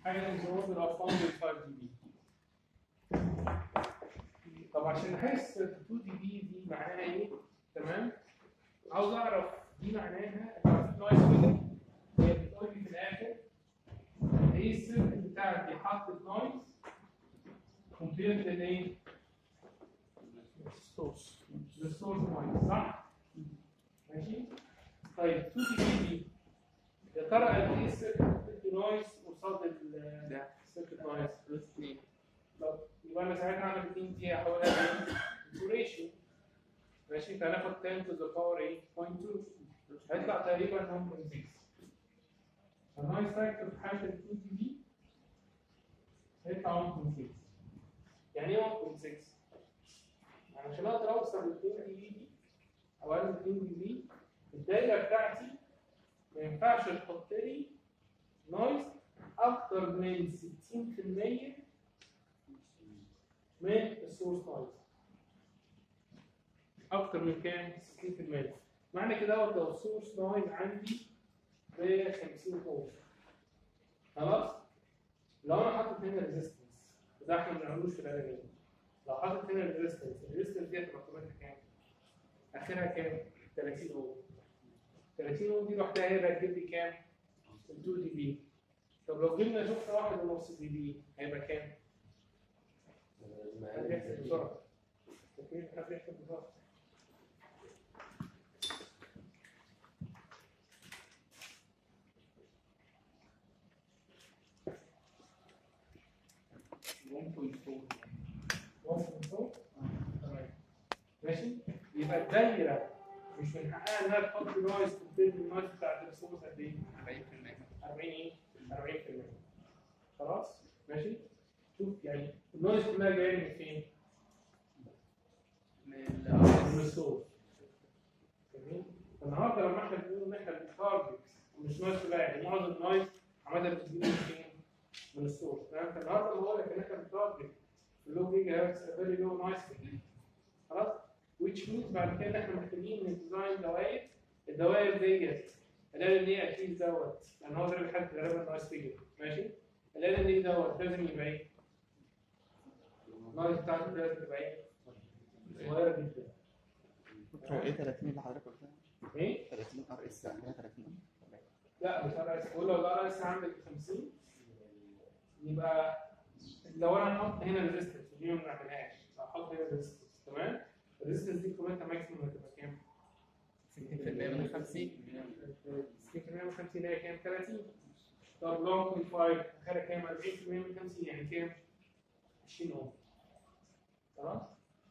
حاجه نظام الارقام بال 5 دي بي طب عشان نحس 2 دي بي دي معناها ايه تمام عاوز اعرف دي معناها نويز فيجر هي بتقول لي في الاخر ايه السيركت بتاعتي حطت نويز كومبيرد للايه؟ السورس للسورس نويز صح؟ ماشي؟ طيب 2 دي بي دي يا ترى قد ايه السيركت بتدي نويز قصاد ال- ده السيركت نويز؟ بلس 2 طب يبقى انا ساعتها اعمل 2 دي احولها لريشيو ماشي فهناخد 10 to the power 8.2 هيطلع تقريبا 1.6 فالنايس فاكتور في حاله ال 2 دي بي هيطلع 1.6 يعني ايه 1.6 يعني عشان اقدر اوصل ل 2 دي بي دي او اقل 2 دي بي الدايره بتاعتي ما ينفعش تحط لي نويز اكتر من 60% من السورس نويز اكتر من كام 60% معنى كده دوت لو السورس نويز عندي ب 50 اوم خلاص لو انا حاطط هنا ريزيستنس وده احنا ما بنعملوش في الالمين لو حاطط هنا ريزيستنس الريزيستنس دي هتبقى قيمتها كام؟ اخرها كام؟ 30 اوم 30 اوم دي لوحدها هي اللي هتجيب لي كام؟ 2 دي بي طب لو جبنا شفنا واحد ونص دي بي هيبقى كام؟ حد يحسب بسرعة فاكرين حد يحسب بسرعة واصل من فوق؟ تمام ماشي؟ يبقى الدايرة مش من حقها انها تحط نويز كومبير بالنويز بتاعت الريسورس قد ايه؟ 40% 40 ايه؟ 40% خلاص؟ ماشي؟ شوف يعني النويز كلها جاية من فين؟ من من السورس جميل؟ النهارده لما احنا بنقول ان احنا بنتارجت مش نويز كلها يعني معظم النويز عمالة بتجيب من فين؟ من السورس تمام؟ فالنهارده لما بقول لك ان احنا بنتارجت اللو جيجا هرتز فيري لو نويز خلاص؟ which means بعد كده احنا محتاجين نديزاين دوائر الدوائر ديت الال ان ايه اكيد دوت لان هو ده اللي بيحدد غالبا نايس فيجر ماشي ال ان ايه دوت لازم يبقى ايه؟ النايس بتاعته لازم تبقى ايه؟ صغيره جدا هو ايه 30 اللي حضرتك قلتها؟ ايه؟ 30 ار اس عندنا 30 لا مش ار اس بقول لو الار اس عندك 50 يبقى لو انا هحط هنا ريزيستنس ودي ما بنعملهاش هحط هنا ريزيستنس تمام؟ الريزيستنس دي قيمتها ماكسيموم هتبقى كام؟ 60% من 50 60% من 50 هي كام؟ 30 طب لو 0.5 اخرها كام؟ 40% من 50 يعني كام؟ 20 اوم خلاص؟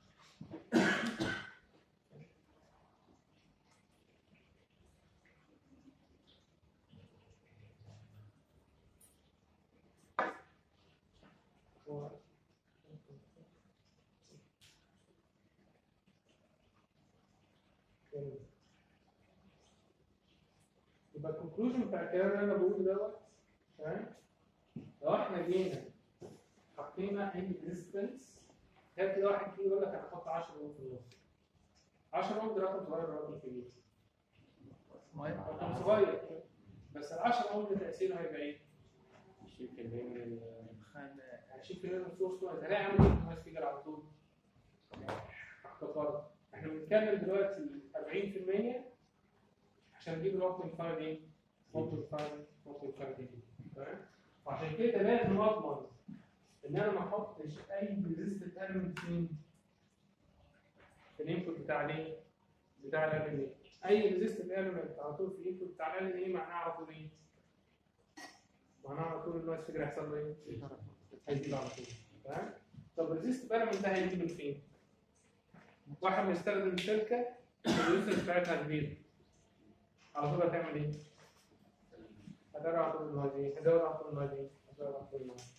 يبقى الكونكلوجن بتاع الكلام اللي انا بقوله دوت تمام لو احنا جينا حطينا اي ريزيستنس كان كده واحد فيه يقول لك انا هحط 10 اوم في النص 10 اوم ده رقم صغير ولا رقم كبير؟ رقم صغير بس ال 10 اوم ده تاثيره هيبقى ايه؟ 20% من ال 20% من السورس نويز هلاقي عامل ايه نويز فيجر على طول؟ اختبرت احنا بنتكلم دلوقتي 40% عشان نجيب ال 1.5 ايه؟ 1.5 1.5 دي تمام؟ وعشان كده لازم اضمن ان انا ما احطش اي ريزيستنت element فين؟ في الانبوت بتاع الايه؟ بتاع ال ايه؟ اي ريزيستنت element على طول في الانبوت بتاع ال ايه معناه على طول ايه؟ معناه على طول النويز فيجر هيحصل له ايه؟ هيزيد على طول تمام؟ طب الريزيست element ده هيجي من فين؟ واحد بيستخدم شركه الريزيستنس بتاعتها كبيره على طول هتعمل ايه؟ هتزود على طول النويز هتزود على طول النويز هتزود على طول النويز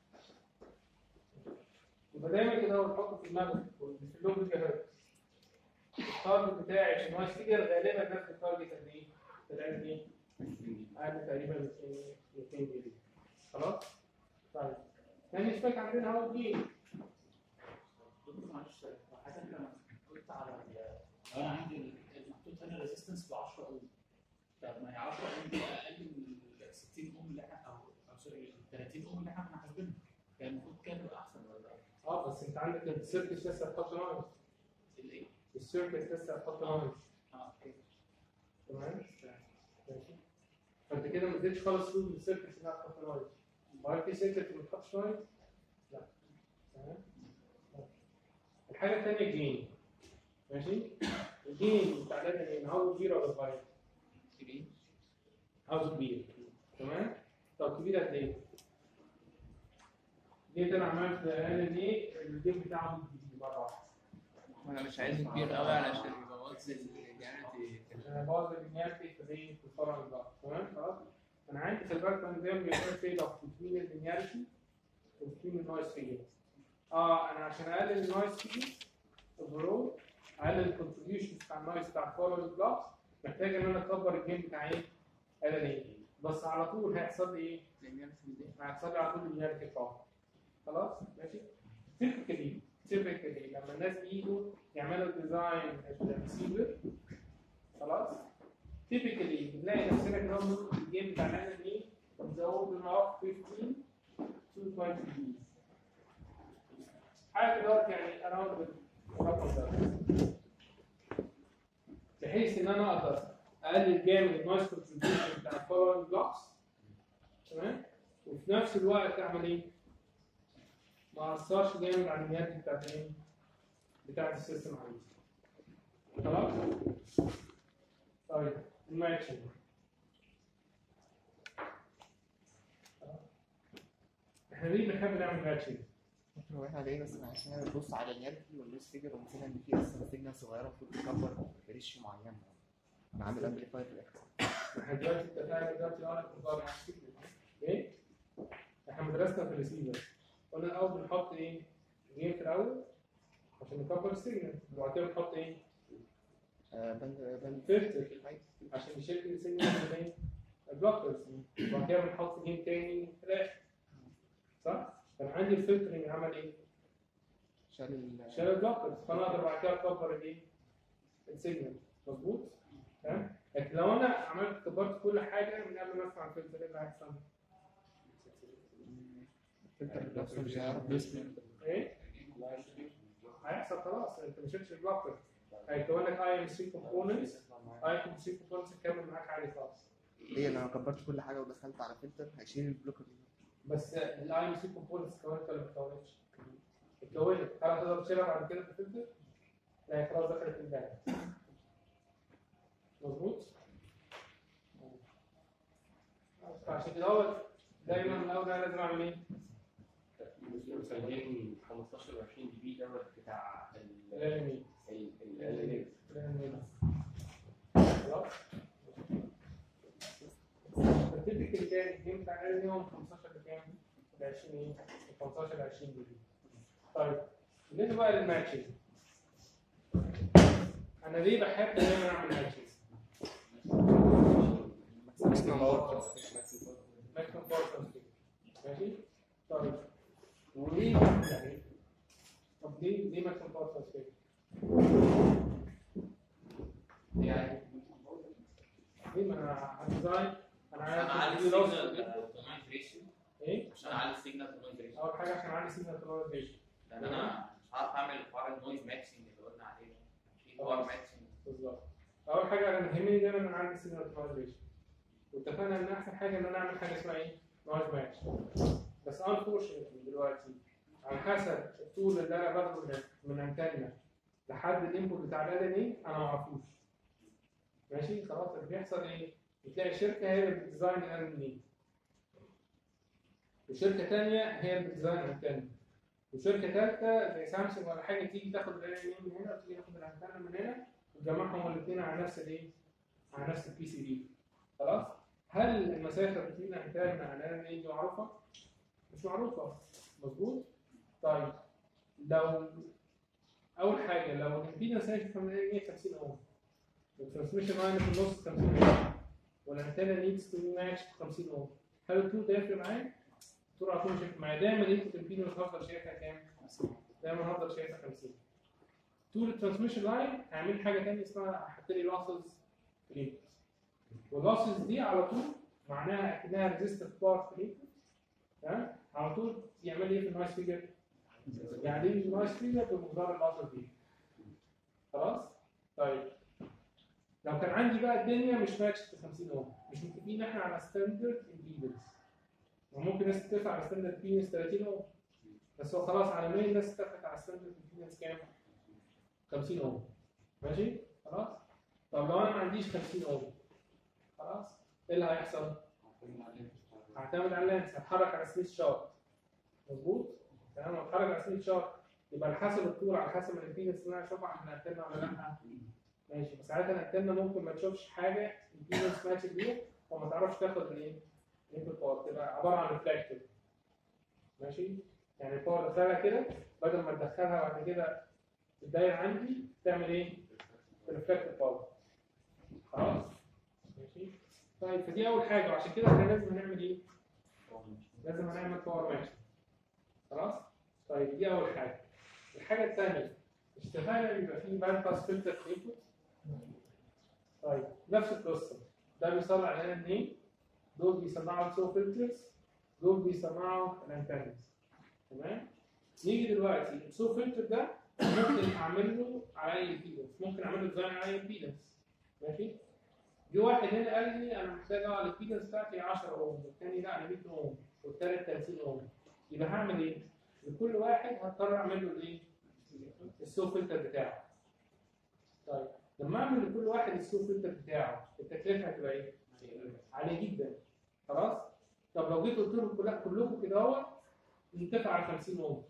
يبقى دايما كده هو تحطه في دماغك في اللوب جيجا هرتز التارجت بتاعي عشان نويز فيجر غالبا نفس التارجت قد ايه؟ الان ايه؟ اقل تقريبا 200 200 جنيه خلاص؟ طيب تاني سبيك عندنا هو الجيل دكتور معلش حضرتك لما قلت على ال- لو انا عندي المحطوط هنا ريزيستنس ب 10 اوم طب ما هي 10 اوم دي اقل من ال 60 اوم اللي احنا او او سوري 30 اوم اللي احنا كنا حاسبينها كان المفروض كان يبقى احسن ولا لا؟ اه بس انت عندك السيركت لسه هتحط نايس الايه؟ السيركت لسه هتحط نايس اه اوكي تمام ماشي فانت كده ما اديتش خالص فلوس للسيركت انها تحط نايس وهل في سيركت ما تحطش نايس؟ لا تمام الحاجه الثانيه جين ماشي الجين بتاع ده ايه؟ عاوز كبير ولا صغير؟ كبير عاوز كبير تمام طب كبير قد ايه؟ جيت انا عملت قال ان ايه الجيم بتاعه جديد مره واحده وانا مش عايزه كبير قوي علشان يبوظ الجانتي عشان ابوظ اللينيارتي في ايه في الفرع من بعض تمام خلاص انا عندي خلي بالك انا زي ما بيقول تريد اوف بين اللينيارتي وبين النويز فيجر اه انا عشان اقلل النويز فيجر اوفرول اقلل الكونتريبيوشن بتاع النويز بتاع الفورورد بلوك محتاج ان انا اكبر الجيم بتاع ايه؟ قال ايه بس على طول هيحصل لي ايه؟ هيحصل لي على طول اللينيارتي بتاعه خلاص ماشي تيبيكالي تيبيكالي لما الناس بييجوا يعملوا ديزاين الريسيفر خلاص تيبيكالي بنلاقي نفسنا كده ممكن الجيم بتاعنا ايه نزود المواقف 15 to 20 دقيقة. حاجه دوت يعني اراوند الرقم ده بحيث ان انا اقدر اقلل جامد النويز كونتريبيوشن بتاع الفولوينج بلوكس تمام وفي نفس الوقت اعمل ايه؟ ما اثرش جامد على النيات بتاعت ايه؟ بتاعت السيستم عندي خلاص؟ طيب الماتشنج احنا ليه بنحب نعمل ماتشنج؟ هو احنا ليه بس عشان انا ببص على النيرتي واللوس فيجر ومثلا ان في اصلا سيجنال صغيره المفروض تكبر بريشيو معين انا عامل امبليفاير في الاخر احنا دلوقتي اتفقنا دلوقتي انا بنظام ايه؟ احنا درسنا في الريسيفر قلنا الاول بنحط ايه؟ جيم في الاول عشان نكبر السيجنال وبعد كده بنحط ايه؟ آه، بند بند فلتر عشان يشيل السيجنال من ايه؟ البلوكرز وبعد كده بنحط جيم تاني في الاخر صح؟ كان عندي الفلترنج عمل ايه؟ شال ال شال البلوكرز فانا اقدر بعد كده اكبر الايه؟ السيجنال مظبوط؟ تمام؟ لكن لو انا عملت كبرت كل حاجه من قبل ما اسمع الفلتر ايه اللي هيحصل؟ الفلتر نفسه مش هيعرف يوصل ايه؟ هيحصل خلاص انت ما شلتش البلوكر هيكون لك اي ام سي كومبوننتس اي ام سي كومبوننتس تكمل معاك عادي خالص ليه انا لو كبرت كل حاجه ودخلت على فلتر هيشيل البلوكر بس الاي ام سي كومبوننتس كونت ولا ما اتكونتش؟ اتكونت هل هتقدر تشيلها بعد كده في الفلتر؟ لا هي خلاص دخلت الباقي مظبوط؟ عشان كده هو دايما الاول انا لازم اعمل ايه؟ مسجلين 15 و 20 دي بي دوت بتاع ال لازم ال ال لازم خلاص؟ التيبيكال كان الجيم بتاع اليوم 15 لكام؟ ل 20 ايه؟ 15 ل 20 دقيقة. طيب بالنسبة بقى للماتشز أنا ليه بحب دايما أعمل ماتشز؟ ماكسيمم باور ترانسفير ماشي؟ طيب وليه يعني طب ليه ليه ماكسيمم باور ترانسفير؟ يعني ليه ما أنا هديزاين أنا انا عايز عالي أدي loss السيجنال في الإنبوت. تو نويز ريشيو إيه؟ عشان اعلي السيجنال تو نويز ريشيو اول حاجه عشان عندي سيجنال توليزيشن لان انا مش عارف اعمل حوار النويز ماتشنج اللي قلنا عليه ده في حوار ماتشنج بالظبط اول حاجه انا مهمني دايما ان انا عندي سيجنال توليزيشن واتفقنا ان احسن حاجه ان انا اعمل حاجه اسمها ايه؟ نويز ماتش بس انفورشنتلي دلوقتي على حسب الطول اللي انا باخده من من انتنا لحد الانبوت بتاع الالين ايه انا ما اعرفوش ماشي خلاص اللي بيحصل ايه؟ بتلاقي شركه هي اللي بتديزاين الالين ايه وشركه ثانيه هي اللي بتديزاين انتنا وشركه ثالثه زي سامسونج ولا حاجه تيجي تاخد الالين من هنا وتيجي تاخد الانتنا من هنا وتجمعهم الاثنين على نفس الايه؟ على نفس البي سي بي خلاص؟ هل المسافه بين الانتنا على الالين ايه دي معروفه؟ مش معروفه مظبوط؟ طيب لو اول حاجه لو الامبيدنس هي 150 اوم والترانسميشن لاين في النص 50 اوم والانتنا نيدز تو ماتش 50 اوم هل الطول ده يفرق معايا؟ الطول على طول مش هيفرق معايا دايما الانبوت امبيدنس هفضل شايفها كام؟ دايما هفضل شايفها 50 طول الترانسميشن لاين هعمل حاجه ثانيه اسمها هحط لي لاسز في الانبوت واللاسز دي على طول معناها اكنها ريزيستنت بار في الانبوت المفروض يعمل ايه في النايس فيجر؟ يعني النايس فيجر بمقدار الاصل دي خلاص؟ طيب لو كان عندي بقى الدنيا مش ماتش في 50 اوم مش متفقين احنا على ستاندرد امبيدنس وممكن الناس تتفق على ستاندرد امبيدنس 30 اوم بس هو خلاص عالميا الناس اتفقت على ستاندرد امبيدنس كام؟ 50 اوم ماشي؟ خلاص؟ طب لو انا ما عنديش 50 اوم خلاص؟ ايه اللي هيحصل؟ هعتمد على اللينس هتحرك على سميث شارت مظبوط؟ تمام لما اتحرك على سميث شارت يبقى على حسب الطول على حسب الامبيدنس اللي انا اشوفها احنا هنتكلم ولا لا ماشي بس ساعتها الانتنه ممكن ما تشوفش حاجه امبيدنس ماتش بيه وما تعرفش تاخد الايه؟ الانبوت باور تبقى عباره عن ريفلكتور ماشي؟ يعني الباور دخلها كده بدل ما تدخلها بعد كده الدايره عندي تعمل ايه؟ ريفلكتور باور خلاص؟ ماشي؟ طيب فدي اول حاجه وعشان كده احنا لازم نعمل ايه؟ لازم هنعمل باور ماتش خلاص؟ طيب دي اول حاجه الحاجه الثانيه اشتغلنا يبقى فيه باند باس فلتر انبوت طيب نفس القصه ده بيصنع لنا اثنين دول بيصنعوا السو فلترز دول بيصنعوا الانتنز تمام نيجي دلوقتي السو فلتر ده ممكن اعمل له على اي امبيدنس ممكن اعمل له ديزاين على اي امبيدنس ماشي جه واحد هنا قال لي انا محتاج اه الامبيدنس بتاعتي 10 اوم والثاني لا انا 100 اوم والثالث 30 اوم يبقى هعمل ايه؟ لكل واحد هضطر اعمل له الايه؟ السو فلتر بتاعه طيب لما اعمل لكل واحد السو فلتر بتاعه التكلفه هتبقى ايه؟ عاليه جدا خلاص؟ طب لو جيت قلت لهم كلها- كلكم كده اهو نتفق على 50 اوم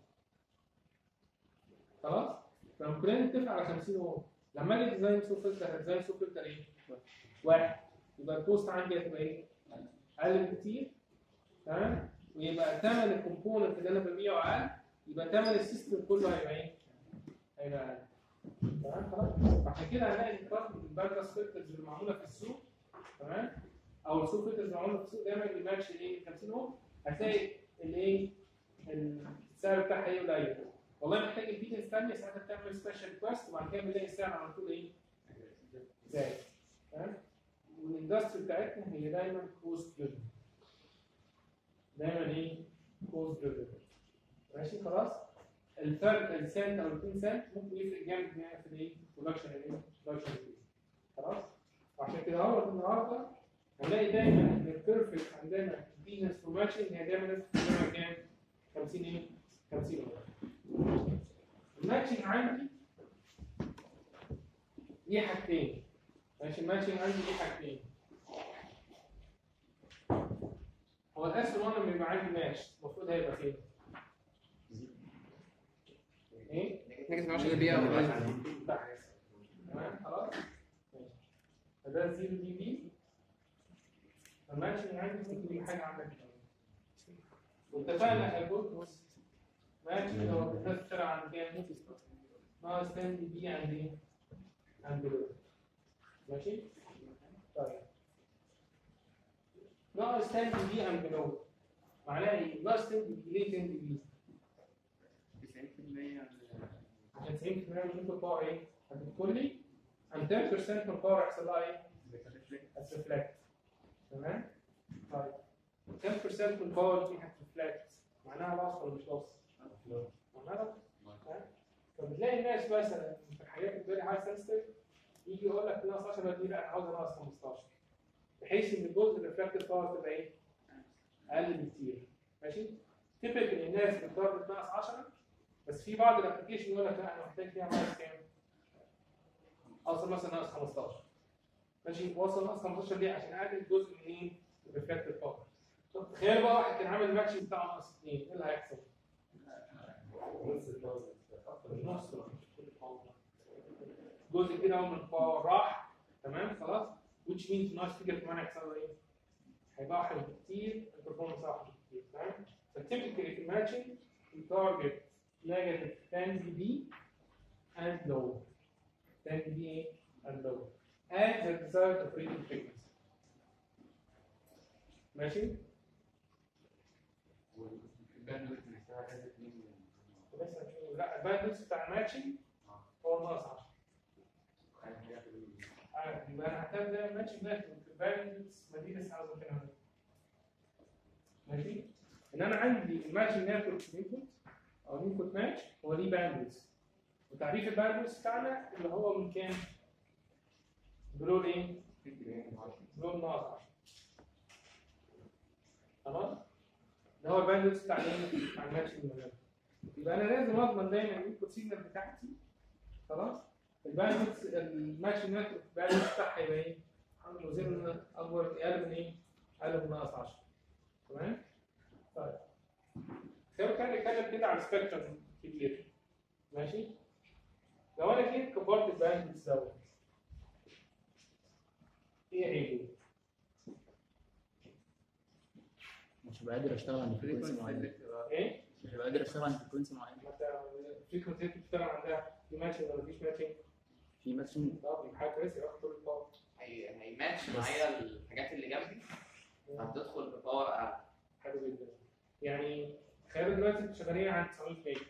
خلاص؟ فلما كلنا نتفق على 50 اوم لما اجي ديزاين سو فلتر هديزاين سو فلتر ايه؟ واحد يبقى الكوست عندي هتبقى ايه؟ اقل بكتير تمام؟ ويبقى ثمن الكومبوننت اللي انا ببيعه اقل يبقى ثمن السيستم كله هيبقى ايه؟ هيبقى اقل تمام خلاص عشان كده هنلاقي الفرق بين الباكس فلترز اللي معموله في السوق تمام او السوق فلترز اللي معموله في السوق دايما بيماتش الايه 50 اوم هتلاقي الايه السعر بتاعها ايه قليل والله محتاج البيتنس ثانيه ساعتها بتعمل سبيشال ريكوست وبعد كده بنلاقي السعر على طول ايه زايد تمام والاندستري بتاعتنا هي دايما كوست دريفن دايما ايه كوست دريفن ماشي خلاص الفرق السنت او ال 2 سنت ممكن يفرق جامد يعني في الايه برودكشن الايه برودكشن خلاص وعشان كده هو النهارده هنلاقي دايما ان البيرفكت عندنا بيزنس فور ماتشنج هي دايما لازم تكون كام 50 ايه 50 دولار الماتشنج عندي ليه حاجتين ماشي الماتشنج عندي ليه حاجتين هو الاسر 1 لما يبقى عندي ماتش المفروض هيبقى فين؟ ايه؟ نيجاتيف 10 دقيقة تحت تمام خلاص ماشي فده 0 دي بي الماتشنج عندي ممكن يبقى حاجه عندك واتفقنا هيقول ماتشنج لو الناس بتشتغل عند كام؟ ناقص 10 دي بي عند ايه؟ عند دول ماشي؟ طيب ناقص 10 دي بي عند دول معناها ايه؟ ناقص 10 دي بي ليه 10 دي بي؟ 90% عشان 90% من الانبوت باور ايه؟ هتدخل لي عن 10% من الباور يحصل لها ايه؟ هترفلكت تمام؟ طيب 10% من الباور دي هترفلكت معناها لاص ولا مش لاص؟ معناها لاص تمام؟ فبتلاقي الناس مثلا في الحاجات الفيري هاي سنسيتيف يجي يقول لك ناقص 10 دي لا انا عاوز ناقص 15 بحيث ان الجزء الريفلكتيف باور تبقى ايه؟ اقل بكتير ماشي؟ تيبيكال الناس بتضرب ناقص 10 بس في بعض الابلكيشن يقول لك لا انا محتاج فيها ناقص كام؟ اوصل مثلا ناقص 15 ماشي وصل ناقص 15 ليه؟ عشان اقلل جزء من ايه؟ الريفلكتيف باور طب تخيل بقى واحد كان عامل ماتش بتاعه ناقص 2 ايه اللي هيحصل؟ نص جزء كده هو من الباور راح تمام خلاص which means ناقص فيجر كمان هيحصل له ايه؟ هيبقى احلى بكتير البرفورمانس احلى بكتير تمام؟ فتيبيكالي في الماتشنج التارجت negative 10 dB and low 10 dB and low and the desired operating frequency ماشي؟ الباندويث نفسها لازم اتنين بس لا الباندويث بتاع الماتشنج هو ناقص 10 حاجة حاجة في ال- عارف يبقى انا هحتاج ده الماتشنج ده في الباندويث مدينه عاوز كده ماشي؟ ان انا عندي الماتشنج نتورك انبوت او الانبوت ماتش هو ليه باندويث وتعريف الباندويث بتاعنا اللي هو من كام؟ بلون ايه؟ بلون ناقص 10 خلاص؟ ده هو الباندويث بتاع الايه؟ بتاع الماتشنج نتورك يبقى انا لازم اضمن دايما الانبوت سيجنال بتاعتي خلاص؟ الباندويث الماتشنج نتورك الباندويث بتاعها يبقى ايه؟ عنده وزن اكبر اقل من ايه؟ اقل من ناقص 10 تمام؟ طيب خلينا كده نتكلم كده على سبيكترم كبير ماشي؟ لو انا جيت كبرت الباندويث دوت ايه عيبه؟ مش هبقى قادر اشتغل عند فريكونسي معين ايه؟ مش هبقى قادر اشتغل عند فريكونسي معين الفريكونسي اللي بتشتغل عندها في ماتشنج ولا مفيش ماتشنج؟ في ماتشنج طب يبقى حاجه كويسه ياخد طول الباور هي هيماتش معايا الحاجات اللي جنبي هتدخل بباور اعلى حلو جدا يعني تخيلوا دلوقتي انتوا شغالين عند 900 ميجا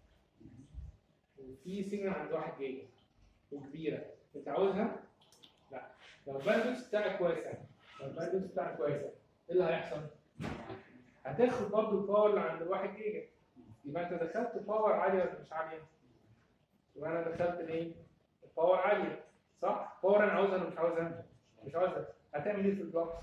وفي سيجنال عند 1 جيجا وكبيره انت عاوزها؟ لا لو الباندويث بتاعك كويسه لو الباندويث بتاعك كويسه ايه اللي هيحصل؟ هتاخد برضه الباور اللي عند 1 جيجا يبقى انت دخلت باور عاليه ولا مش عاليه؟ يبقى انا دخلت الايه؟ الباور عاليه صح؟ باور انا عاوزها ولا مش عاوزها؟ مش عاوزها هتعمل ايه في البلوكس؟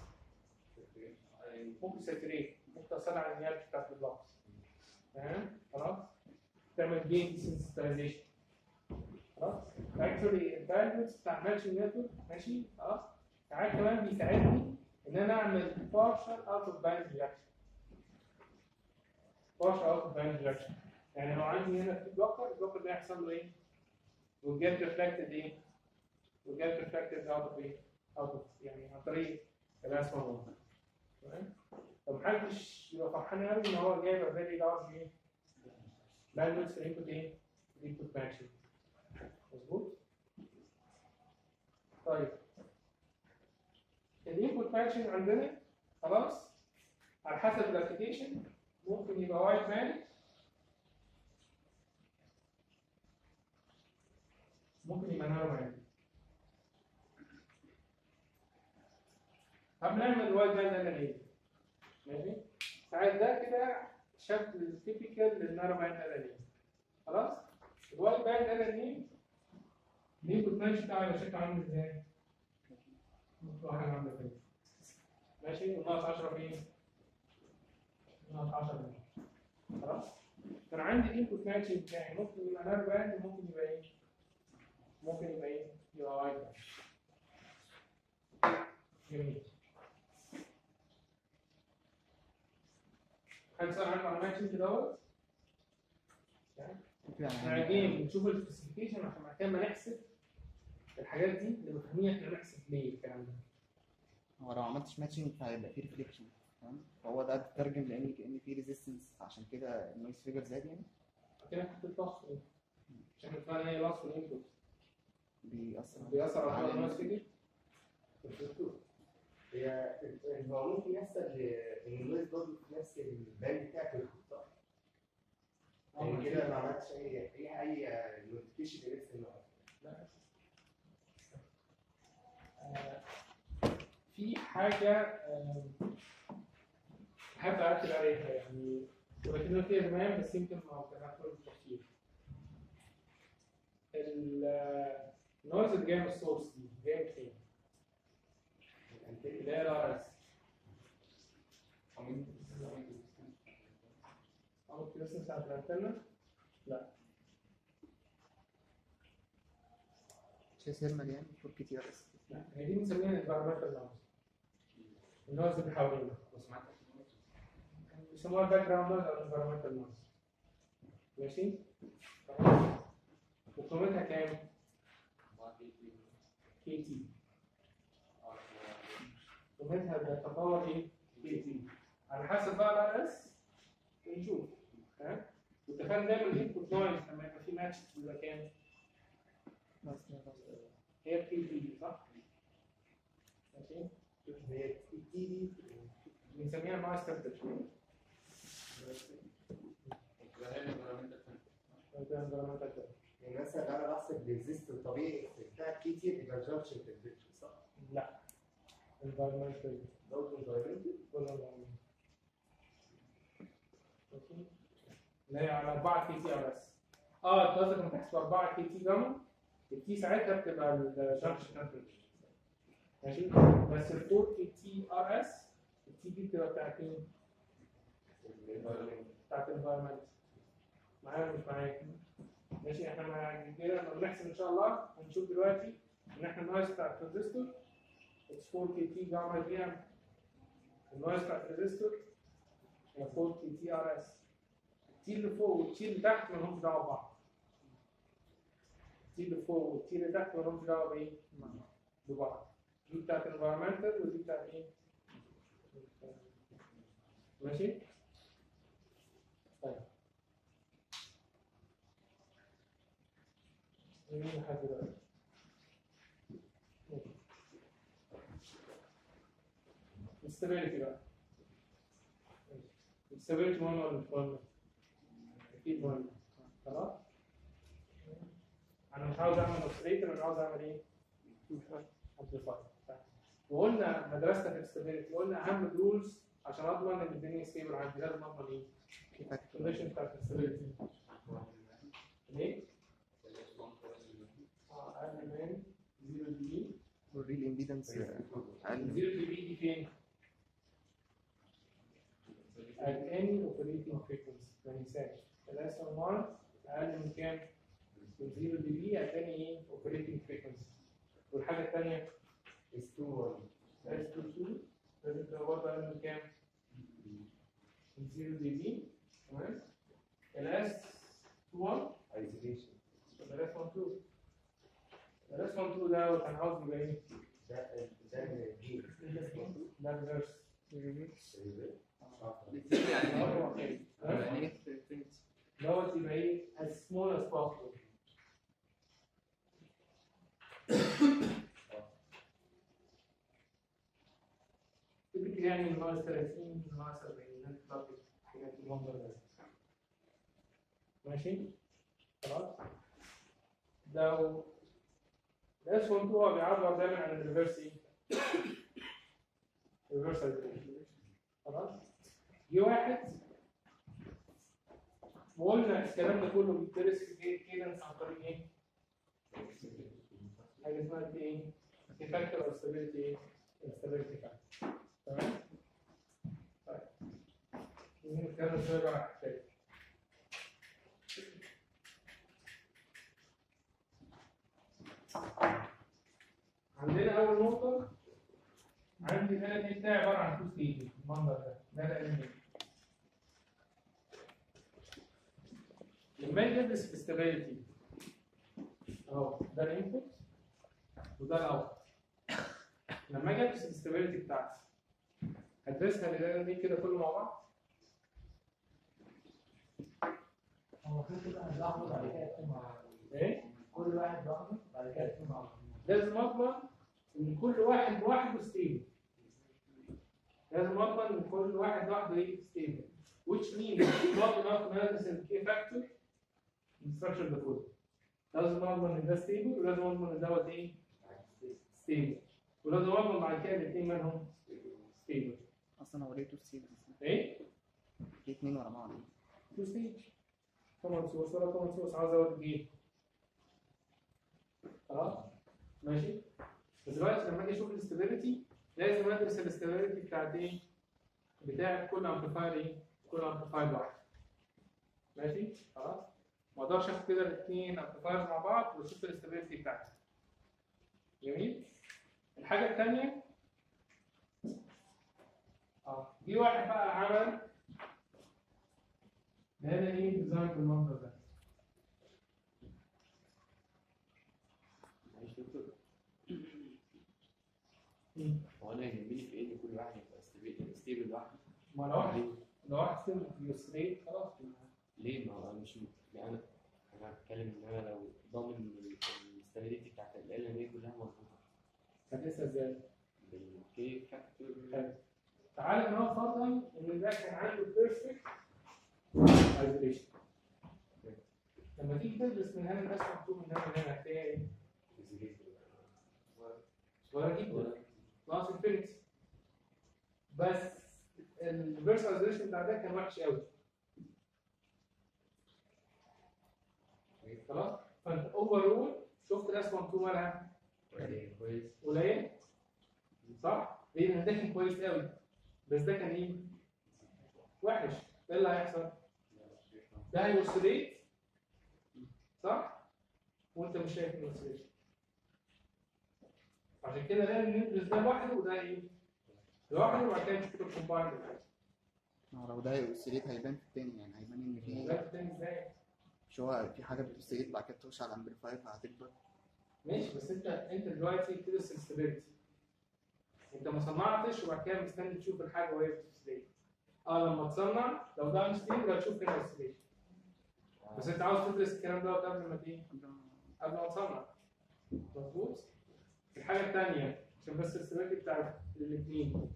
ممكن ساتوريت ممكن تأثر على النيابة بتاعت البلوكس تمام خلاص تعمل جين سنسيتايزيشن خلاص اكشولي الباندويث بتاع الماتشنج نتورك ماشي خلاص ساعات كمان بيساعدني ان انا اعمل partial out of band reaction partial out of band reaction يعني لو عندي هنا في بلوكر البلوكر ده يحصل له ايه؟ will get reflected ايه؟ will get reflected out of ايه؟ out of يعني عن طريق الاسمه والله تمام فمحدش يبقى فرحان قوي ان هو جايب فيري لارج ايه باندويث في الانبوت ايه الانبوت ماتشنج مظبوط طيب الانبوت ماتشنج عندنا خلاص على حسب الابلكيشن ممكن يبقى وايد باند ممكن يبقى نارو باند طب نعمل وايد باند انا ليه؟ ماشي ساعات ده كده شكل تيبيكال للنارو باند الانين خلاص الوايت باند الانين ليه كنت ماشي بتاعه يبقى شكله عامل ازاي؟ واحد عامله كده ماشي وناقص 10 فين؟ ناقص 10 فين خلاص كان عندي الانبوت ماتشنج بتاعي ممكن يبقى نارو باند وممكن يبقى ايه؟ ممكن يبقى ايه؟ يبقى وايت باند جميل حد سأل عنه على الماتشنج دوت؟ احنا عايزين بنشوف السبيسيفيكيشن عشان بعد كده ما نحسب الحاجات دي اللي مفهومية احنا نحسب ليه الكلام ده هو لو ما عملتش ماتشنج فهيبقى فيه ريفليكشن تمام فهو ده تترجم لان كان فيه ريزيستنس عشان كده النويز فيجر زاد يعني كده حطيت لص ايه؟ عشان اتفقنا هي لص الانبوت بيأثر بيأثر على على الناس كده هي هو ممكن يحصل ان النويز برضه في نفس الباند بتاعك يدخل صح؟ يعني كده ما عملتش اي اي اي نوتيفيكيشن لنفس النوع لا. آه، في حاجة آه، حابب أركز عليها يعني ولكنها فيها زمان بس يمكن ما كانت بالتفصيل. النويز اللي جاي من السورس دي جاي من فين؟ اللي هي الار اس. عملت ريسنس على الانتنة؟ شايف سيرمال يعني فور كي تي ار اس لا هي دي بنسميها environmental noise. النويز اللي حوالينا. بيسموها باك جراوند نويز او environmental noise. ماشي؟ تمام؟ وقيمتها كام؟ كي تي. قيمتها بتتطور ايه؟ كي تي. على حسب بقى الار اس بنشوف تمام؟ واتفقنا دايما الانبوت نويز لما يبقى في ماتش بيبقى كام؟ هي كي تي صح؟ ماشي؟ هي التي دي بنسميها نويز تمبرتشر. يعني مثلا انا بحسب الريزيست الطبيعي بتاع الكي تي يبقى جانكشن تمبريتشر صح؟ لا environmental برضه انفايرمنتال ولا environmental. اللي هي على 4 كي تي ار اس اه انت قصدك انك تحسب 4 كي تي جاما التي ساعتها بتبقى الجنكشن تمبريتشر ماشي بس ال 4 كي تي ار اس التي دي بتبقى بتاعت مين؟ بتاعت الانفايرمنت معايا ولا مش معايا؟ ماشي احنا مع كده لما بنحسب ان شاء الله هنشوف دلوقتي ان احنا النايس بتاع الترانزستور اتس 4 كي تي جاما دي ام النايس بتاع الترانزستور هي 4 كي تي ار اس التي اللي فوق والتي اللي تحت مالهمش دعوه ببعض التي اللي فوق والتي اللي تحت مالهمش دعوه بايه؟ ببعض دي بتاعت environmental ودي بتاعت ايه؟ ماشي؟ طيب مين لحد دلوقتي؟ ماشي. stability بقى stability مهمة ولا مش مهمة؟ أكيد مهمة خلاص؟ أنا مش عاوز أعمل اوسيليتر أنا عاوز أعمل إيه؟ امبليفاير وقلنا مدرسة الاستابيليتي قلنا أهم الرولز عشان أضمن إن الدنيا ستيبل عندي لازم أضمن إيه؟ الكونديشن بتاعت الاستابيليتي ليه؟ آه، أقل من 0 دي بي والريل امبيدنس اقل 0 دي بي دي فين؟ at any operating frequency ما ننساش ال SR1 أقل من كام؟ من 0 دي بي at any operating frequency والحاجة الثانية is 2 1 S22 لازم تبقى برضه أقل من كام؟ من 0 دي بي تمام؟ ال S21 isolation ولا ال S12 ال S12 ده كان عاوز يبقى إيه؟ ده ده الجيل ده الريفرس يعني دوت يبقى ايه as small as possible تفتكر يعني من ناقص 30 من ناقص 40 الناس بتطلع حاجات المنظر ده ماشي خلاص لو الاس 1 2 هو بيعبر دايما عن الريفرس ايه؟ ريفرس خلاص جه واحد وقلنا الكلام ده كله بيدرس في كيدنس عن طريق ايه؟ حاجه اسمها دي ايه؟ فاكتور او ستابيليتي ايه؟ ستابيليتي فاكتور تمام؟ طيب نتكلم شويه بقى عن الحكايه عندنا اول نقطه عندي الاله دي بتاعي عباره عن تو ستيجز المنظر ده ده الاله لما اجي ادرس في استابيليتي اهو ده الانبوت وده الاوت لما اجي ادرس الاستابيليتي بتاعتي هدرسها الاله دي كده كله مع بعض هو المفروض كل واحد لوحده بعد كده يكون مع ايه؟ كل واحد لوحده بعد كده يكون مع لازم اضمن ان كل واحد لوحده ستيبل لازم اضمن ان كل واحد لوحده ايه ستيبل which means برضه ناخد ندرس الكي فاكتور الستراكشر ده كله لازم اضمن ان ده ستيبل ولازم اضمن ان دوت ايه ستيبل ولازم اضمن بعد كده الاثنين منهم ستيبل اصلا هو ليه تو ستيجز ايه؟ في اتنين ورا بعض تو ستيج كومن سورس ولا كومن سورس عاوز ازود ايه؟ خلاص؟ ماشي؟ بس دلوقتي لما اجي اشوف الاستابيليتي لازم ادرس الاستابيليتي بتاعت ايه؟ بتاعت كل امبليفاير ايه؟ كل امبليفاير لوحده. ماشي؟ خلاص؟ ما اقدرش اخد كده الاثنين امبليفايرز مع بعض واشوف الاستابيليتي بتاعتي. جميل؟ الحاجة الثانية اه دي واحد بقى عمل ده انا ايه ديزاين بالمنظر ده معلش دكتور مم. هو انا يهمني في ايه ان كل واحد يبقى ستيبل ستيبل لوحده ما لو واحد لو واحد سن يوسريت خلاص ليه ما هو انا مش يعني انا انا بتكلم ان انا لو ضامن الاستابيليتي بتاعت ال ان اي كلها مظبوطه هتقيسها ازاي؟ بالكي فاكتور حلو. تعالى نقول فرضا ان ده كان عنده بيرفكت ايزوليشن لما تيجي تدرس من هنا الناس مكتوب من هنا من هنا هتلاقي ايه؟ صغيره جدا ناقص انفينيتي بس الريفرس ايزوليشن بتاع ده كان وحش قوي 2 مالها كويس قليل صح؟ ليه؟ لان ده كان كويس قوي بس ده كان ايه؟ وحش ايه اللي هيحصل؟ ده هيوصليت صح؟ وانت مش شايف الوصليت عشان كده لازم ندرس ده لوحده وده ايه؟ لوحده وبعد كده نشوف الكومبايند ما هو لو ده هيوصليت هيبان في التاني يعني هيبان ان في ده التاني ازاي؟ مش هو في حاجه بتوصليت بعد كده تخش على الامبليفاير فهتكبر ماشي بس انت انت دلوقتي بتدرس الستابيليتي انت ما صنعتش وبعد كده مستني تشوف الحاجه وهي بتستابيليتي اه لما تصنع لو ده انستيبل هتشوف هنا الستابيليتي بس انت عاوز تدرس الكلام ده قبل ما تيجي قبل ما تصنع مظبوط الحاجه الثانيه عشان بس الستابيليتي بتاعت الاثنين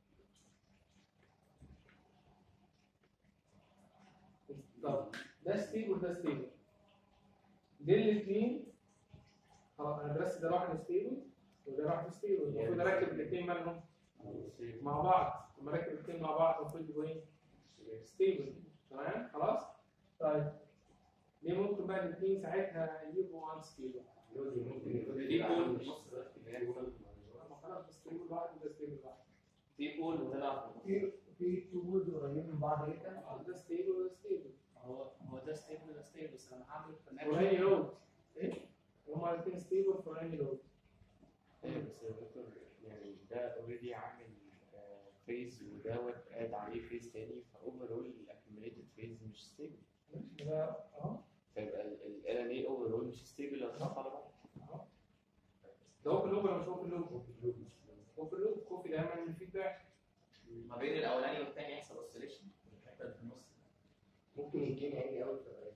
طب ده ستيبل وده ستيبل دي الاثنين خلاص انا درست ده لوحده ستيبل وده لوحده ستيبل المفروض اركب الاثنين مالهم مع بعض لما اركب الاثنين مع بعض المفروض يبقوا ايه؟ ستيبل تمام خلاص؟ طيب ليه ممكن بقى الاثنين ساعتها يبقوا ان ستيبل؟ ممكن يكون دي بول مش خلاص ده ستيبل واحد وده ستيبل واحد دي بول وطلع في في تو بولز قريبين من بعض جدا آه، ده ستيبل وده ستيبل هو هو ده ستيبل وده ستيبل بس انا هعمل فور اني لود ايه؟ هما الاثنين ستيبل فور اني لود ايوه بس يا دكتور يعني ده اوريدي عامل فيز ودوت قاعد عليه فيز تاني فاوفر اول الاكيوميليتد فيز مش ستيبل ده اهو فيبقى ال ان اي اوفر اول مش ستيبل لو اتحط على بعض اهو ده اوبن لوب ولا مش اوبن لوب؟ اوبن لوب كوفي دايما من الفيدباك ما بين الاولاني والثاني يحصل اوسيليشن الحته اللي في النص ممكن يجيني عالي قوي في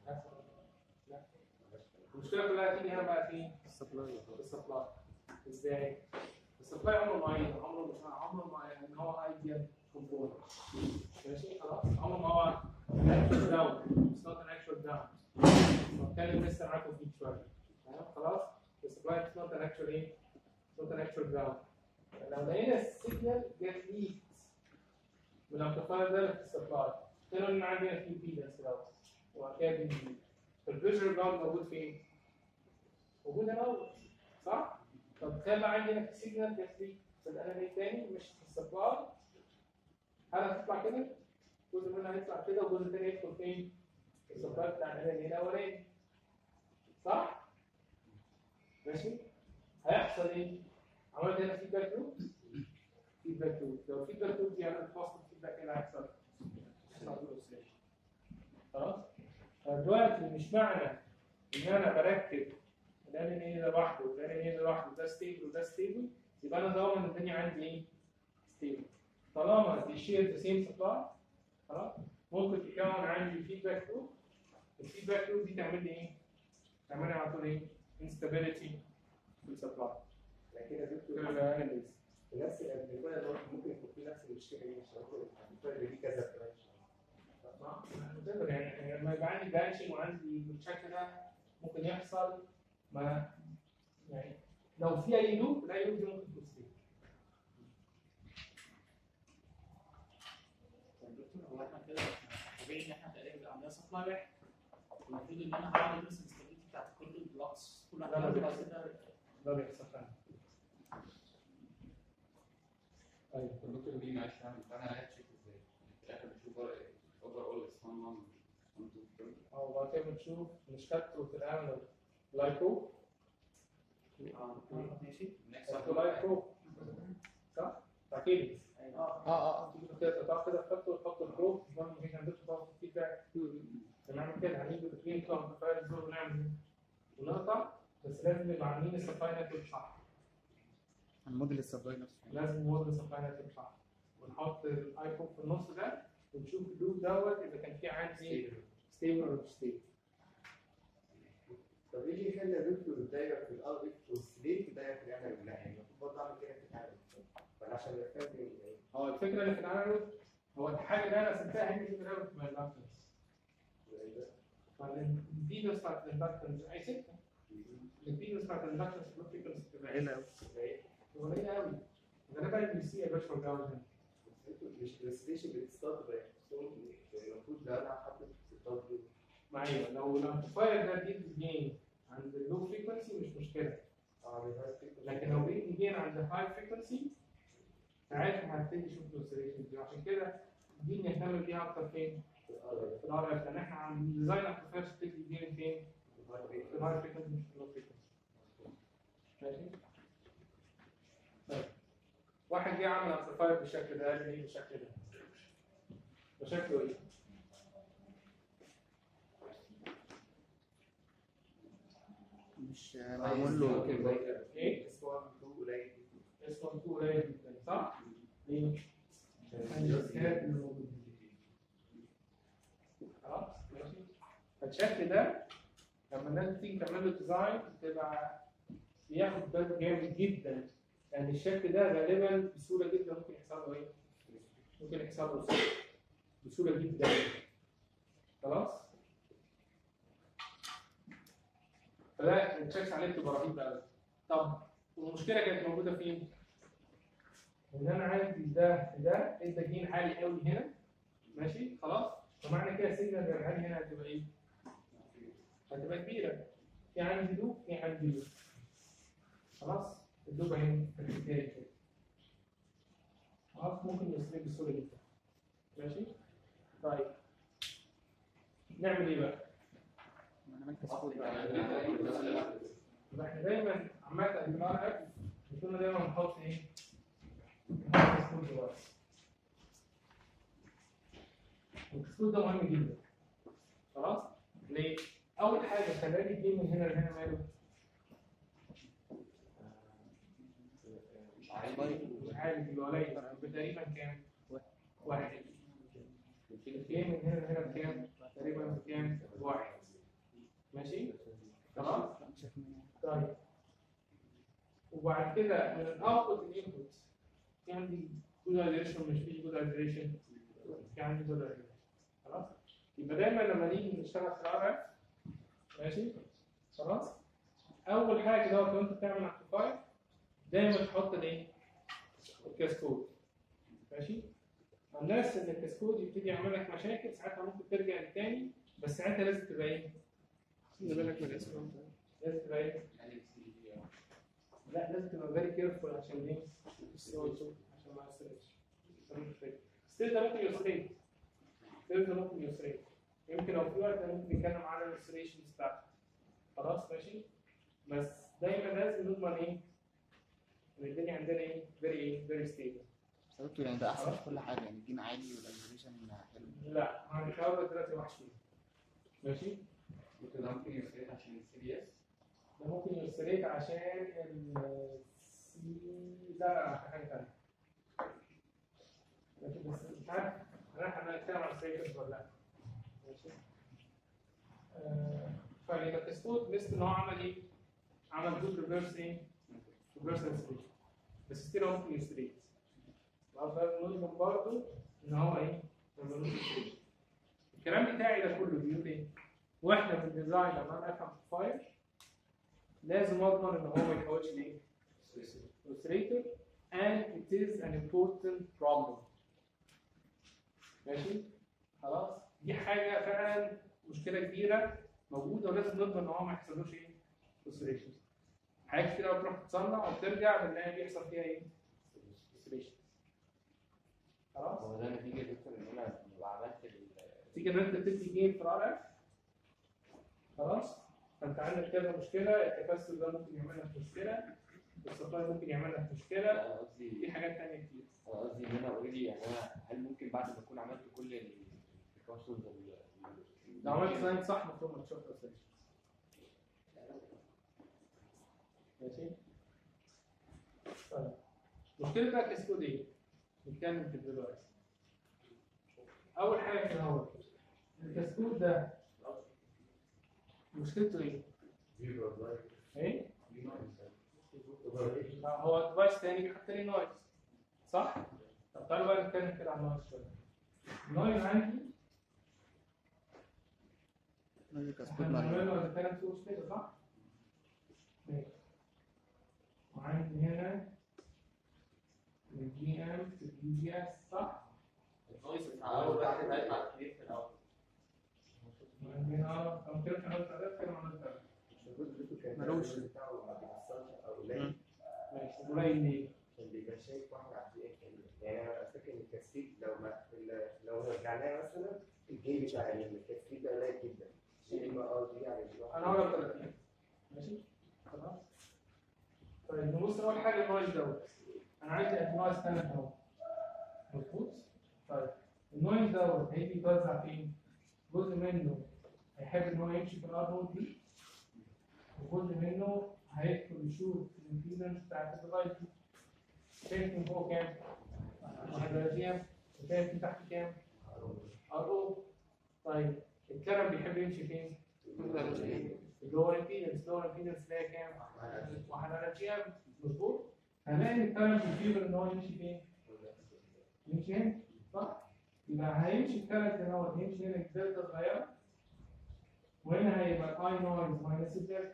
المشكله كلها هتيجي هنا بقى فين؟ السبلاي السبلاي ازاي؟ السبلاي عمره ما هي- عمره مش عمره ما ان هو ايديال كومبوننت ماشي خلاص عمره ما هو اكشوال داون اتس نوت ان اكشوال داون بتكلم لسه معاكم فيه شويه تمام خلاص السبلاي اتس نوت ان اكشوال ايه؟ نوت ان اكشوال داون لو لقينا السيجنال جت ليكت من الامبليفاير ده في السبلاي قلنا ان عندنا في امبيدنس دوت وبعد كده بنجيب الفيجوال جراوند موجود فين؟ موجود هنا اهو صح؟ طب تخيل بقى عندي هنا في سيجنال جت لي في الانمي الثاني مش في السبلاي هل هتطلع كده؟ جزء منها هيطلع كده وجزء الثاني يدخل فين؟ في السبلاي بتاع الانمي الاولاني صح؟ ماشي؟ هيحصل ايه؟ عملت هنا فيدباك لوب فيدباك لوب لو فيدباك لوب دي عملت فاصل فيدباك ايه اللي هيحصل؟ هيحصل oscillation. خلاص؟ فدلوقتي مش معنى ان انا بركب ده ان ده لوحده وده ان ده لوحده ده ستيبل وده ستيبل يبقى انا ضامن الدنيا عندي ايه؟ ستيبل طالما دي شير ذا سيم سبلاي خلاص ممكن تكون عندي فيدباك لوب الفيدباك لوب دي تعمل لي ايه؟ تعمل لي على طول ايه؟ instability في السبلاي لكن يا في دكتور الاناليز نفس الامبليفاير برضه ممكن يكون في نفس المشكله دي مش ممكن الامبليفاير دي كذا تقدر يعني يعني لما يبقى عندي بانشنج وعندي بالشكل ده ممكن يحصل ما يعني لو في اي لوب الاي لوب دي ممكن تكون ستيبل طيب دكتور هو احنا كده طبيعي ان احنا تقريبا بيبقى عندنا سبلاي واحد المفروض ان انا هعمل مثلا الاستابيليتي بتاعت كل البلوكس كل لا، واحده لا، تبقى بيحصل. كده ده بيحصل فعلا طيب الدكتور دي معلش انا انا هتشيك ازاي؟ في الاخر بشوف اوفر اول اس 1 1 1 2 3 او بعد كده بنشوف مش كاتبه في الاول لايكو اه ماشي نكست كاتبه لايكو صح؟ اكيد ايوه اه اه اه تيجي كده تقطع كده تحطه تحط البرو برضه مش عندك تحط فيدباك بنعمل كده هنيجي الاثنين كلام فايل دول ونعمل ونقطع بس لازم نبقى عاملين السبلاي نتورك صح الموديل السبلاي نفسه لازم نوضع السبلاي نتورك صح ونحط الايفون في النص ده ونشوف اللوب دوت اذا كان في عندي ستيبل ولا مش ستيبل طب ايه اللي يخلي يا دكتور الدايره في الار اف والسليت الدايره في الاعلى لا يعني المفروض برضه اعمل كده في الاعلى فانا عشان افهم يعني هو الفكره اللي في الانالوج هو الحاجه اللي انا سبتها هي في الانالوج في الاندكتنس فالامبيدنس بتاعت الاندكتنس اي سته الامبيدنس بتاعت الاندكتنس في الفريكونسي بتبقى قليلة أوي. قليله قوي غالبا اللي سي فيرتشوال جراوند هنا مش الستيشن بتستارت المفروض لو انا حاطط ستارت ما ايوه لو الامبليفاير ده بيدي جين عند اللو فريكونسي مش مشكله ساعتها هبتدي اشوف الاوسيليشن دي عشان كده دي نهتم بيها اكتر فين؟ في الار اف لان احنا عند ديزاين امبليفايرز بتدي دي من فين؟ في الهاي فريكونسي مش في اللو فريكونسي ماشي؟ طيب واحد جه عمل امبليفاير بالشكل ده قال لي ايه بالشكل ده؟ ده شكله ايه؟ مش معمول له ايه؟ اس 1 2 قليل اس 1 2 قليل جدا صح؟ ليه؟ عشان الاسكات اللي موجود خلاص ماشي فالشكل ده لما الناس تيجي تعمل له ديزاين بتبقى بياخد باله جامد جدا لان الشكل ده غالبا بسهوله جدا ممكن يحصل له ايه؟ ممكن يحصل له صوت. بسهوله جدا خلاص؟ فده التشيكس عليه بتبقى رهيبه قوي طب والمشكله كانت موجوده فين؟ ان انا عندي ده ده ادى جين عالي قوي هنا ماشي خلاص ومعنى كده السيجنال اللي عندي هنا هتبقى ايه؟ هتبقى كبيره في عندي دوب في عندي دوب خلاص الدوب اهي في الحكايه كده خلاص ممكن يسرق بسهوله جدا ماشي طيب نعمل ايه بقى؟ انا عملت سكول يبقى احنا دايما عامه في الار اف كنا دايما نحط ايه؟ نحط سكول ديفايس السكول ده مهم جدا خلاص؟ ليه؟ اول حاجه خلاني الجيم من هنا لهنا ماله؟ مش عارف مش عارف يبقى قليل يبقى تقريبا كام؟ واحد الجيم من هنا لهنا بكام؟ تقريبا بكام؟ واحد ماشي؟ خلاص؟ طيب وبعد كده من الاوتبوت الانبوت في عندي جود ايدريشن مش في جود ايدريشن في عندي جود ايدريشن خلاص يبقى دايما لما نيجي نشتغل في الار اف ماشي خلاص اول حاجه دوت لو انت بتعمل امبليفاير دايما تحط الايه؟ الكاسكود ماشي الناس ان الكاسكود يبتدي يعمل لك مشاكل ساعتها ممكن ترجع لتاني بس ساعتها لازم تبقى ايه؟ خلي بالك من الاسم لازم تبقى ايه؟ لا لازم تبقى فيري كيرفول عشان ايه؟ عشان ما يصيرش ستيل ده ممكن يوصلين ستيل ده ممكن يوصلين يمكن لو في وقت ممكن نتكلم على الانستليشنز بتاعته خلاص ماشي بس دايما لازم نضمن ايه؟ ان الدنيا عندنا ايه؟ فيري ايه؟ فيري ستيبل يا دكتور يعني ده احسن في كل حاجه يعني الجين عالي والايزوليشن حلو لا ما مش هقول دلوقتي وحش فيه ماشي؟ ممكن ممكن يصير عشان السي بي اس ده ممكن يوصليك عشان ال سي لا لا عشان حاجه ثانيه ماشي بس مش عارف انا احنا هنتكلم عن سيكلز ولا لا ماشي آه، فيبقى الكسكود ليست ان هو عمل ايه؟ عمل جود ريفرس ايه؟ ريفرس انستليشن بس ستيل هو ممكن يستريت نضمن برضه ان هو ايه؟ ما ملوش installation. الكلام بتاعي ده كله بيقول ايه؟ واحنا في الديزاين لما انا افهم فاير لازم اضمن ان هو ما يتحولش لايه؟ illustrator and it is an important problem ماشي خلاص دي حاجه فعلا مشكله كبيره موجوده ولازم نضمن ان هو ما يحصلوش ايه؟ illustrations حاجات كتير قوي بتروح تتصنع وبترجع بنلاقي بيحصل فيها ايه؟ illustrations خلاص هو ده نتيجة دكتور ان انا لما عملت ال تيجي ان انت تدي جيم في الار اف خلاص فانت عندك كذا مشكله التكسر ده ممكن يعمل لك مشكله السبلاي ممكن يعمل لك مشكله انا قصدي في حاجات ثانيه كتير انا قصدي ان انا اوريدي يعني انا هل ممكن بعد ما اكون عملت كل البريكوشنز لو عملت ديزاين صح المفروض ما تشوفش اوسيليشن ماشي طيب مشكله بقى الكاسكود ايه؟ نتكلم في دلوقتي اول حاجه كده هو الكاسكود ده مشكلته ايه؟ ايه؟ هو ديفايس تاني بيحط لي نويز صح؟ طب تعالوا بقى نتكلم كده عن النويز شويه النويز عندي نازل كاسكود احنا مع بنعمله اذا كانت فلوس كده صح؟ ماشي وعندي هنا الجي ام في الجي جي اس صح؟ النويز بتاع اول واحد هيطلع كتير في الاول وعندي هنا اه طب كده احنا قلنا ده كده عملنا ده ملوش. بتاعه ما بيحصلش او قليل ماشي قليل ليه؟ عشان بيبقى شايف واحد على الدقيقه كامله الجي بتاع الكاسكيد ده قليل جدا جي ام ار دي يعني دي انا هقول لك 30 ماشي خلاص طيب نبص اول حاجه النويز دوت انا عندي انواع ستاندرد اهو مظبوط طيب النويز دوت هيجي يتوزع فين؟ جزء منه هيحب ان هو يمشي في الار نود دي وجزء منه هيدخل يشوف الامبيدنس بتاعت الديفايس دي شايف من فوق كام؟ 31 وشايف من تحت كام؟ ار او طيب الكلام بيحب يمشي فين؟ اللور امبيدنس اللور امبيدنس اللي هي كام؟ 31 مظبوط؟ هنلاقي ان الكلام بيفيبر ان هو يمشي فين؟ يمشي هنا صح؟ يبقى هيمشي الكلام ده هو هيمشي هنا دلتا صغيره وهنا هيبقى اي نويز ماينس الدلتا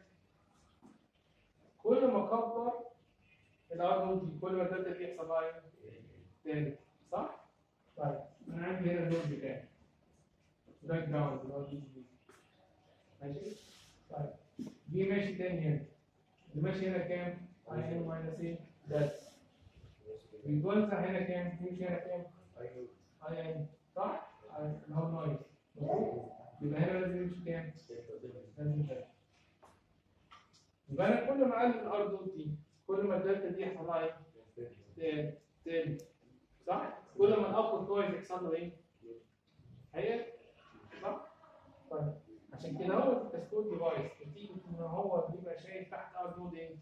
كل ما كبر الار نود دي كل ما الدلتا دي يحصل لها ايه؟ تاني صح؟ طيب انا عندي هنا النود بتاعي ده جراوند اللي هو دي دي ماشي؟ طيب دي ماشي تاني هنا اللي ماشي هنا كام؟ اي ان ماينس ايه؟ دلتا بيتوزع هنا كام؟ يمشي هنا كام؟ اي ان صح؟ اللي هو نويز مظبوط؟ يبقى هنا لازم يمشي كام؟ لازم دلتا يبقى انا كل ما اقلل الار دي كل ما الدلتا دي يحصل لها ايه؟ تاني تاني صح؟ كل ما الاوتبوت نويز يحصل له ايه؟ هي صح؟ طيب عشان كده هو الكاسكود ديفايس نتيجه ان هو بيبقى شايف تحت ار نود ايه؟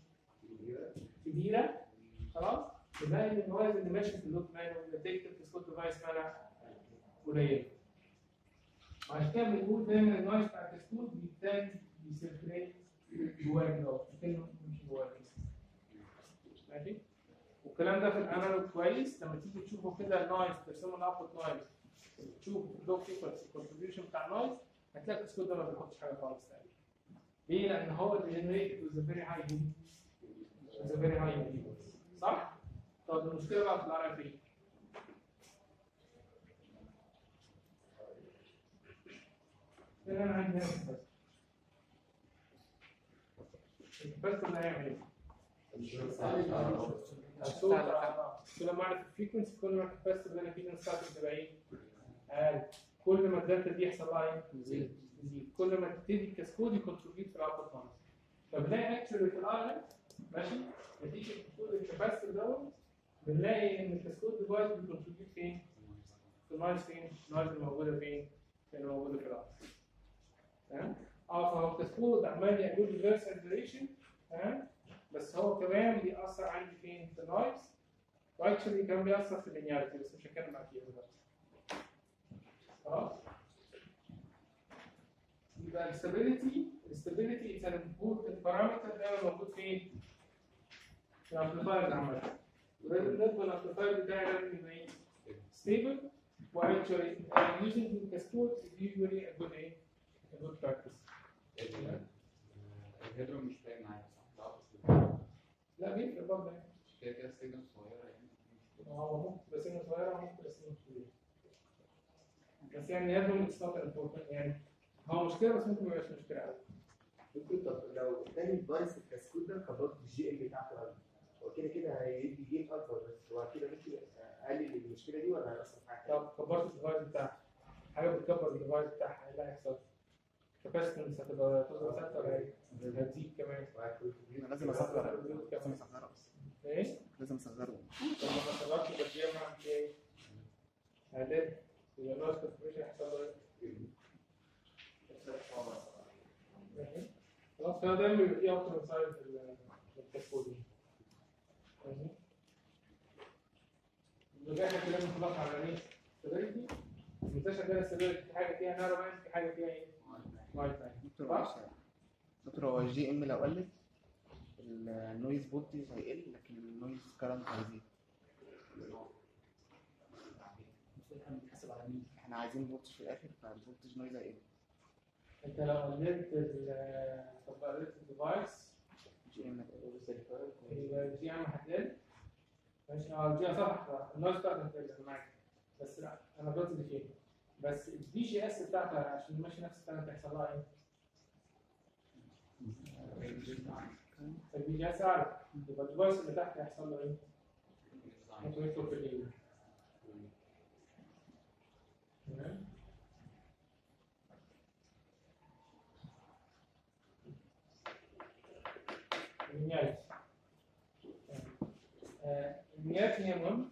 كبيره خلاص؟ تلاقي ان النويز اللي ماشي في اللوب مان نتيجه الكاسكود ديفايس مالها قليله عشان كده بنقول دايما النويز بتاع الكاسكود بيبتدي بيسيركليت جواه كده لكنه مش جواه ماشي والكلام ده في الانالوج كويس لما تيجي تشوفه كده النويز ترسمه الاوتبوت نويز تشوف اللوج فريكونسي الكونتريبيوشن بتاع النويز هتلاقي الكاسكود ده ما بيحطش حاجه خالص تاني ليه؟ لان هو الجنريت وذ فيري هاي وذ فيري هاي صح؟ طب المشكله بقى في الار اف اي هنا انا عندي هنا بس بس اللي هيعمل ايه؟ الصوت آه، كل ما اعرف الفريكونسي كل ما الكباسيتور اللي انا فيه بتاعته تبقى ايه؟ اقل كل ما الدلتا دي يحصل لها ايه؟ تزيد تزيد كل ما تبتدي الكاسكود يكونتريبيوت في الاوتبوت نويز فبنلاقي اكشولي في الار ماشي نتيجه وجود الكباسيتور دوت بنلاقي ان الكاسكود ديفايس بيكونتريبيوت فين؟ في النويز فين؟ النويز اللي موجوده فين؟ اللي موجوده في الار تمام؟ اه فهو الكاسكود عمال يعمل ريفرس اكزلريشن تمام؟ بس هو كمان بيأثر عندي فين؟ في النويز واكشلي كمان بيأثر في اللينياريتي بس مش هتكلم معاك فيها دلوقتي خلاص؟ يبقى الستابيليتي الستابيليتي از ان امبورتنت بارامتر دايما موجود فين؟ في الامبليفاير عامة بالنسبة للامبليفاير بتاعي لازم يبقى ايه؟ stable واكشولي using the cascade is usually a good ايه؟ a good practice الهيدرو مش باين معايا صح؟ لا بس لا بيفرق برضه يعني كده كده سيجنال صغيرة يعني هو ممكن تبقى سنة صغيرة وممكن تبقى سنة كبيرة. بس يعني يبدو من ستارت امبورتنت يعني هو مشكلة بس ممكن ما يبقاش مشكلة قوي. ممكن طب لو اداني ديفايس الكاسكود ده كبرت الجي ام بتاعته قوي هو كده كده هيدي جيم اكبر بس هو كده ممكن اقلل المشكله دي ولا هيأثر في حاجه؟ طب كبرت الديفايس بتاعها حاجة بتكبر الديفايس بتاعها ايه اللي هيحصل؟ كاباسيتنس هتبقى تظهر ثابتة ولا ايه؟ هتزيد كمان. انا لازم اصغر لازم اصغره بس ايه؟ لازم اصغره طب ما صغرتش البديهة مع ايه؟ هتقل يبقى الناس كونفريشن هيحصل له ايه؟ ماشي؟ خلاص فده دايما بيبقى فيه اوبتيمال سايز للكاسكود ماشي؟ يبقى احنا كده بنخلص على ايه؟ stability منتشر كده stability في حاجه فيها نارو باند في حاجه فيها ايه؟ وايد باند دكتور معلش دكتور هو الجي ام لو قلت النويز فولتج هيقل لكن النويز كارنت هيزيد احنا بنتحاسب على مين؟ احنا عايزين فولتج في الاخر فالفولتج نويز هيقل انت لو قللت ال طب قللت الديفايس جي ام يبقى الجي ام هتقل ماشي اه الجي ام صح الناس بتاعتك هتقل انا معاك بس لا انا غلطت اللي فيها بس الدي جي اس بتاعتها عشان ماشي نفس الكلام هيحصل لها ايه؟ الدي جي اس اعلى يبقى الديفايس اللي تحت هيحصل له ايه؟ ممكن يدخل في الليل تمام النيات آه، النيات هي مهم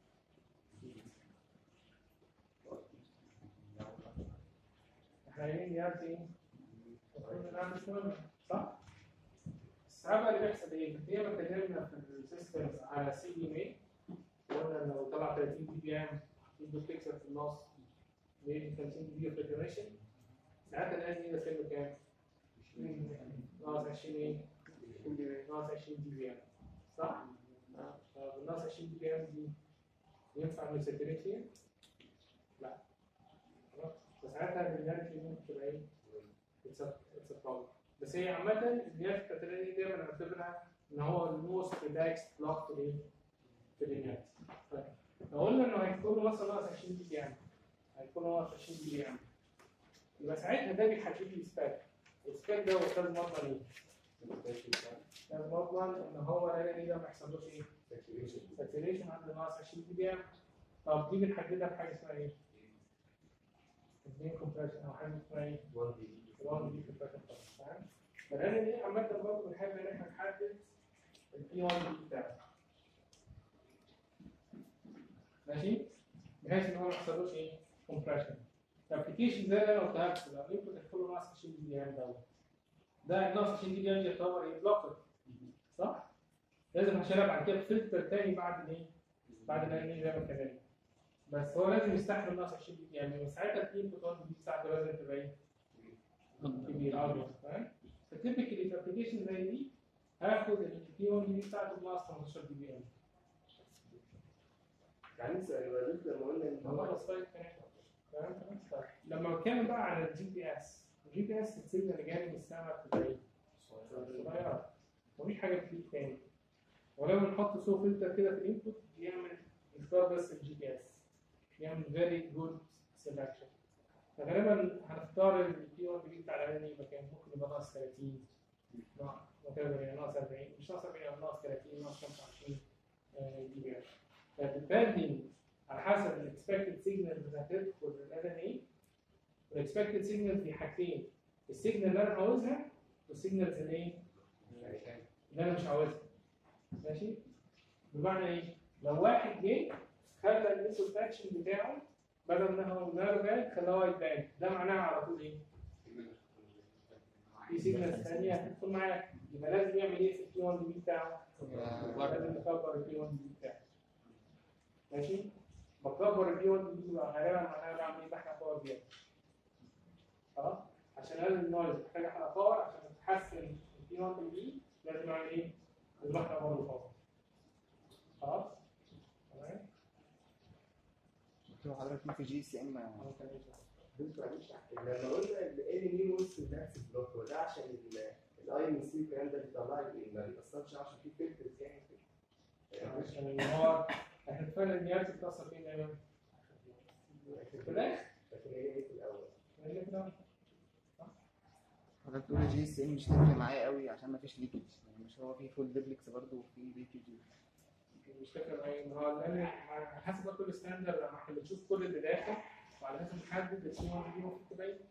احنا قايلين نيات ايه؟ المفروض انها مش مهمة صح؟ السحابة اللي بيحصل ايه؟ زي ما اتكلمنا في السيستمز على سي دي مي قلنا لو طلع 30 دي بي ام يدوا بيكسل في النص 150 دي بي ريجريشن ساعتها الان دي سنه كام؟ ناقص 20 ايه؟ ناقص 20 دي بي ام صح؟ آه. طب ناقص 20 دي بي ام دي ينفع نسيتريت فيها؟ لا خلاص فساعتها الرياليتي ممكن تبقى ايه؟ اتس اتس بروبلم بس هي عامة النيات الكاتالونية دي دايما نعتبرها ان هو الموست ريلاكس بلوك في ايه؟ في النيات. طيب لو قلنا انه هيكون مثلا ناقص 20 دي بي ام هيكون ناقص 20 دي بي ام يبقى ساعتها ده بيحدد لي سباك السباك ده هو استاذ مضمن ايه؟ استاذ مضمن ان هو ال ان ده ما يحصلوش ايه؟ ساتوريشن عند ناقص 20 دي بي ام طب دي بنحددها بحاجه اسمها ايه؟ الدين كومبريشن او حاجه اسمها ايه؟ 1 دي الوان دي كومبريشن تمام؟ فالان دي عامه برضه بنحب ان احنا نحدد البي 1 دي بتاعه ماشي؟ بحيث ان هو ما يحصلوش ايه؟ كومبريشن الابلكيشن زي اللي انا قلتها لكم لو انتوا تدخلوا ناقص 20 دي بي ام دوت ده الناقص 20 دي بي ام دي يعتبر ايه؟ بلوكر صح؟ لازم هشيلها بعد كده فلتر تاني بعد الايه؟ بعد ما زي ما اتكلمنا بس هو لازم يستحمل ناقص 20 دي يعني ساعتها الانبوت 1 دي بتاعته لازم تبقى ايه؟ كبير ابيض فاهم؟ فتيبيكلي في ابلكيشن زي دي هاخد البي 1 دي بتاعته بناقص 15 دي بي ام يعني سؤال يا دكتور لما قلنا ان هو هو السلايد كان تمام تمام طيب. لما بتكلم بقى على الجي بي اس الجي بي اس السيجنال جاي من السماء بتبقى ايه؟ صغيره مفيش حاجه بتفيد تاني ولو بنحط سو فلتر كده في الانبوت بيعمل يختار بس الجي بي اس بيعمل فيري جود سelection فغالبا هنختار البي 1 بي بتاع الاولاني يبقى كام ممكن يبقى ناقص 30 ناقص whatever يعني ناقص 40 مش ناقص 40 يعني ناقص 30 ناقص 25 جي بي اس فديبندنج على حسب الاكسبكتد سيجنال اللي هتدخل ال ان اي الاكسبكتد سيجنال في حاجتين السيجنال اللي انا عاوزها والسيجنالز اللي ايه؟ اللي انا مش عاوزها ماشي؟ بمعنى ايه؟ لو واحد جه خلى الانسول اكشن بتاعه بدل ما هو نار باك خلاه وايت باك ده معناها على طول ايه؟ في سيجنالز ثانيه هتدخل معاك يبقى لازم يعمل ايه في البي 1 دي بتاعه؟ لازم يكبر البي 1 دي بتاعه ماشي؟ بكبر البي 1 دي بقى غالبا معناها بعمل ايه؟ بحرق باور زياده خلاص؟ عشان اقلل النويز محتاج احرق باور عشان تحسن البي 1 دي لازم اعمل ايه؟ لازم احرق باور باور خلاص؟ تمام؟ قلت له حضرتك في جي سي ام دكتور معلش لما قلنا ال ان اي وسط النفس بلوك هو ده عشان الاي ام سي والكلام ده بيطلع لي ما بيأثرش عشان في فلترز يعني عشان هو احنا اتفقنا ان النيات بتأثر فين دايما؟ في الاخر لكن هي ايه في الاول اللي في الأول. حضرتك تقول جي سي ام مش هتفرق معايا قوي عشان ما فيش ليكج يعني مش هو في فول ديبلكس برضه وفي ليكج مش فاكر معايا ان هو لان على حسب بقى كل ستاندرد لما احنا بنشوف كل اللي داخل وعلى اساس نحدد السي 1 دي المفروض تبقى ايه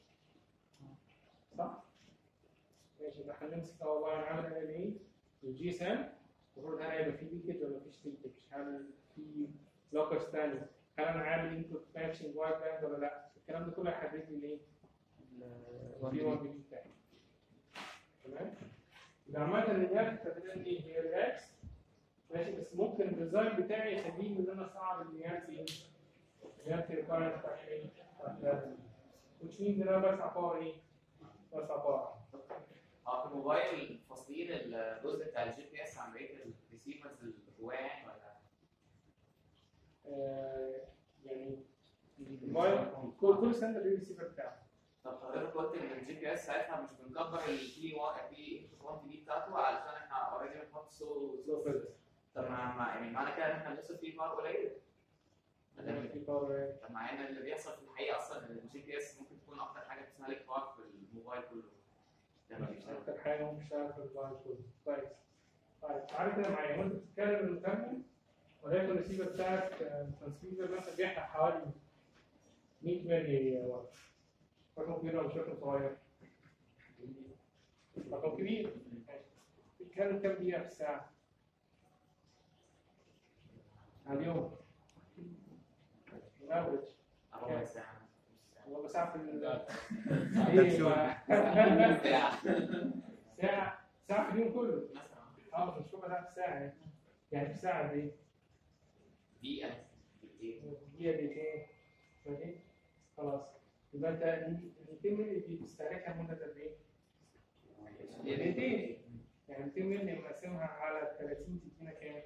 صح؟ ماشي يبقى احنا نمسك اه والله انا عامل ال ايه الجي اس ام المفروض هل هيبقى في ليكج ولا مفيش ليكج؟ هل في بلوكرز تاني؟ هل انا عامل انبوت ماتشنج وايت باند ولا لا؟ الكلام ده كله هيحدد لي الايه؟ البي 1 بي بتاعي تمام؟ يبقى عامة النيات بتاعتنا دي هي ريلاكس ماشي بس ممكن الديزاين بتاعي يخليني ان انا اصعب النيات ايه؟ النيات ريكوايرمنت بتاعت ايه؟ بتاعت اللازم. which means ان انا برفع باور ايه؟ برفع باور اه في الموبايل فاصلين الجزء بتاع الجي بي اس عن بقيه الريسيفرز اللي جواه يعني ولا آه، يعني الموبايل كل كل ستاندرد ليه الريسيفر بتاعه طب حضرتك قلت ان الجي بي اس ساعتها مش بنكبر البي 1 بي 1 دي بتاعته علشان احنا اوريدي بنحط سو سو فلتر طب ما ما- يعني معنى كده ان احنا بنصرف فيه باور قليل في باور طب مع ان اللي بيحصل في الحقيقه اصلا ان الجي بي اس ممكن تكون اكتر حاجه بتستهلك باور في الموبايل كله ده ما فيش اكتر حاجه هو مش عارف الموبايل كله كويس طيب تعالى كده معايا وانت بتتكلم المكمل ولكن الريسيفر بتاعك ترانسميتر مثلا بيحرق حوالي 100 ملي وات رقم كبير ولا مش رقم صغير؟ رقم كبير ماشي. بيتكلم كام دقيقة في الساعة؟ على اليوم الافرج ربع ساعة ربع ساعة في ال ساعة. ايوه ساعة ساعة ساعة في اليوم كله مثلا اه مش ربع ساعة في الساعة يعني يعني في ساعة قد ايه؟ دقيقة دقيقة. دقيقة دقيقتين ماشي؟ خلاص يبقى انت ال 200 مللي دي بتستهلكها مدة قد ايه؟ دقيقتين يعني 200 مللي مقسمها على 30 تدينا كام؟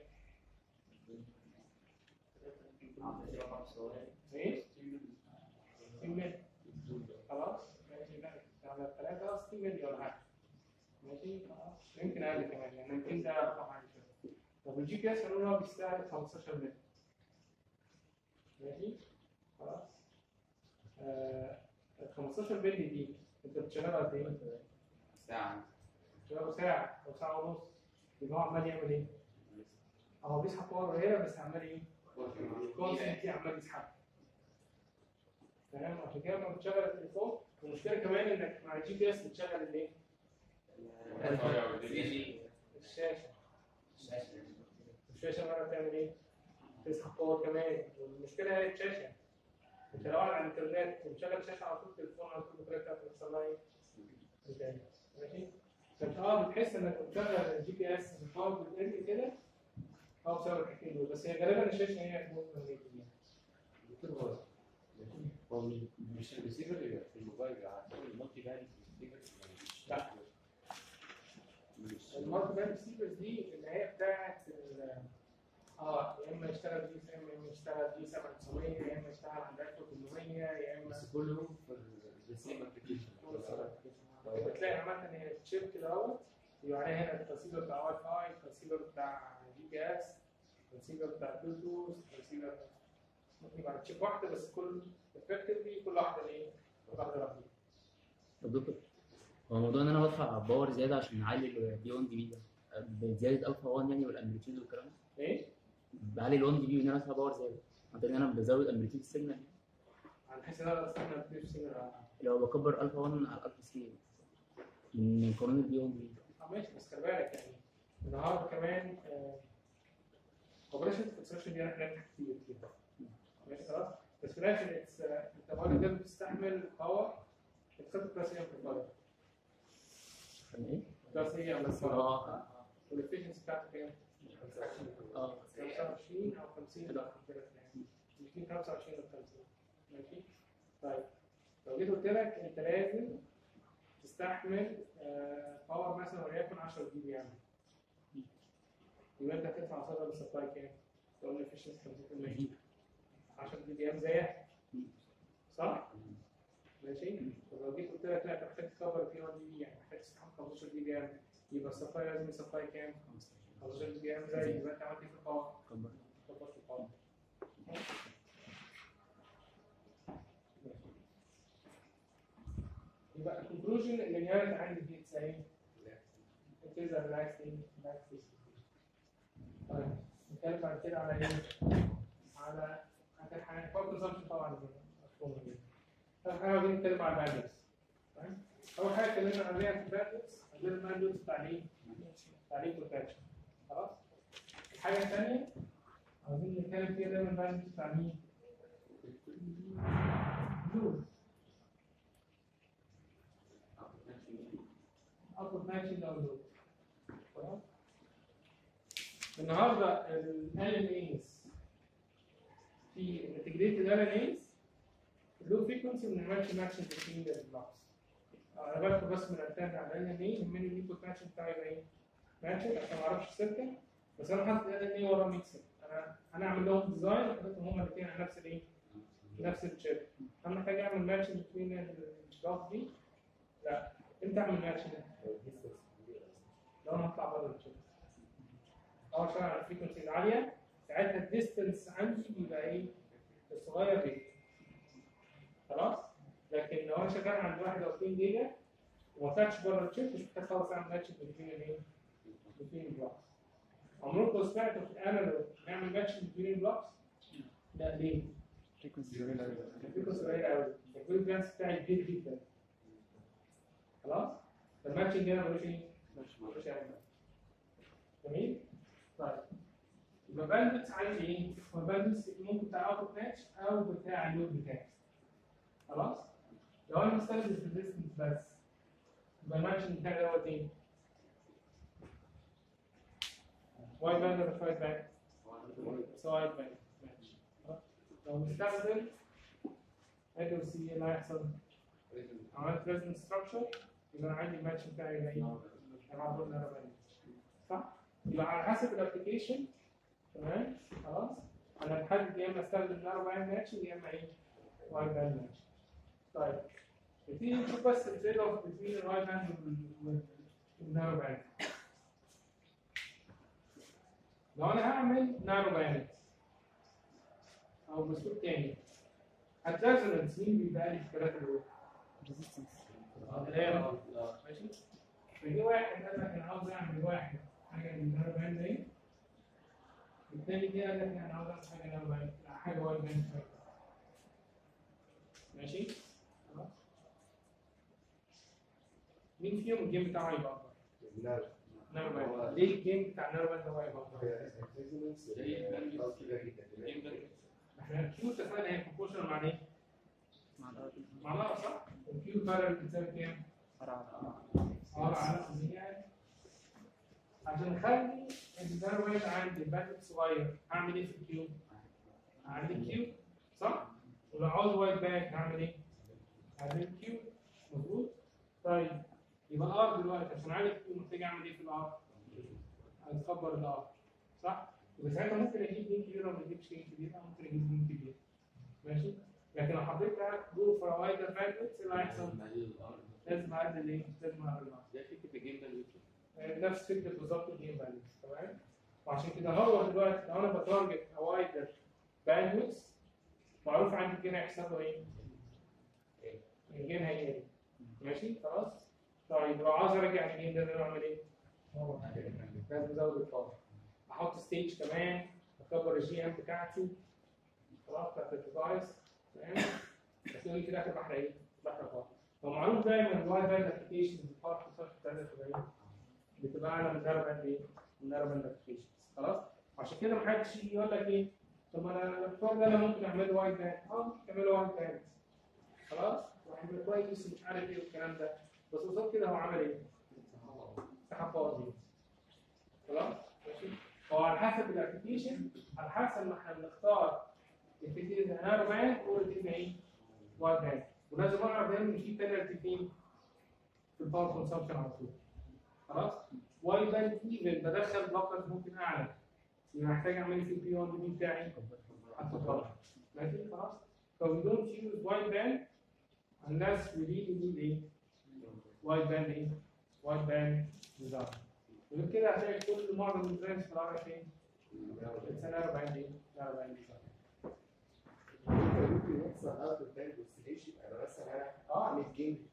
ايه؟ 60 مللي خلاص ماشي لا على 3 60 مللي ولا حاجة ماشي خلاص يمكن اقل كمان يعني 200 ده رقم عالي شوية طب الجي بي اس قالوا له بيستهلك 15 مللي ماشي خلاص آه ال 15 مللي دي انت بتشغلها قد ايه؟ ساعة بتشغله ساعة او ساعة ونص يبقى هو عمال يعمل ايه؟ هو بيسحب باور قليلة بس عمال ايه؟ كونستنتلي عمال يسحب تمام عشان كده لما بتشغل التليفون المشكلة كمان انك مع الجي بي اس بتشغل الايه؟ الشاشة الشاشة مرة بتعمل ايه؟ تسحب باور كمان والمشكلة هي الشاشة انت لو قاعد على الانترنت ومشغل شاشة على طول التليفون على طول البطارية بتاعتك بيحصل لها ايه؟ بتقل. ماشي؟ فانت اه بتحس انك بتشغل الجي بي اس الباور بتقل كده اه بسبب الحاجتين دول بس هي غالبا الشاشة هي جزء من الجديد. هو مش مش الريسيفر اللي في الموبايل بيبقى المالتي باند ريسيفر لا. مش المالتي باند ريسيفرز دي اللي هي بتاعت ال- اه يا اما يشتغل دي يا اما يشتغل دي 7900 يا اما يشتغل عند 1800 يا اما بس كلهم في السيم ابلكيشن بتلاقي عامة هي الشيب كده اهوت يبقى عليها هنا الترسيبر بتاع واي فاي الترسيبر بتاع جي بي اس الترسيبر بتاع بلوتوث الترسيبر ممكن يبقى على تشيب واحدة بس كل افكتفلي كل واحدة ايه؟ كل واحدة لوحدها طب دكتور هو موضوع ان انا بدفع باور زياده عشان اعلي البي 1 دي بي ده بزياده الفا 1 يعني والامبليتيود والكلام ده ايه؟ بعلي ال 1 دي بي وان انا بدفع باور زياده عن طريق ان انا بزود امبليتيود السيجنال على حيث ان انا استخدم كتير سيجنال لو بكبر الفا 1 على الالفا سي من قانون البي 1 دي بي اه ماشي بس خلي بالك يعني النهارده كمان اوبريشن كونستراكشن دي حاجات كتير جدا ماشي خلاص بس في الاخر اتس انت بقول لك بتستحمل باور بتاخد كلاس ايه امبليفاير عشان ايه؟ كلاس ايه امبليفاير اه والافشنسي بتاعته كام؟ اه 25 او 50 لا كده يعني بين 25 و 50 ماشي طيب لو جيت قلت لك انت لازم تستحمل آه، باور مثلا وليكن 10 جيجا يعني يبقى انت هتدفع صدر السبلاي كام؟ تقول لي افشنسي 50% 10 جيجا يعني زيها صح؟ ماشي؟ طب لو جيت قلت لك لا انت محتاج تكبر في 1 جي بي يعني محتاج تستحمل 15 جيجا يعني يبقى السبلاي لازم السبلاي كام؟ 15 جيجا يعني زي يبقى انت عملت ايه في الباور؟ كبر كبرت الباور يبقى الكونكلوجن اللي نهاية عندي دي تساوي it is a relaxing relaxing طيب نتكلم بعد كده على ايه؟ على آخر حاجة باور كونسمشن طبعا مفهوم جدا آخر حاجة عايزين نتكلم على الباندويث طيب أول حاجة اتكلمنا عليها في الباندويث عندنا الباندويث بتاع الايه؟ بتاع الايه بروتكشن خلاص؟ الحاجة الثانية عايزين نتكلم فيها دايما الباندويث بتاع مين؟ جول اخد ماشي داونلود تمام النهارده ال LNAs في الانتجريتد LNAs له فريكونسي ما بنعملش ماتشنج بين البلوكس انا باخد بس من الانتاج على ال LNA يهمني الانبوت ماتشنج بتاعي يبقى ايه؟ ماتشنج عشان ما اعرفش السيركل بس انا حاطط ال LNA ورا ميكسر انا انا اعمل لهم ديزاين وحطيتهم هما الاثنين على نفس الايه؟ نفس الشيب انا محتاج اعمل ماتشنج بين البلوك دي لا امتى اعمل ماتشنج؟ لو انا هطلع بره الشيب اول شغل على الفريكونسي العاليه ساعتها الديستنس عندي بيبقى ايه؟ الصغير جدا خلاص؟ لكن لو انا شغال عند 1 او 2 جيجا وما طلعتش بره الشيب مش محتاج خالص اعمل ماتشنج بين الايه؟ بين البلوكس عمركم سمعتوا في الانالوج نعمل ماتشنج بين البلوكس؟ لا ليه؟ frequency قليلة أوي. الفريكونسي قليله قوي الفريكونسي بتاعي بتاعي كبير جدا خلاص؟ فالماتشنج هنا ملوش ايه؟ ملوش يعني جميل؟ طيب يبقى باندويث عندي ايه؟ هو الباندويث ممكن بتاع اوتو ماتش او بتاع اللود بتاعي خلاص؟ لو انا مستخدم الريزستنس بس يبقى الماتشنج بتاعي دوت ايه؟ وايد باند ولا وايد باند؟ وايد باند ماشي خلاص؟ لو مستخدم ادي وسي ايه اللي هيحصل؟ عملت ريزنس ستراكشر يبقى انا عندي الماتش بتاعي يبقى ايه؟ هيبقى عبارة عن باند صح؟ يبقى على حسب الابلكيشن تمام خلاص انا بحدد يا اما استخدم نارو باند ماتشنج يا اما ايه؟ وايد باند ماتشنج طيب نبتدي نشوف بس التريد اوف بين الوايد باند والنارو باند لو انا هعمل نارو باند او باسلوب تاني الريزونانس مين بيبقى لي في الثلاثه دول؟ ريزيستنس الآن ماشي فجي واحد قال لك انا عاوز اعمل واحد حاجه من نارو باند دي الثاني جه قال لك انا عاوز اعمل حاجه نارو باند حاجه وايد باند ماشي خلاص مين فيهم الجيم بتاعه يبقى افضل؟ نعم نارو باند ليه الجيم بتاع نارو باند هو يبقى افضل؟ الريزونانس كده جدا احنا الكيو اتفقنا هي بروبورشنال مع ايه؟ مع الارض مع بعض صح؟ الكيو بارل بتساوي كام؟ أربعة اه على نفس يعني عشان نخلي الدار وايد عندي باكت صغير هعمل ايه في الكيو؟ هعمل كيو صح؟ ولو عاوز وايد باك هعمل ايه؟ هعمل كيو مظبوط؟ طيب يبقى الار دلوقتي عشان اعمل كيو محتاج اعمل ايه في الار؟ هنكبر الار صح؟ يبقى ساعتها ممكن اجيب مين كبيره وما اجيبش مين كبيره ممكن اجيب مين كبيره ماشي؟ لكن لو حطيت جروب فور وايدر باكتس اللي هيحصل لازم اعدل ايه؟ لازم اعدل الار ده فكره الجيم ده اليوتيوب نفس فكره بالظبط الجيم بالانس تمام وعشان كده هو دلوقتي لو انا بتارجت وايدر باندويث معروف عندي الجين هيحصل له ايه؟ الجين هيقل ماشي خلاص؟ طيب لو عاوز ارجع الجين ده لازم اعمل ايه؟ لازم ازود الباور احط ستيج كمان اكبر الجي ام بتاعتي خلاص بتاعت الديفايس تمام بس يقول لي كده هتبقى احنا ايه؟ بحر باور هو معروف دايما الواي باند ابلكيشنز الباور بتاعتها 73 بتبقى اعلى من نارو باند ايه؟ من نارو باند ابلكيشنز خلاص؟ عشان كده محدش يجي يقول لك ايه؟ طب ما انا البتوع ده انا ممكن اعمله وايد باند اه ممكن اعمله وايد باند خلاص؟ وهيبقى كويس ومش عارف ايه والكلام ده بس قصاد كده هو عمل ايه؟ سحب باور خلاص؟ ماشي؟ هو على حسب الابلكيشن على حسب ما احنا بنختار الفيتيز نارو باند والفيتيز ايه؟ وايد باند ولازم اعرف دايما ان في بينالتي فين؟ في الباور كونسبشن على طول خلاص وايد باند ايفن بدخل بلوكرز ممكن اعلى يبقى محتاج اعمل في البي 1 بي بتاعي حتى غلط ماشي خلاص so we don't use wide band unless we really need a wide band ايه wide band design وغير كده هتلاقي كل معظم الديزاينز في العربية فين؟ it's a narrow band ايه؟ narrow band design ممكن يحصل اوت اوف باند اوسيليشن انا مثلا انا اه اعمل جيم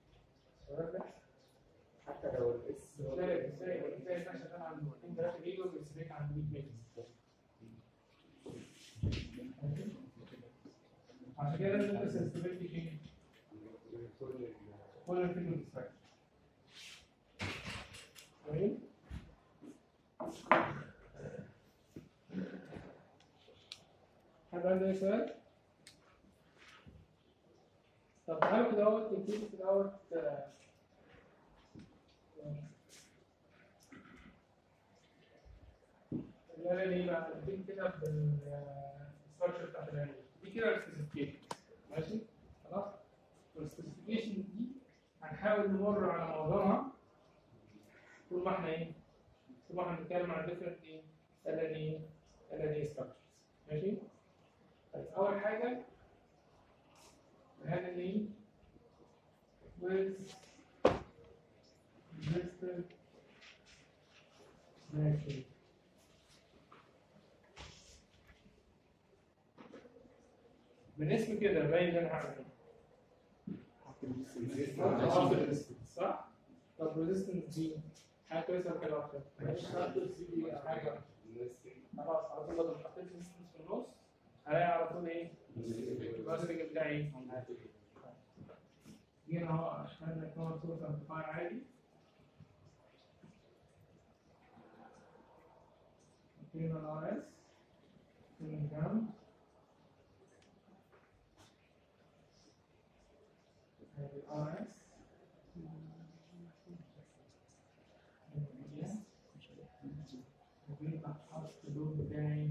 حتى لو الاس تلاقي تلاقي تلاقي ده شغال عنده 2 3 جيجا والسبيك عنده 100 ميجا عشان كده لازم انت سنسبيلتي فين؟ كل الفيلم ديستراكشن جميل؟ حد عنده اي سؤال؟ طب تعالوا كده اهوت نبتدي كده اهوت آه، الآلة دي بقى نبتدي كده بالستراكشر بتاعت الآلة دي كده السبيسيفيكيشن ماشي خلاص والسبيسيفيكيشن دي هنحاول نمر على معظمها طول ما احنا ايه طول ما احنا بنتكلم عن different ايه ال دي ال دي structures ماشي طيب أول حاجة ال دي with resistant matching من اسم كده باين ان انا هعمل ايه؟ صح؟ طب ريزيستنس دي حاجه كويسه ولا حاجه وحشه؟ حاجه خلاص على طول لو حطيت ريزيستنس في النص هلاقي على طول ايه؟ الباسنج بتاعي ايه؟ جينا اهو اشتغلنا كمان صوره امبليفاير عادي فين الار اس فين الجام ادي الار اس وبيبقى حاطط اللون بتاعي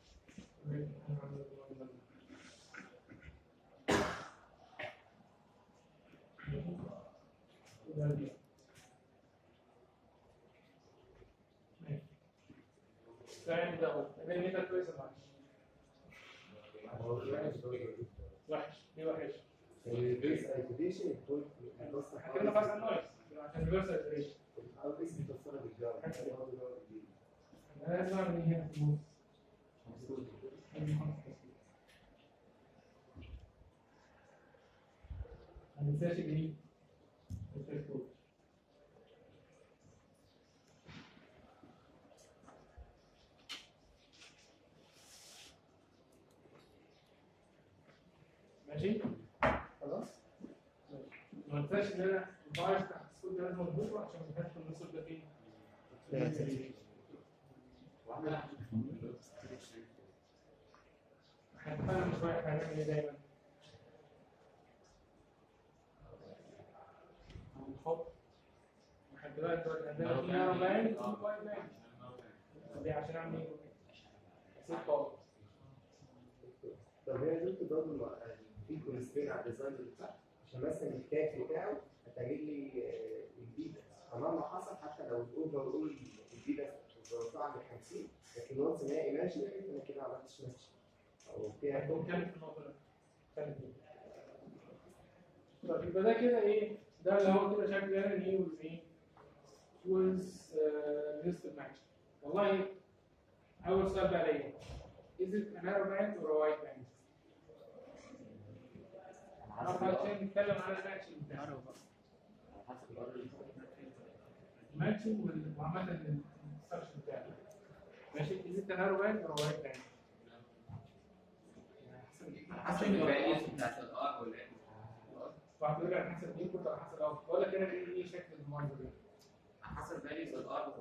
وده دي. ماشي. فاهم ده هو ده ميتا كويس ولا وحش؟ وحش ليه وحش؟ البيس ايكوديشن يكون حكينا بس عن نويز عشان ريفرس ايتريشن او اسم توصله بالجو انا لازم اعمل ايه هنا في النص؟ ما ننساش الايه؟ التركوز ماشي؟ خلاص؟ ما ننساش ان انا الفايز تحت السكوت ده لازم اظبطه عشان ما يبقاش النص ده فين؟ هتفهم مش رايح هنعمل ايه دايما؟ هنحط لحد دلوقتي دلوقتي عندنا في نارو لاين وفي وايد لاين دي عشان اعمل ايه؟ اسيب خالص طب هي دكتور برضه في كونسترين على الديزاين بتاعها عشان مثلا التاج بتاعه هتعمل لي البيتا فمهما حصل حتى لو الاوفر اول البيتا متوسعه من 50 لكن وانس ان هي ايماجينري فانا كده ما عملتش ماتش او فيها هتكون كام في النقطة دي؟ كام دي؟ طيب يبقى ده كده ايه؟ ده اللي هو كده شكل يعني ايه ويز ايه؟ ويز ليست ماتش والله اول سؤال بقى ليا is it a narrow band or a wide band؟ عرفت عشان نتكلم على الماتشنج بتاعه الماتشنج وال- وعامة الانستراكشن بتاعه ماشي is it a narrow band or a wide band؟ حسب الفاليوز بتاعت الار والان واحد يقول لك على حسب الانبوت على حسب الاوتبوت بقول لك انا ايه ايه شكل المنظر ده حسب فاليوز الار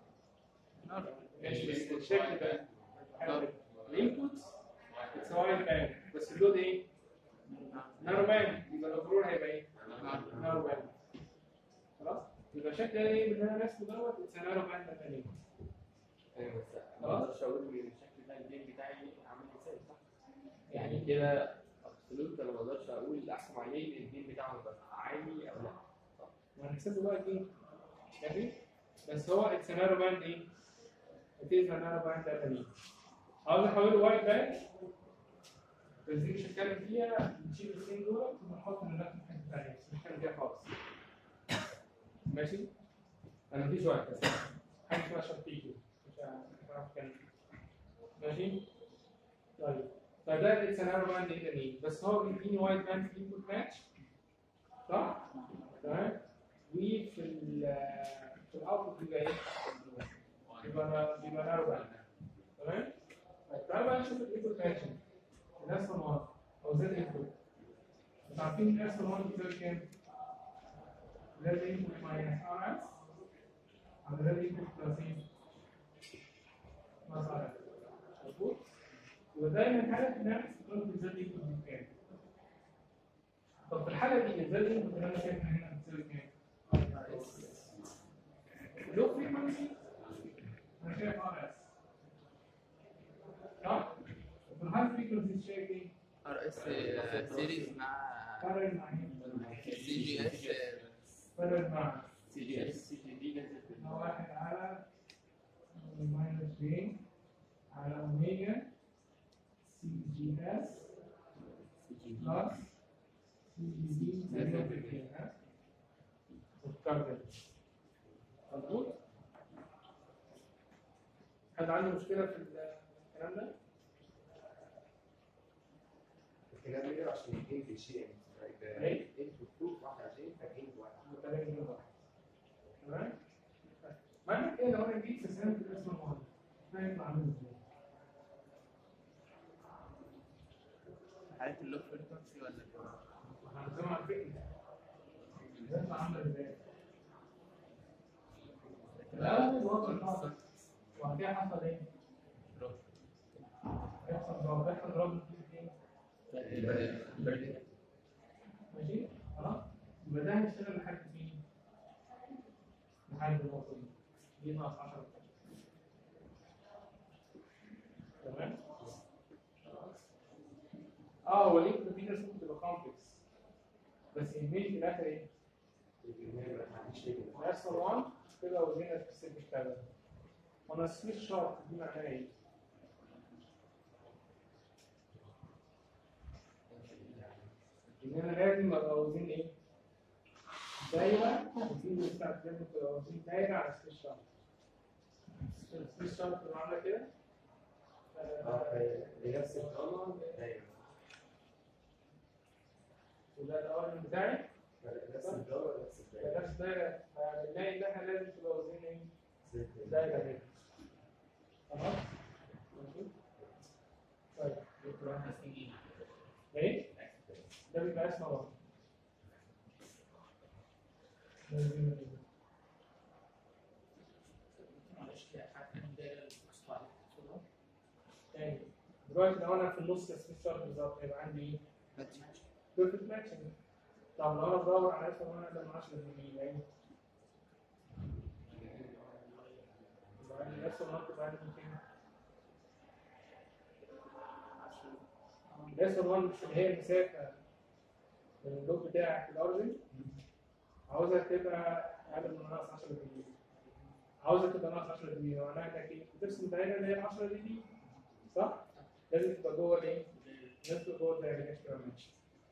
ماشي بس الشكل ده الانبوت اتس وايد باند بس اللود ايه؟ نارو باند يبقى الاوفرول هيبقى ايه؟ نارو باند خلاص؟ يبقى شكل ايه اللي انا راسمه دوت اتس نارو باند مثلا ايوه بس ما اقدرش اقول ان الشكل ده الجيم بتاعي عامل ازاي صح؟ يعني يعني كده ابسولوت انا ما اقدرش اقول احكم عليه ان الجيم بتاعه يبقى عالي او لا وهنحسبه دلوقتي ايه؟ ماشي؟ بس هو اتس نارو باند ايه؟ اتس نارو باند مثلا عاوز احوله وايد باند بس دي مش هتكلم فيها نشيل الاثنين دول ونحط الرقم في حته ثانيه مش هنتكلم فيها خالص ماشي؟ انا مفيش وقت بس حاجه اسمها شرطيكي مش هعرف اتكلم ماشي؟ طيب فده السيناريو باند ايه جميل بس هو بيديني وايد باند في الانبوت ماتش صح؟ تمام؟ وفي ال في الاوتبوت بيبقى ايه؟ بيبقى بيبقى نارو باند تمام؟ طيب تعالوا بقى نشوف الانبوت ماتشنج الناس 1 او زد انبوت انتوا عارفين الناس 1 بتساوي كام؟ زد انبوت ماينس ار اس على زد انبوت بلس ايه؟ بلس ار اس مظبوط؟ ودايما حاله نفس تكون زد انبوت بكام؟ طب في الحاله دي زد انبوت اللي انا شايفها هنا بتساوي كام؟ لو فريكونسي انا شايف ار اس صح؟ وفي الهاي فريكونسي شايف ايه؟ ار اس سيريز مع بارل مع ايه؟ سي جي اس بارل مع سي جي اس سي جي دي نزل في ده واحد على ماينس جي على اوميجا سي جي اس بلس سي جي دي تقريبا في اتنين، ها؟ والكاربون مظبوط؟ حد عنده مشكلة في الكلام ده؟ الكلام ده عشان الجيم بيشيل ايه؟ انتوا تو 21 فالجيم واحد متابعين من واحد. تمام؟ معنى كده لو انا جيت في سنة الاسم المهم هيطلع عامل ازاي؟ حالة اللو فريكونسي ولا هنقسمها على فكرة هيطلع عامل ازاي؟ الأول وضع الخاص وبعد كده حصل ايه؟ اضرب فين؟ ماشي خلاص يبقى ده هيشتغل لحد فين؟ لحد النقطة دي دي ناقص 10 تمام؟ اه هو ليه في ناس ممكن تبقى كومبلكس بس يهمني في الاخر ايه؟ نفس 1 كده وزينا سبيسيفيك كذا وانا سويتش شارت دي معناها ايه؟ ان انا لازم ابقى واخدين ايه؟ دايره وفي بتاعت لازم تبقى واخدين دايره على سويتش شارت السويتش شارت تبقى عامله كده آه، بنفس القامة وده الاول بتاعي نفس الدورة نفس الدايرة نفس دايره فبنلاقي ان احنا لازم تبقى واخدين ايه؟ ست دايره كده خلاص؟ ماشي؟ طيب ايه؟ ده بيبقى اسمه واحد معلش كده حاجه من دايره الفوكس بعد تاني دلوقتي لو انا في النص سبيس شارت بالظبط هيبقى عندي ايه؟ بيرفكت ماتشنج طب لو انا بدور على اسم وانا اقدر من 10 جنيه يبقى ايه؟ يبقى عندي اسم وانا تبقى عندي 200 الاسم وانا مش اللي هي المسافه من اللوب بتاعك الارضي عاوزها تبقى اقل من ناقص 10 جنيه عاوزها تبقى ناقص 10 جنيه معناها انك ايه؟ بترسم دايره اللي هي 10 جنيه صح؟ لازم تبقى جوه الايه؟ لازم تبقى جوه الدايره الاكسترا ماتش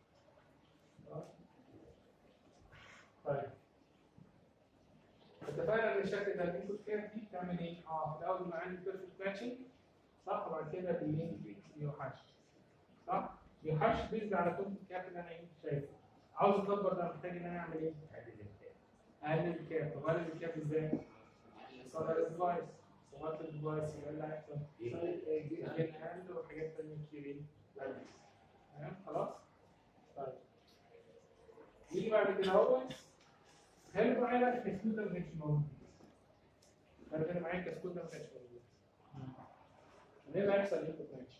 طيب اتفقنا ان الشكل ده الانبوت كيرف دي بتعمل ايه؟ اه في الاول بيبقى عندي بيرفكت ماتشنج صح وبعد كده بي- بيوحش صح؟ بيوحش بيزد على كل الكاب اللي انا ايه شايفه عاوز اكبر ده محتاج ان انا اعمل ايه؟ اقلل الكاب طب اقلل الكاب ازاي؟ صغر الديفايس صغرت الديفايس يبقى اللي هيحصل جين هاند وحاجات تانية كتير ايه؟ تمام خلاص؟ طيب يجي بعد كده اهو هل معايا الكسكوت ده ما كانش موجود انا كان معايا الكسكوت ده ما كانش موجود ليه اللي هيحصل انبوت ماتش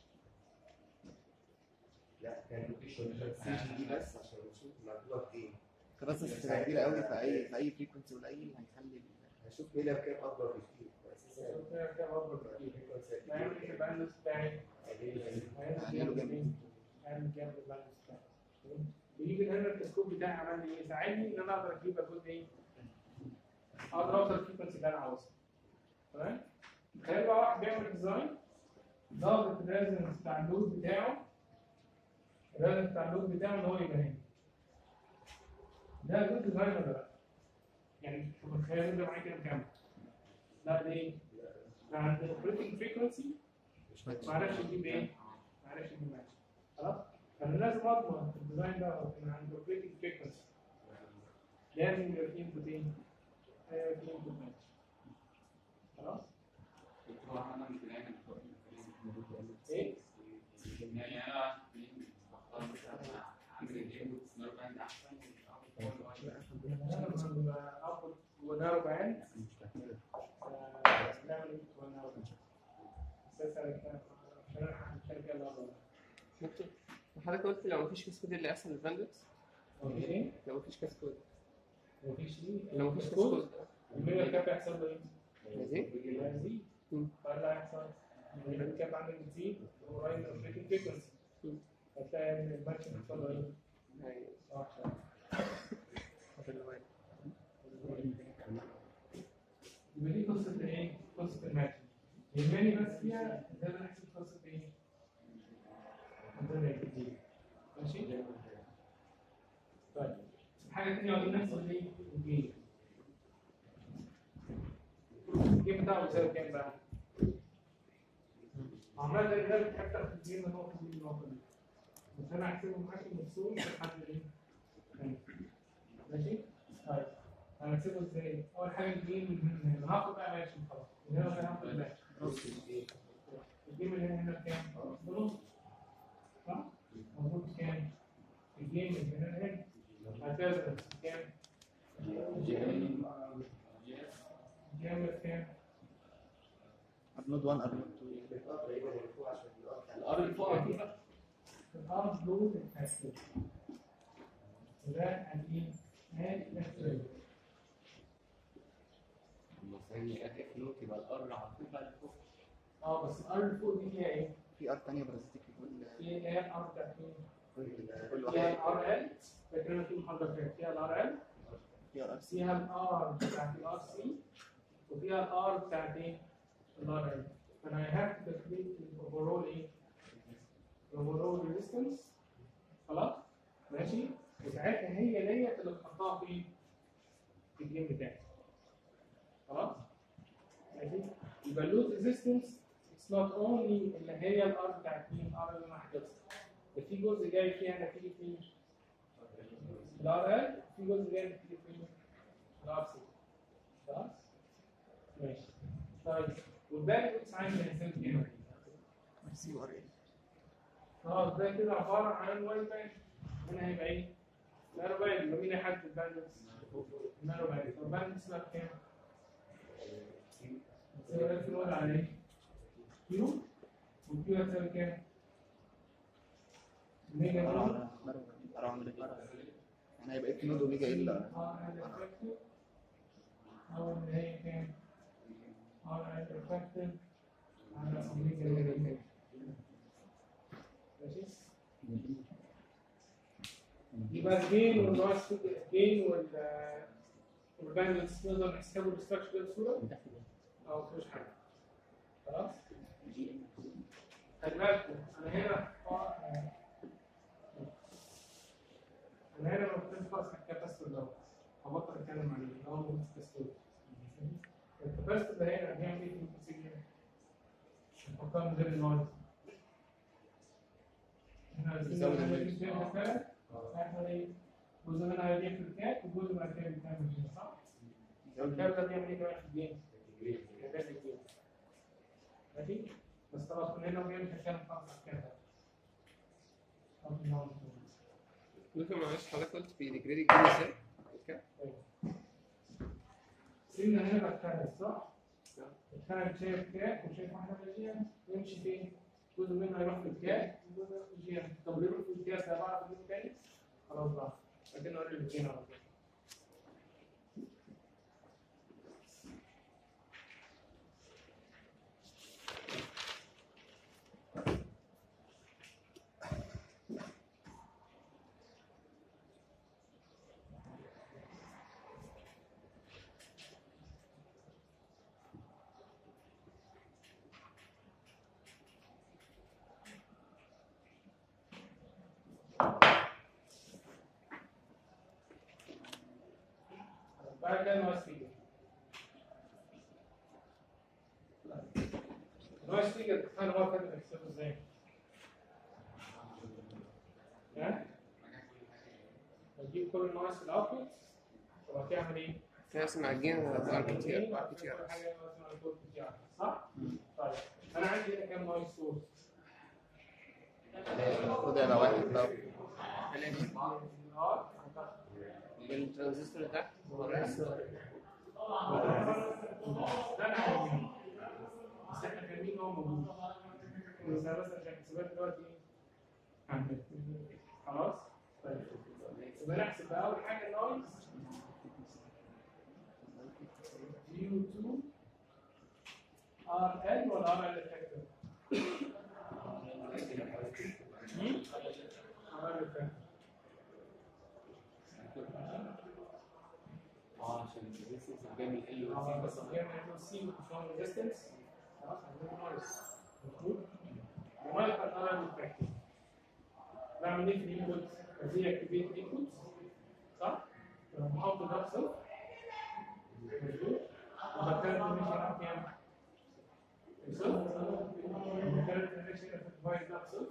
لا كان السي دي بس عشان نشوف مطلوب ايه بس استفادة كبيرة قوي في أي في أي فريكونسي قليل هيخلي هشوف مين كام اكبر بكتير اساسا كده اكبر بكتير فاهم ايه الباندوث بتاعي هنعمله جامد. هعمل جامد الباندوث بتاعي بيجي هنا الكسكوب بتاعي عمل لي ايه؟ ساعدني ان انا اقدر اجيب اجيب ايه؟ اقدر اوصل الفريكونسي اللي انا عاوزها تمام؟ تخيل بقى واحد بيعمل ديزاين ضابط الريزنس بتاع اللود بتاعه الريزنس بتاع اللود بتاعه ان هو يبقى هنا ده جود ديزاين ولا لا؟ يعني متخيل انت معايا كده بكام؟ لا ليه؟ ده عند الاوبريتنج فريكونسي مش ماتش ما عرفش يجيب ايه؟ ما عرفش يجيب ماتش خلاص؟ فانا لازم اضمن في الديزاين ده ان عند الاوبريتنج فريكونسي لازم يبقى فيه انبوت ايه؟ هيبقى فيه انبوت ماتش خلاص؟ هو انا مش دايما ايه؟ يعني انا بختار مثلا عامل الانبوت نور باند احسن انا لما اخد ونارو باند نعمل ايه ونارو باند اساسا كان عشان عشان كده الأفضل. دكتور حضرتك قلت لو مفيش كاسكود اللي هيحصل الباندوث هو في ايه؟ لو مفيش كاسكود مفيش ايه؟ لو مفيش كود كاسكود الميجا كاب هيحصل له ايه؟ يزيد هيزيد مم. فاللي هيحصل الميجا كاب عندك بتزيد وقريب من الفريكنج فريكونسي مم. هتلاقي ان الماتش هيحصل له ايه؟ أيوة. صح يبقى دي قصة ايه؟ قصة الماتش يهمني بس فيها ازاي نحسب قصة ايه؟ ازاي نحسب ماشي؟ طيب حاجة تانية عاوزين نحسب ايه؟ الجيم الجيم بتاعه بيساوي كام بقى؟ عمال ده ده بتحب تاخد الجيم من نقطة دي للنقطة دي بس انا هحسبهم حاجة مفصول لحد ايه؟ ماشي؟ طيب هنحسبه ازاي؟ اول حاجه الجيم من هنا هاخد بقى ماشي خلاص من هنا وهنا هاخد ماشي الجيم اللي هنا هنا بكام؟ بنص صح؟ المفروض كام؟ الجيم اللي هنا هنا هكذا كام؟ الجيم بكام؟ ارنولد 1 ارنولد 2 بيتقطع تقريبا من فوق عشان يقطع الار اللي فوق على طول. الارض لود افكتيف وده الايه؟ الاكتيف لما ثاني اف نوت يبقى الار على طول بعد فوق اه بس الار اللي فوق دي فيها ايه؟ في ار تانية بارازيتيك في كل فيها ايه الار بتاعت مين؟ كل فيها واحد الار ال فاكرين في المحاضره اللي فاتت فيها الار ال في ار سي فيها الار بتاعت الار سي وفيها الار بتاعت ايه؟ الار ال فانا هاف تو كالكوليت الاوفرول ايه؟ الاوفرول ريزيستنس خلاص؟ ماشي؟ وساعتها هي ديت اللي بحطها في في الجيم بتاعي خلاص؟ ماشي؟ يبقى اللود ريزيستنس اتس نوت اونلي اللي هي الار بتاعت مين؟ الار اللي انا حاططها ده في جزء جاي فيها نتيجه مين؟ الار ال في جزء جاي نتيجه مين؟ الار سي خلاص؟ ماشي طيب والباقي بس عندي هيساوي كام؟ سي وار ال خلاص ده كده عباره عن واي باند هنا هيبقى ايه؟ نانو باند يبقى مين هيحدد الباندكس؟ نانو باند طب باندكس بقى بكام؟ هتساوي 1000 نود على ايه؟ كيلو والكيلو هتساوي كام؟ ميجا ار نود على ار عامل ايه؟ يعني هيبقى اف نود اوميجا ال ار ال افكتيف او ان هي كام؟ ار ال افكتيف على اوميجا نيجاتيف ماشي؟ يبقى الجين والناقص الجين وال والباندكس نقدر نحسبه الاستراكشر ده بسهوله او مفيش حاجه خلاص؟ خلي بالكم انا هنا آه، انا هنا ما كنتش خالص على الكاباستور دوت هبطل اتكلم عليه اللي هو الكاباستور الكاباستور ده هنا هيعمل ايه في الانسجام؟ نفكر من غير النويز احنا عايزين يزود نعمل النويز. ايه مثلا احنا ايه جزء منها هيجي في الكات وجزء بعد كده بيتعمل هنا صح؟ الكات ده بيعمل ايه كمان في الجيم؟ بيعمل الجيم ماشي؟ بس خلاص من هنا وجاي مش هنتكلم خالص على الكات ده ممكن معلش حضرتك قلت في ديجريد الجين ازاي؟ سيبنا هنا بتكلم صح؟ بتكلم شايف كات وشايف واحدة جيم يمشي فين؟ جزء منها يروح في الكات وجزء في الجيم طب ليه يروح في الكات ده بعرف اجيبه تاني؟ خلاص بقى بعدين نوري الجيم على طول بعد كده ناقص فيجر ناقص فيجر انا هو كاتب اكسبه ازاي؟ ها؟ هتجيب كل الناقص في الاوتبوت وهتعمل ايه؟ تقسم على الجين ار بي تي ار ار بي تي ار حاجه اسمها الكود بتاعك صح؟ طيب انا عندي هنا كام ناقص سورس؟ المفروض يبقى واحد لو اه الترانزستور اللي تحت بس احنا فاهمين هو موجود بس انا بس عشان حسابات دلوقتي عندك خلاص طيب يبقى نحسب بقى اول حاجه النويز ديو 2 ار ال ولا ار ال افكتيف؟ ار ال افكتيف اه عشان الريزيستنس جامد ال اه و بس جاي من سي وشون ريزيستنس خلاص عندنا نويز مظبوط النويز بتاع ار ال افكتيف بعمل ايه في الانبوت؟ بدي اكتيفيت الانبوت صح؟ بحط ده صفر مظبوط وبكرر ماشي على كام؟ صفر بكرر ماشي على الديفايس ده صفر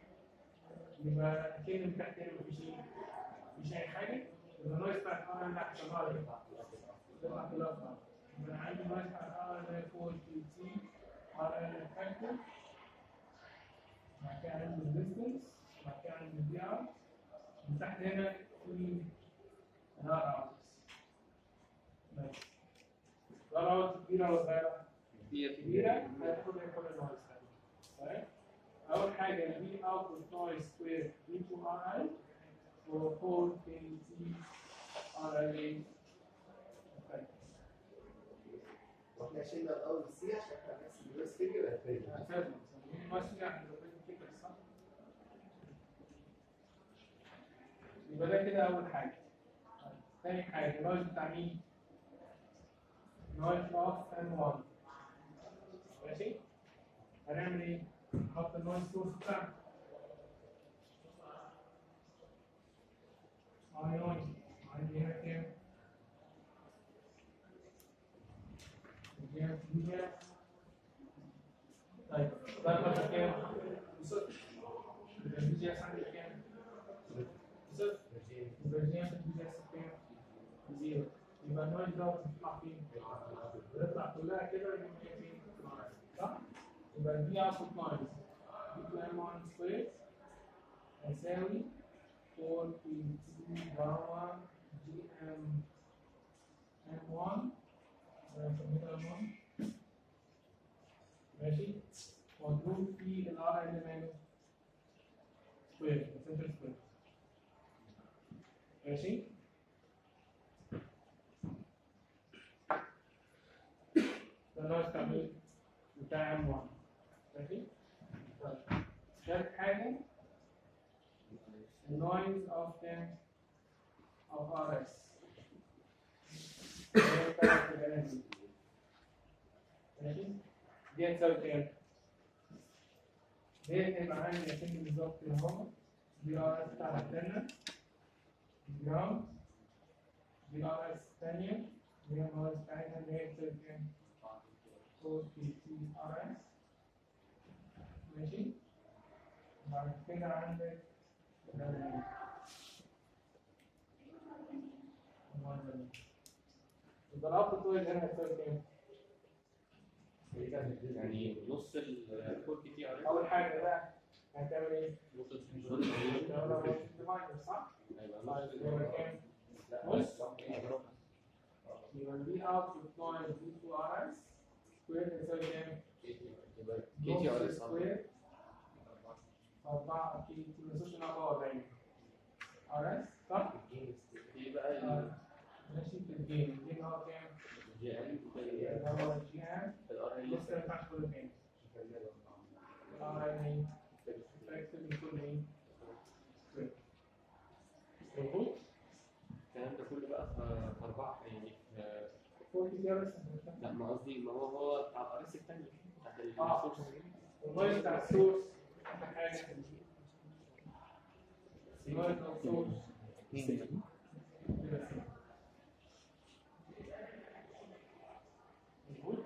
يبقى اكيد من تحت هنا مفيش ايه؟ مفيش اي حاجه يبقى النويز بتاع الار اللي تحت شغال يطلع يطلع كلها طبعا يبقى انا عندي النويز بتاع الار اللي فوق الكي تي ار ال افكتيف بعد كده عندي الديستنس بعد كده عندي الدي ار من تحت هنا في الار اوت ماشي الار اوت كبيره ولا صغيره؟ دي كبيره هياخد كل النويز طيب اول حاجه البي اوتبوت نويز سكوير بي 2 ار اي و 4 كي تي ار اي واحنا شلنا الاول السي عشان احنا الناس اللي بس فيجر هتفيد يبقى ده كده اول حاجه ثاني حاجه النويز بتاع مين؟ نويز اوف ان 1 ماشي هنعمل ايه؟ نحط النويز سورس بتاعنا اي نويز عندي هنا كام؟ جهاز جهاز طيب ده مثلا كام؟ صفر يبقى الجهاز عندي كام؟ صفر يبقى الجهاز الجهاز كام؟ زيرو يبقى النويز ده بتطلع فين؟ بتطلع كلها كده يبقى هي فين؟ صح؟ يبقى البي اوتبوت نويز بي 2 ام 1 سكوير هيساوي 4 بي تي جاما جي ام ام 1 ماشي مضروب في الار element سكوير سنتر سكوير ماشي ده النوع بتاع مين؟ بتاع ام 1 ماشي طيب ثالث حاجة noise of the of RS ماشي دي هتساوي كام؟ دي هتبقى عندي عشان بالظبط كده اهو دي ار اس بتاعت التانية جرام دي ار اس التانية دي ار اس بتاعتها اللي هي بتساوي كام؟ 4 بي تي ار اس ماشي بعد كده عندك ال- يبقى الأوتبوت نويز هنا هتساوي كام؟ يعني نص ال 4 كي تي ار أول حاجة بقى هتعمل إيه؟ نص تعمل ديفايدر صح؟ هيبقى طيب يبقى كام؟ نص يبقى البي اوتبوت نويز بي 2 ار اس سكوير هيساوي كام؟ يبقى كي تي ار نص اس سكوير 4 كي ما تنسوش ان هو 40 ار اس صح؟ في بقى آه، ماشي في الجيم الجيم هو كام؟ الجي ام اللي هو الجي ام الار ال بص ما ينفعش كله كام؟ ار ان اي فاكتور كله ايه؟ سكوير. مظبوط؟ الكلام ده كله بقى في في اربعه يعني في- 4 كي ار اس لا ما قصدي ما هو هو بتاع الار اس الثاني بتاعت اه السورس النويز بتاع السورس احلى حاجه النويز بتاع السورس اتنين مظبوط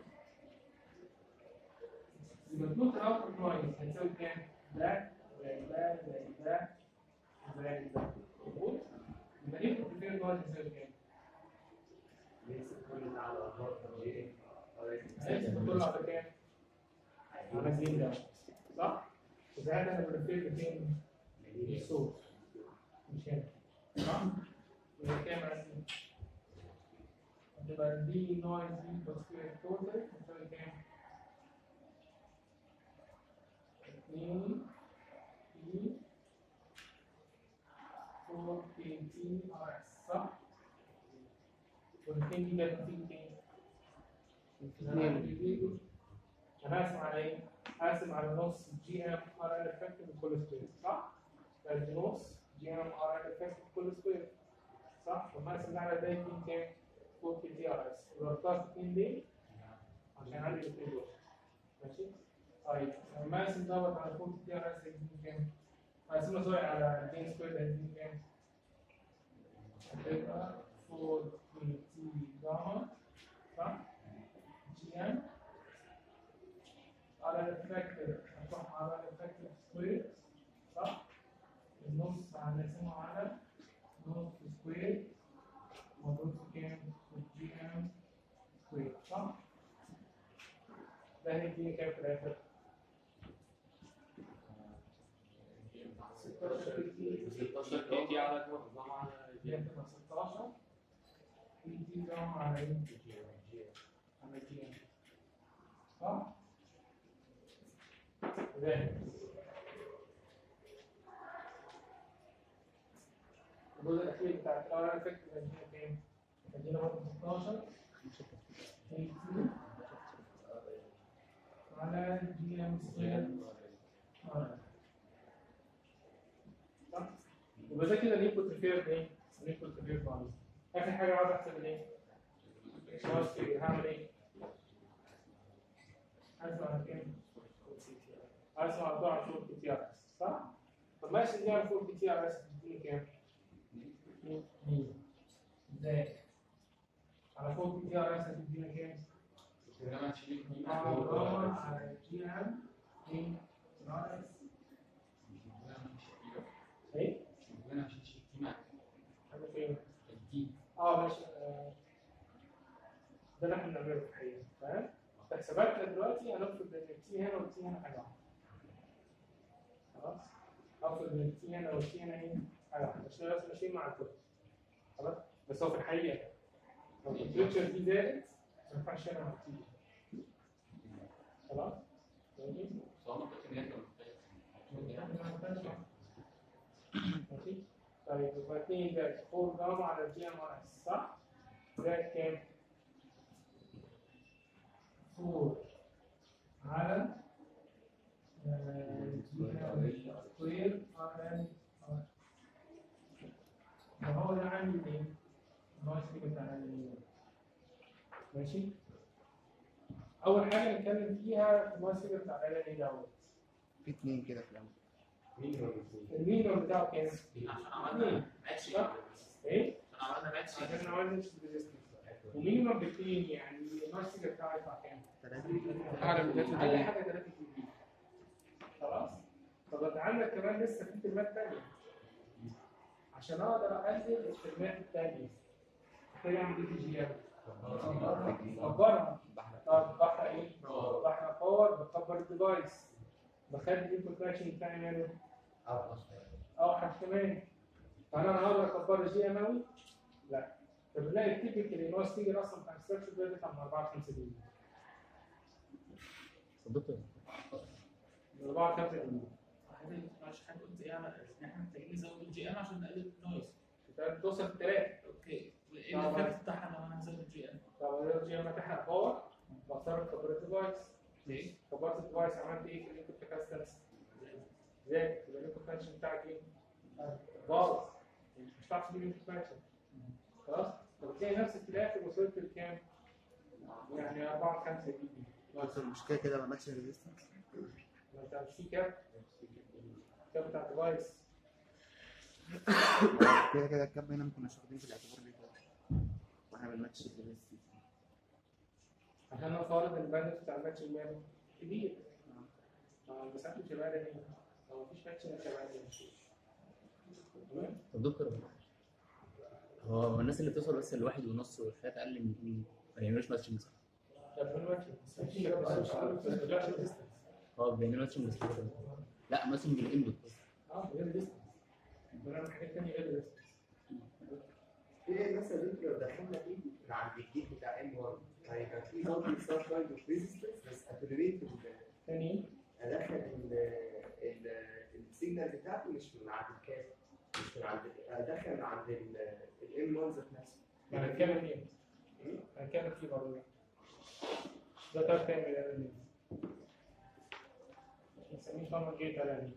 يبقى الدوت اوتبوت نويز هتساوي كام؟ ده زائد ده زائد ده زائد ده مظبوط؟ يبقى ايه البروفيل نويز هتساوي كام؟ بيمسك كل ده على بعض جي هيحسب كله على كام؟ على جيم ده صح؟ وساعتها انا بريفير فين؟ السورس مش هنا صح؟ يبقى كام عندي؟ هتبقى دي نويز دي بسكوير توتال هتساوي كام؟ 2 بي 4 بي تي ار اس صح؟ والاثنين دي جت نتيجة ايه؟ اثنين انا هقسم على ايه؟ هقسم على نص جي ام ار ال افكتيف بكل سكوير صح؟ فدي نص جي ام ار ال افكتيف بكل سكوير صح؟ وهقسم ده على ده يديني كام؟ 4 بي تي ار اس ضربتها في 2 ليه؟ عشان عندي الاثنين دول ماشي؟ طيب لما اقسم دوت على 4 بي تي ار اس هيديني كام؟ هقسمه سوري على 2 سكوير هيديني كام؟ هتبقى 4 بي تي جاما صح؟ جي ام على الافكتيف هتروح على الافكتيف سكوير صح؟ النص هنقسمه على نص سكوير مضروب في كام؟ في جي ام سكوير صح؟ ده هيديني كام في الاخر؟ 16 بي تي 16 كي تي على جمع على دي جي ام هتبقى 16 بي تي جاما على ايه؟ على جي ام صح؟ ذلك الجزء الاخير بتاع الار افكت هيدينا كام؟ هيدينا برضه 12 18 على جي ام سكوير ار صح؟ يبقى ده كده الانبوت ريفير ايه؟ الانبوت ريفير فاليو اخر حاجه عاوز احسب ايه؟ خلاص كده هعمل ايه؟ هسمع على كام؟ هسمع على طبعا فوق بي تي ار اس صح؟ طب ماشي دي على فوق بي تي ار اس بتديني كام؟ 100 ازاي؟ على فوق بي تي ار اس هتدينا كام؟ لما تشيل اه على جي ام دي ار اس ايه؟ لما تشيل كيما حاجه فين؟ الدي اه ماشي آه، ده اللي احنا بنعمله في الحقيقه فاهم؟ في حساباتنا دلوقتي هنفرض ان التي هنا والتي هنا حاجه واحده خلاص؟ افرض ان التي هنا والتي هنا ايه؟ حاجه واحده عشان بس ماشيين مع الكل خلاص؟ بس هو في الحقيقه لو التمبريتشر دي زادت ما ينفعش هنا مع التي خلاص؟ ماشي؟ صار ممكن ياكل ماشي؟ طيب يبقى 2 ده 4 جاما على الجي ام ار اس صح؟ ده كام؟ 4 على جي ام سكوير ار ان وهو ده عندي ايه؟ الناقص بتاع ال- ماشي؟ أول حاجة نتكلم فيها الناقص بتاع ال ايه دوت في اتنين كده في الأول مين هو الاثنين؟ المينيمم بتاعه كام؟ عشان عملنا ماتش صح؟ ايه؟ عشان عملنا ماتش عشان عملنا ريزيستنس ومينيمم باثنين يعني الناقص بتاعه يطلع كام؟ أعلى من ثلاثة اقل دقايق. حاجه 3 كيلو خلاص طب انت عندك كمان لسه في كلمات تانية عشان اقدر اقلل الكلمات التانية محتاج اعمل ايه في جي ام؟ اكبرها طب بحر ايه؟ بحر باور بكبر الديفايس بخلي الانبوت كونكشن بتاعي ماله اوحش كمان فانا انا هقدر اكبر الجي ام اوي؟ لا فبنلاقي التيبيكال ان هو ستيجر اصلا بتاع الستراكشر ده بيطلع من 4 5 دقيقة صدقت 4 5 دقيقة معلش حاجه قلت ايه على ان احنا محتاجين نزود الجي ام عشان نقلل النويز توصل لثلاثة اوكي وايه الايفكت بتاعها لو انا هزود الجي ام؟ طب انا الجي ام تحرق باور بضطر كبرت الديفايس كبرت الديفايس عملت ايه في الانبوت كاباسيتنس؟ زاد يبقى الانبوت كونكشن بتاعك ايه؟ باظ مش هتعرف تجيب الانبوت كونكشن خلاص؟ فبتلاقي نفسك في الاخر وصلت لكام؟ يعني 4 5 جي بي بس المشكلة كده ما عملتش ريزيستنس ما انت السي كاب الكاب بتاع الديفايس كده كده الكاب هنا ما كناش واخدين في الاعتبار ليه كده واحنا بنماتش الريزيستنس عشان انا فارض ان الباندويث بتاع الماتش المالي كبير المساحه مش هيبقى ليه لو مفيش ماتش مش هيبقى ليه تمام طب دكتور هو هو الناس اللي بتوصل بس لواحد ونص والحاجات اقل من اتنين ما يعملوش ماتشنج صح؟ طب من الماتش بس مش ما بيرجعش ديستنس اه بيعملوا ماتشنج بس كده. لا ماتشنج بالانبوت بس اه غير ديستنس بنعمل حاجات تانية غير ديستنس في مثلا انت لو دخلنا ايدي من عند الجيت بتاع ام 1 هيبقى في برضه ستار كايند اوف ريزيستنس بس اتوليت تاني ادخل ال ال السيجنال بتاعته مش من عند الكاب مش من عند ادخل من عند الام 1 ذات نفسه ما هنتكلم فيه هنتكلم فيه برضه ده. ده تلات تاني من الاناليز نسميه فارما جيت اناليز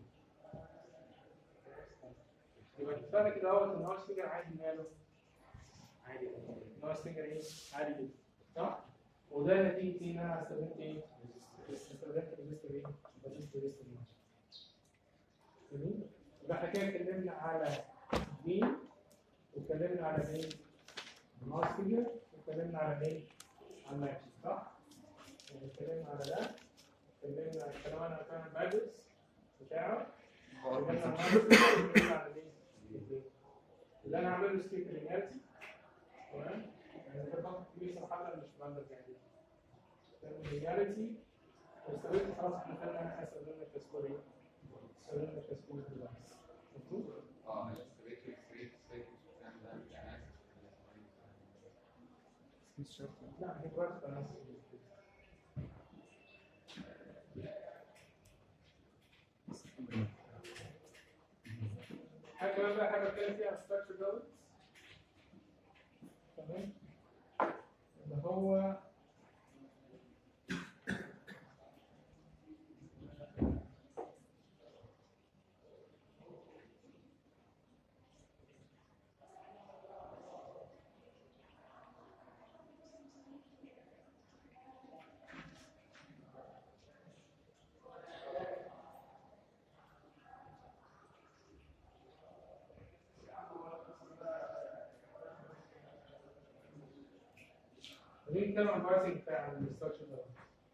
يبقى اتفقنا كده اهوت ان هو ستيجر عادي ماله عادي ان هو ستيجر ايه عادي جدا صح وده نتيجه ان انا استخدمت ايه استخدمت ريزيستور ايه ريزيستور ريزيستور جميل يبقى احنا كده اتكلمنا على مين واتكلمنا على مين الماوس فيجر واتكلمنا على ايه على الماتش صح يعني اتكلمنا على ده اتكلمنا اتكلمنا على كان البادز بتاعه اتكلمنا على الماوس فيجر واتكلمنا على ايه اللي انا عامله ستيك لينيرتي تمام يعني ده خط كبير صراحه مش بندر يعني لينيرتي واستخدمت خلاص احنا خدنا احنا استخدمنا كسكور ايه استخدمنا كسكور ديفايس مظبوط اه اكسكريتور اكسكريتور الكلام ده يعني مش شرط لا هي دلوقتي خلاص حاجه كمان بقى حاجه اتكلم فيها على الستراكشر دوت تمام اللي هو ليه نتكلم عن البايسنج بتاع الستراكشر دوت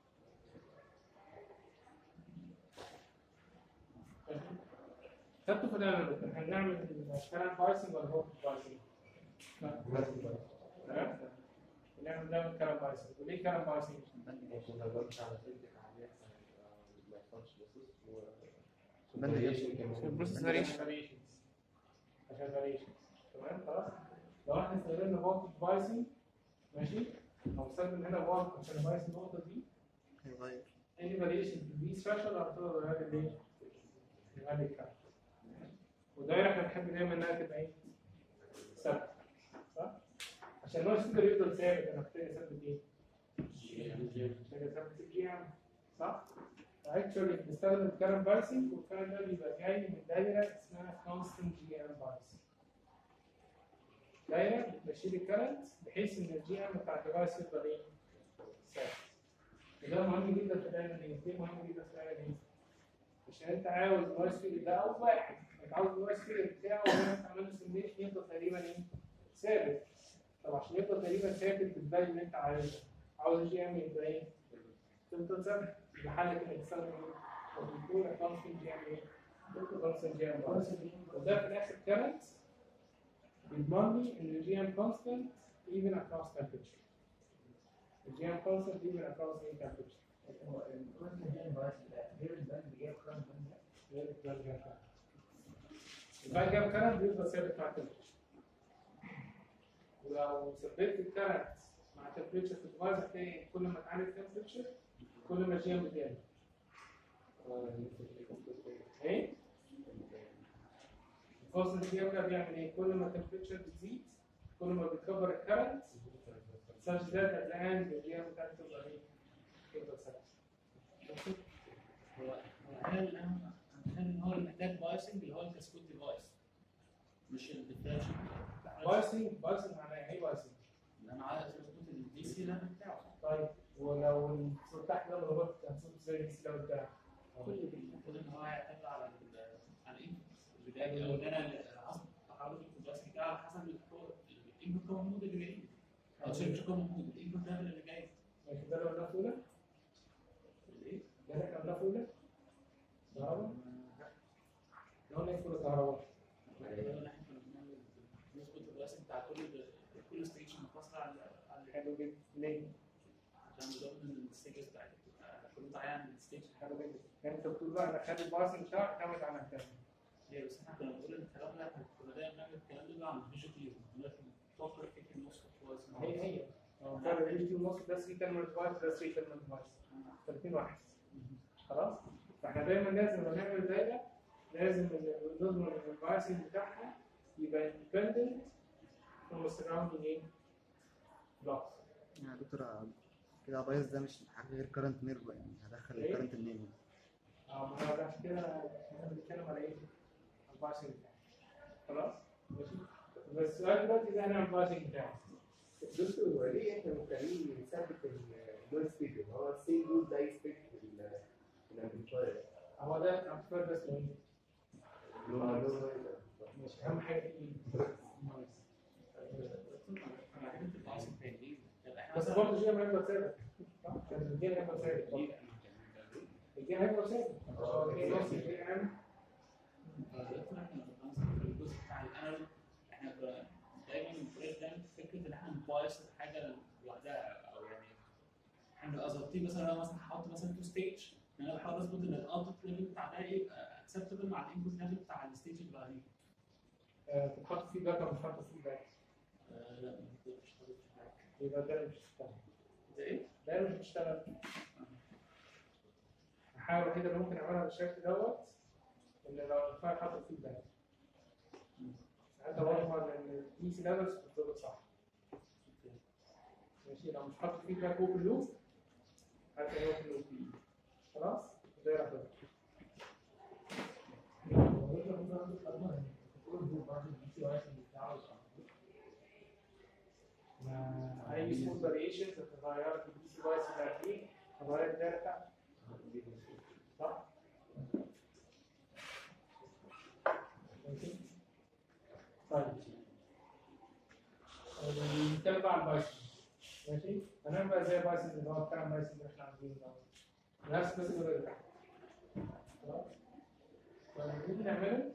خدته في الانالوج احنا هنعمل الكلام بايسنج ولا هو بايسنج؟ لا تمام؟ نعمل نعمل كلام بايسنج وليه كلام بايسنج؟ عشان لو ضغطت على سلك عالية ما يحصلش بصوص بند إيه؟ البروسيس عشان فاريشن variations. عشان variations. تمام خلاص لو احنا استخدمنا فولت بايسنج ماشي او استخدم هنا فولت عشان ابايس النقطه دي هيغير any variation في البي ثريشولد على طول هذا الايه؟ هذا الكلام والدايره احنا بنحب دايما انها تبقى ايه؟ ثابته صح؟ عشان النويز فيجر يفضل ثابت انا محتاج اثبت ايه؟ محتاج اثبت الجي ام صح؟ اكشولي بنستخدم الكارنت بايسنج والكارنت ده بيبقى جاي من دايره اسمها كونستنت جي ام بايس دايره بشيل الكارنت بحيث ان الجي ام بتاع الديفايس يفضل ايه؟ ثابت وده مهم جدا في الاعلانيه ليه مهم جدا في الاعلانيه؟ عشان انت عاوز النويز فيجر ده اول واحد انت عاوز النويز فيجر بتاعه وهنا انت عامل له سيميليشن يفضل تقريبا ايه؟ ثابت طب عشان يفضل تقريبا ثابت بالفاليو اللي انت عايزه عاوز الجي ام يبقى ايه؟ تفضل ثابت يبقى حلك انك تستخدم ايه؟ وبيكون كونستنت جي ام ايه؟ كونستنت جي ام وده في الاخر كارنت بيضمن لي ان الجي ام كونستنت even across temperature الجي ام كونستنت even across any temperature هو الكونسنت جين بايس ده غير البند اللي جاي كرام بند ده الباك جاب كارنت بيفضل ثابت مع التمبريتشر ولو ثبت الكارنت مع التمبريتشر في الديفايس هتلاقي كل ما تعلي التمبريتشر كل ما الجي ام بتقل ايه؟ الفاصل الجي ام ده بيعمل ايه؟ كل ما التمبريتشر بتزيد كل ما بتكبر الكارنت such that at the end الجي ام بتاعتك تبقى ايه؟ تفضل ثابت هو هو هنا اللي انا متخيل ان هو المحتاج بايسنج اللي هو الكاسكود ديفايس مش الديتاشن بايسنج بايسنج معناه ايه بايسنج؟ اللي انا عايز اظبط الدي سي ليفل بتاعه طيب ولو الصوت تحت ده ضربت هنشوف ازاي الدي لو بتاع كل المفروض ان هو يعتمد على ال على الانبوت البدايه او ان انا اصلا تحرك الكومباس بتاعه على حسب الانبوت كومن مود اللي جاي او سوري مش كومن مود الانبوت ليفل اللي جاي ماشي ده اللي قلناه في اولى ايه؟ ده اللي احنا قلناه في اولى كهرباء ده قلنا ايه في اولى كهرباء ده اللي احنا كنا بنعمل نظبط الرسم بتاع كل كل ستيشن منفصله على على حلو جدا ليه؟ عشان نضمن الستيجز بتاعتها تبقى كل متعين الستيج حلو جدا يعني انت بتقول بقى انا خلي البايسنج بتاعه يعتمد على الثاني هي بس احنا كنا بنقول ان الكلام ده احنا كنا دايما بنعمل الكلام ده عن فيجوال كلير دلوقتي بتفكر فكره النص كويس هي هي فرق الريش دي ونص ده 3 كلمه ديفايس ده 3 كلمه ديفايس فالاثنين واحد خلاص فاحنا دايما لازم لما نعمل دايره لازم نضمن ان البايسنج بتاعها يبقى independent from the surrounding ايه؟ blocks يعني يا دكتور كده بايظ ده مش حاجه غير كارنت نيرف يعني هدخل إيه؟ الكارنت منين يعني اه ما هو ده عشان كده احنا بنتكلم على ايه؟ على البايسنج بتاعه خلاص؟ ماشي؟ بس السؤال دلوقتي ازاي نعمل البايسنج بتاعه؟ دكتور هو ليه احنا مخلين نثبت النويز فيجر هو السيم رول ده يثبت في الامبليفاير هو ده الامبليفاير ده اسمه ايه؟ اللي مش اهم حاجه في بس برضه الجيم هيفضل ثابت صح؟ يعني الجيم هيفضل ثابت الجيم هيفضل ثابت هو الجيم نص الجي ام دلوقتي احنا في الجزء بتاع الانالوج احنا كنا دايما بنفرق دايما فكره ان احنا نبايس الحاجه لوحدها او يعني احنا ظابطين مثلا انا مثلا هحط مثلا تو ستيج ان انا بحاول اظبط ان الاوتبوت ليفل بتاع ده يبقى اكسبتبل مع الانبوت ليفل بتاع الستيج اللي بعديه تتحط فيه باك او مش حاطط فيه باك آه، لا مش حاطط في حاجه يبقى ده مش هيشتغل زي ايه؟ ده مش هيشتغل الحاجه الوحيده اللي ممكن اعملها بالشكل دوت ان لو الفايل حاطط فيه باك انت واضح ان البي سي ليفلز بتظبط صح ماشي لو مش حاطط فيدباك اوبن لوب هتلاقي اوبن لوب فيه خلاص دايره كده ما اي سمول فاريشنز هتتغير في البي سي وايز اللي هتلاقيه هتغير الدايره بتاعتك صح؟ ماشي؟ طيب آه، نتكلم بقى عن بايثون ماشي؟ هنعمل بقى زي بايثون اللي هو الكلام بايثون اللي احنا عاملينه ده نفس بس اللي تحت خلاص؟ فنيجي نعمله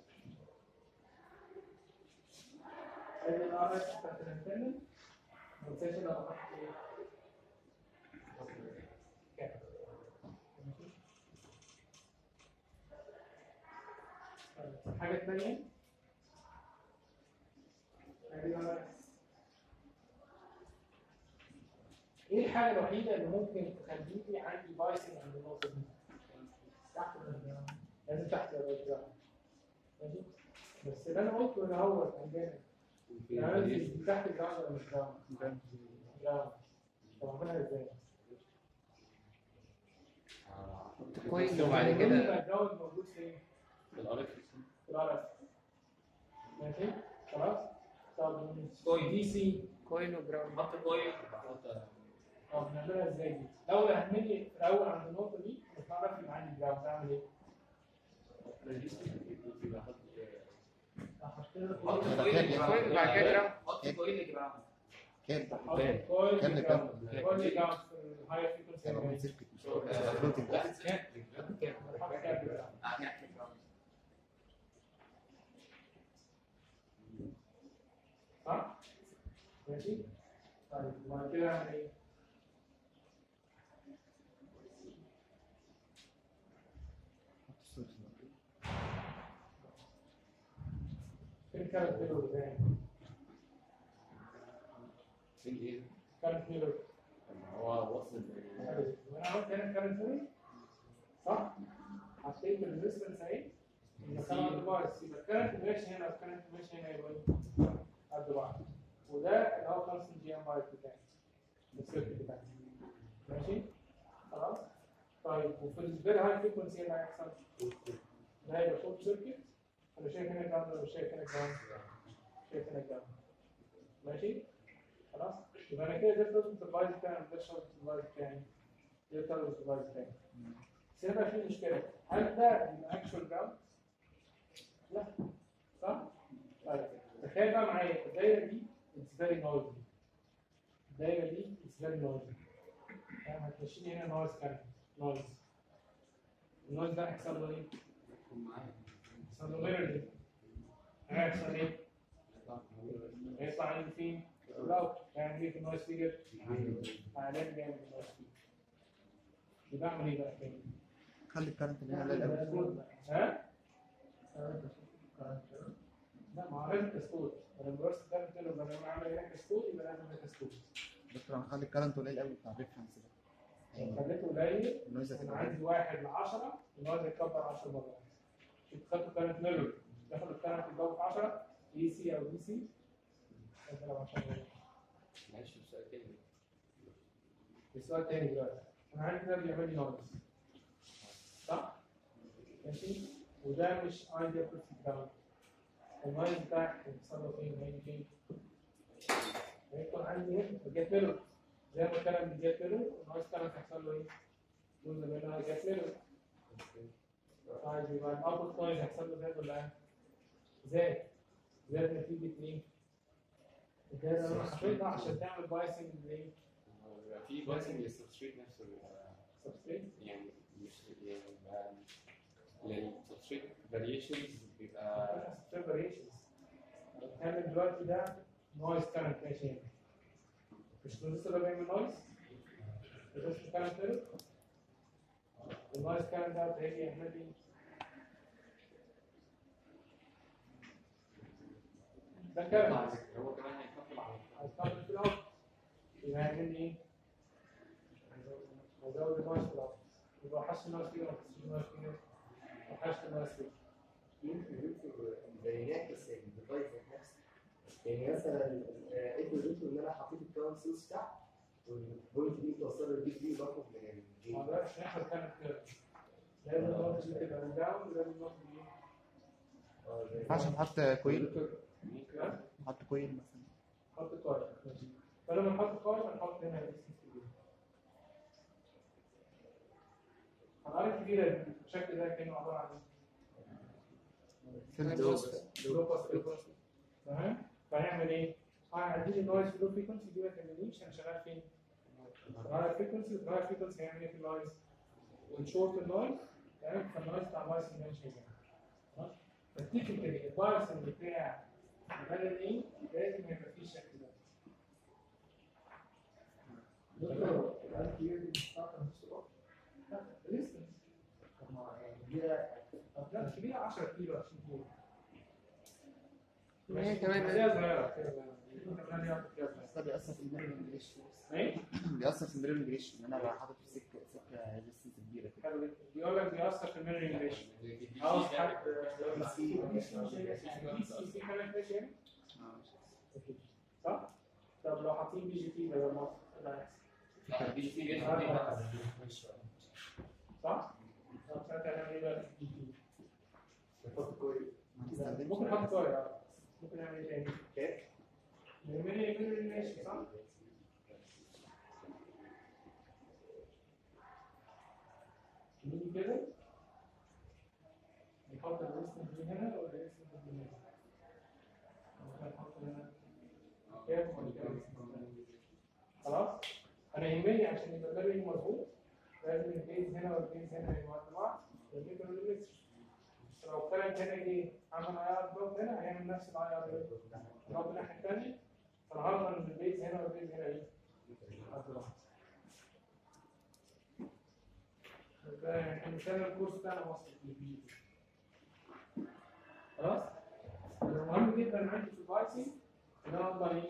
ادي الار اس بتاعت الانترنال ما تنساش لو فتحت ايه؟ كده. ماشي؟ طيب، الحاجة الثانية ادي الار اس ايه الحاجة الوحيدة اللي ممكن تخليني عندي بايسنج عند النقطة دي؟ تحت ولا لازم تحت ولا قدام ماشي؟ بس اللي انا قلته هنا هو عندنا يعني دي تحت الجراوند ولا مش جراوند؟ جراوند طب اعملها ازاي؟ كويس وبعد المهم كده يبقى الجراوند موجود فين؟ الار في الار اس ماشي؟ خلاص؟ طب كويس. دي سي كوين وجراوند حط كويس طب نعملها ازاي دي؟ لو هنملي في الاول عند النقطه دي مش هعرف يبقى عندي جراوند اعمل ايه؟ احط لها حط كويل. كويس كويس، بعد كده جراوند. حط كويس جراوند كام احط كويل كام جراوند. كام؟ كويل جراوند في الهاي فريكونسي هيبقى من رينج. سيركت مش فلوتنج لا بس كام بحط كام جراوند. يعني احنا جراوند صح؟ ماشي؟ طيب وبعد كده اعمل ايه؟ فين الكارت ميرور بتاعي؟ فين ايه؟ كارت ميرور هو وصل وانا عملت هنا كارت ميرور صح؟ حطيت الريزستنس اهي المكان عند بعض يبقى الكارت ماشي هنا والكارت ماشي هنا يبقى إيه؟ قد بعض وده اللي هو كونستنت جي ام اي بتاعي السيركت بتاعي ماشي؟ خلاص؟ طيب وفي الفيري هاي فريكونسي اللي هيحصل؟ ده هيبقى شورت سيركت انا شايف هنا جراوند ولا شايف هنا جراوند؟ شايف هنا جراوند ماشي؟ خلاص؟ يبقى انا كده ده التوتال سبلايز بتاعي ده الشورت سبلايز بتاعي ده التوتال سبلايز بتاعي بس هنا بقى في مشكلة هل ده بيبقى اكشوال جراوند؟ لا صح؟ طيب تخيل بقى معايا الدايرة دي اتس فيري نويزي الدايرة دي اتس فيري نويزي فاهم هتمشيني هنا نويز كارنت نويز النويز ده هيحصل له ايه؟ هيحصل له ميرور هيحصل ايه؟ هيطلع عندي فين؟ لو هيعمل ايه في النويز فيجر؟ هعلان جامد النويز فيجر يبقى اعمل ايه بقى تاني؟ خلي الكارنت اللي هنا لازم ها؟ لا ما هو لازم كسكوت انا لما برسم كارنت لو انا عامل هنا كسكوت يبقى لازم هنا كسكوت دكتور انا هخلي الكارنت قليل قوي بتاع الريفرنس ده لو خليته قليل النويز انا هتبقى عندي واحد ل 10 النويز هيتكبر 10 مرات شوف خدت كارنت ميرور تاخد الكارنت الجو في 10 اي سي او دي سي مثلا 10 مرات معلش سؤال تاني السؤال تاني دلوقتي انا عندي ده بيعمل لي نويز صح؟ ماشي وده مش ايديال كورس جراوند النويز بتاعك هيحصل له فين هيجي فين؟ هيكون عندي هنا جيت ميرور زي ما اتكلم بالجيت ميرور النويز كان هيحصل له ايه؟ جزء منها جيت ميرور طيب يبقى الاوتبوت نويز هيحصل له زاد ولا ايه؟ زاد زاد نتيجة ايه؟ الدايرة اللي انا حطيتها عشان تعمل بايسنج لايه؟ هو بيبقى في باسنج للسبستريت نفسه بيبقى سبستريت يعني مش يعني بيبقى للسبستريت فاريشنز بيبقى فاريشنز بتكلم دلوقتي ده نويز كارنت ماشي هنا مش الترانزستور ده بيعمل نويز الترانزستور كارنت كده النويز كارنت ده هيجي يعمل لي ده كارنت هو كمان هيكفل على هيستخدم في الاوت يبقى هيعمل لي ايه؟ هزود النويز في الاوت يبقى حش النويز فيه ولا ما حشش النويز فيه؟ وحشت النويز فيه يمكن يمكن زي نعكس الديفايس ذات نفسه يعني مثلا آه، ادوا ادوا ان انا حطيت الكاونت سورس تحت والبوينت دي توصل للبيت دي باخد من ما الجي ده احنا كانت كده لازم النقطة دي تبقى من داون ولازم النقطة دي ما ينفعش نحط كويل ممكن نحط كويل مثلا نحط كويس فلما نحط كويس هنحط هنا الاسم كبير العدد كبيرة الشكل ده كأنه عبارة عن فيلد لوكس لوكس تمام فهنعمل ايه؟ هعدي النويز فلو فريكونسي دي ما تهمنيش انا شغال فين؟ الرايت فريكونسي الرايت فريكونسي هيعمل ايه في النويز؟ ونشورت النويز تمام فالنويز بتاع النويز ما مش هيبان خلاص؟ فتيكيكالي البايسن بتاع المدن ايه لازم يبقى فيه الشكل ده دكتور العدد الكبير دي مش بتاعت نفس الوقت لا ريزيستنس طب ما يعني كبيرة طب لا كبيرة 10 كيلو 20 كيلو هي كمان هي صغيرة كده كمان هي كده صغيرة. بس ده بيأثر في الميرورنج ريشيو ايه؟ بيأثر في الميرورنج ريشيو ان انا بقى حاطط في سكه سكه ريزيستنس كبيره كده حلو جدا بيقول لك بيأثر في الميرورنج ريشيو عاوز حد سي سي كمان فيش هنا صح؟ طب لو حاطين بي جي تي بدل ما ده هيحصل. صح؟ طب ساعتها هنعمل ايه بقى في البي جي نحط كويس ما تستخدمش ممكن نحط صغير ممكن نعمل ايه تاني؟ كام؟ الميرورنج الميرورنج ريشيو صح؟ نيجي كده نحط الريسم دي هنا ولا الريسم دي هنا؟ ممكن نحط هنا كام ولا كام؟ خلاص؟ انا يهمني عشان يبقى الميرورنج مظبوط لازم البيز هنا والبيز هنا يبقوا قد بعض والميكرو ليميتر لو كانت هنا جه عمل اي ار دروب هنا هيعمل نفس الاي ار دروب الناحيه الثانيه فالغرض ان البيز هنا والبيز هنا ايه؟ قد بعض يبقى احنا مثال الكورس بتاعنا وصل للبي خلاص؟ المهم جدا عندي في البايسنج ان انا اقدر ايه؟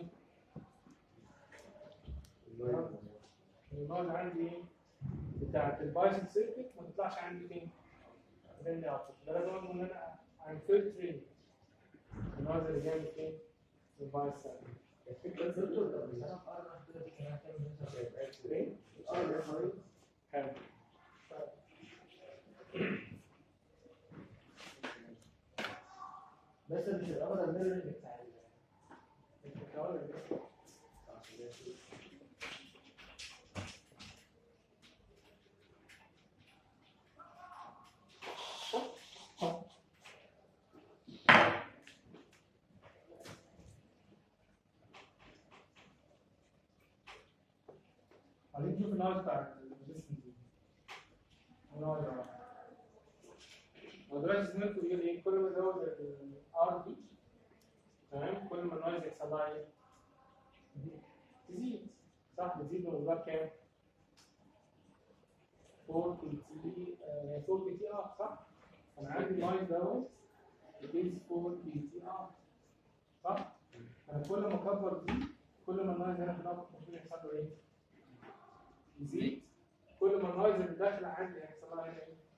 النوع عندي ايه؟ بتاعت البايسنج سيركت ما تطلعش عندي فين؟ بين اوتبوت ده لازم اضمن ان انا عن فلترنج النوع اللي جاي من فين؟ من البايس سيركت الفكرة دكتور طب مش ايه؟ اه ده حلو بس مش الأمر الميرورنج بتاع ال- التكامل اللي- عايزين نشوف النوع بتاع الجسم دي النوع ده ودلوقتي زميلكم بيقول ايه كل ما ازود الار دي تمام كل ما النويز يحصل لها ايه؟ تزيد صح بتزيد بمقدار كام؟ 4 كي تي 4 كي تي ار صح؟ انا عندي النويز دوت بيز 4 كي تي ار صح؟ انا كل ما اكبر دي كل ما النويز هنا في الأوتبوت المفروض يحصل له ايه؟ يزيد كل ما النويز اللي داخله عندي هيحصل لها هنا ايه؟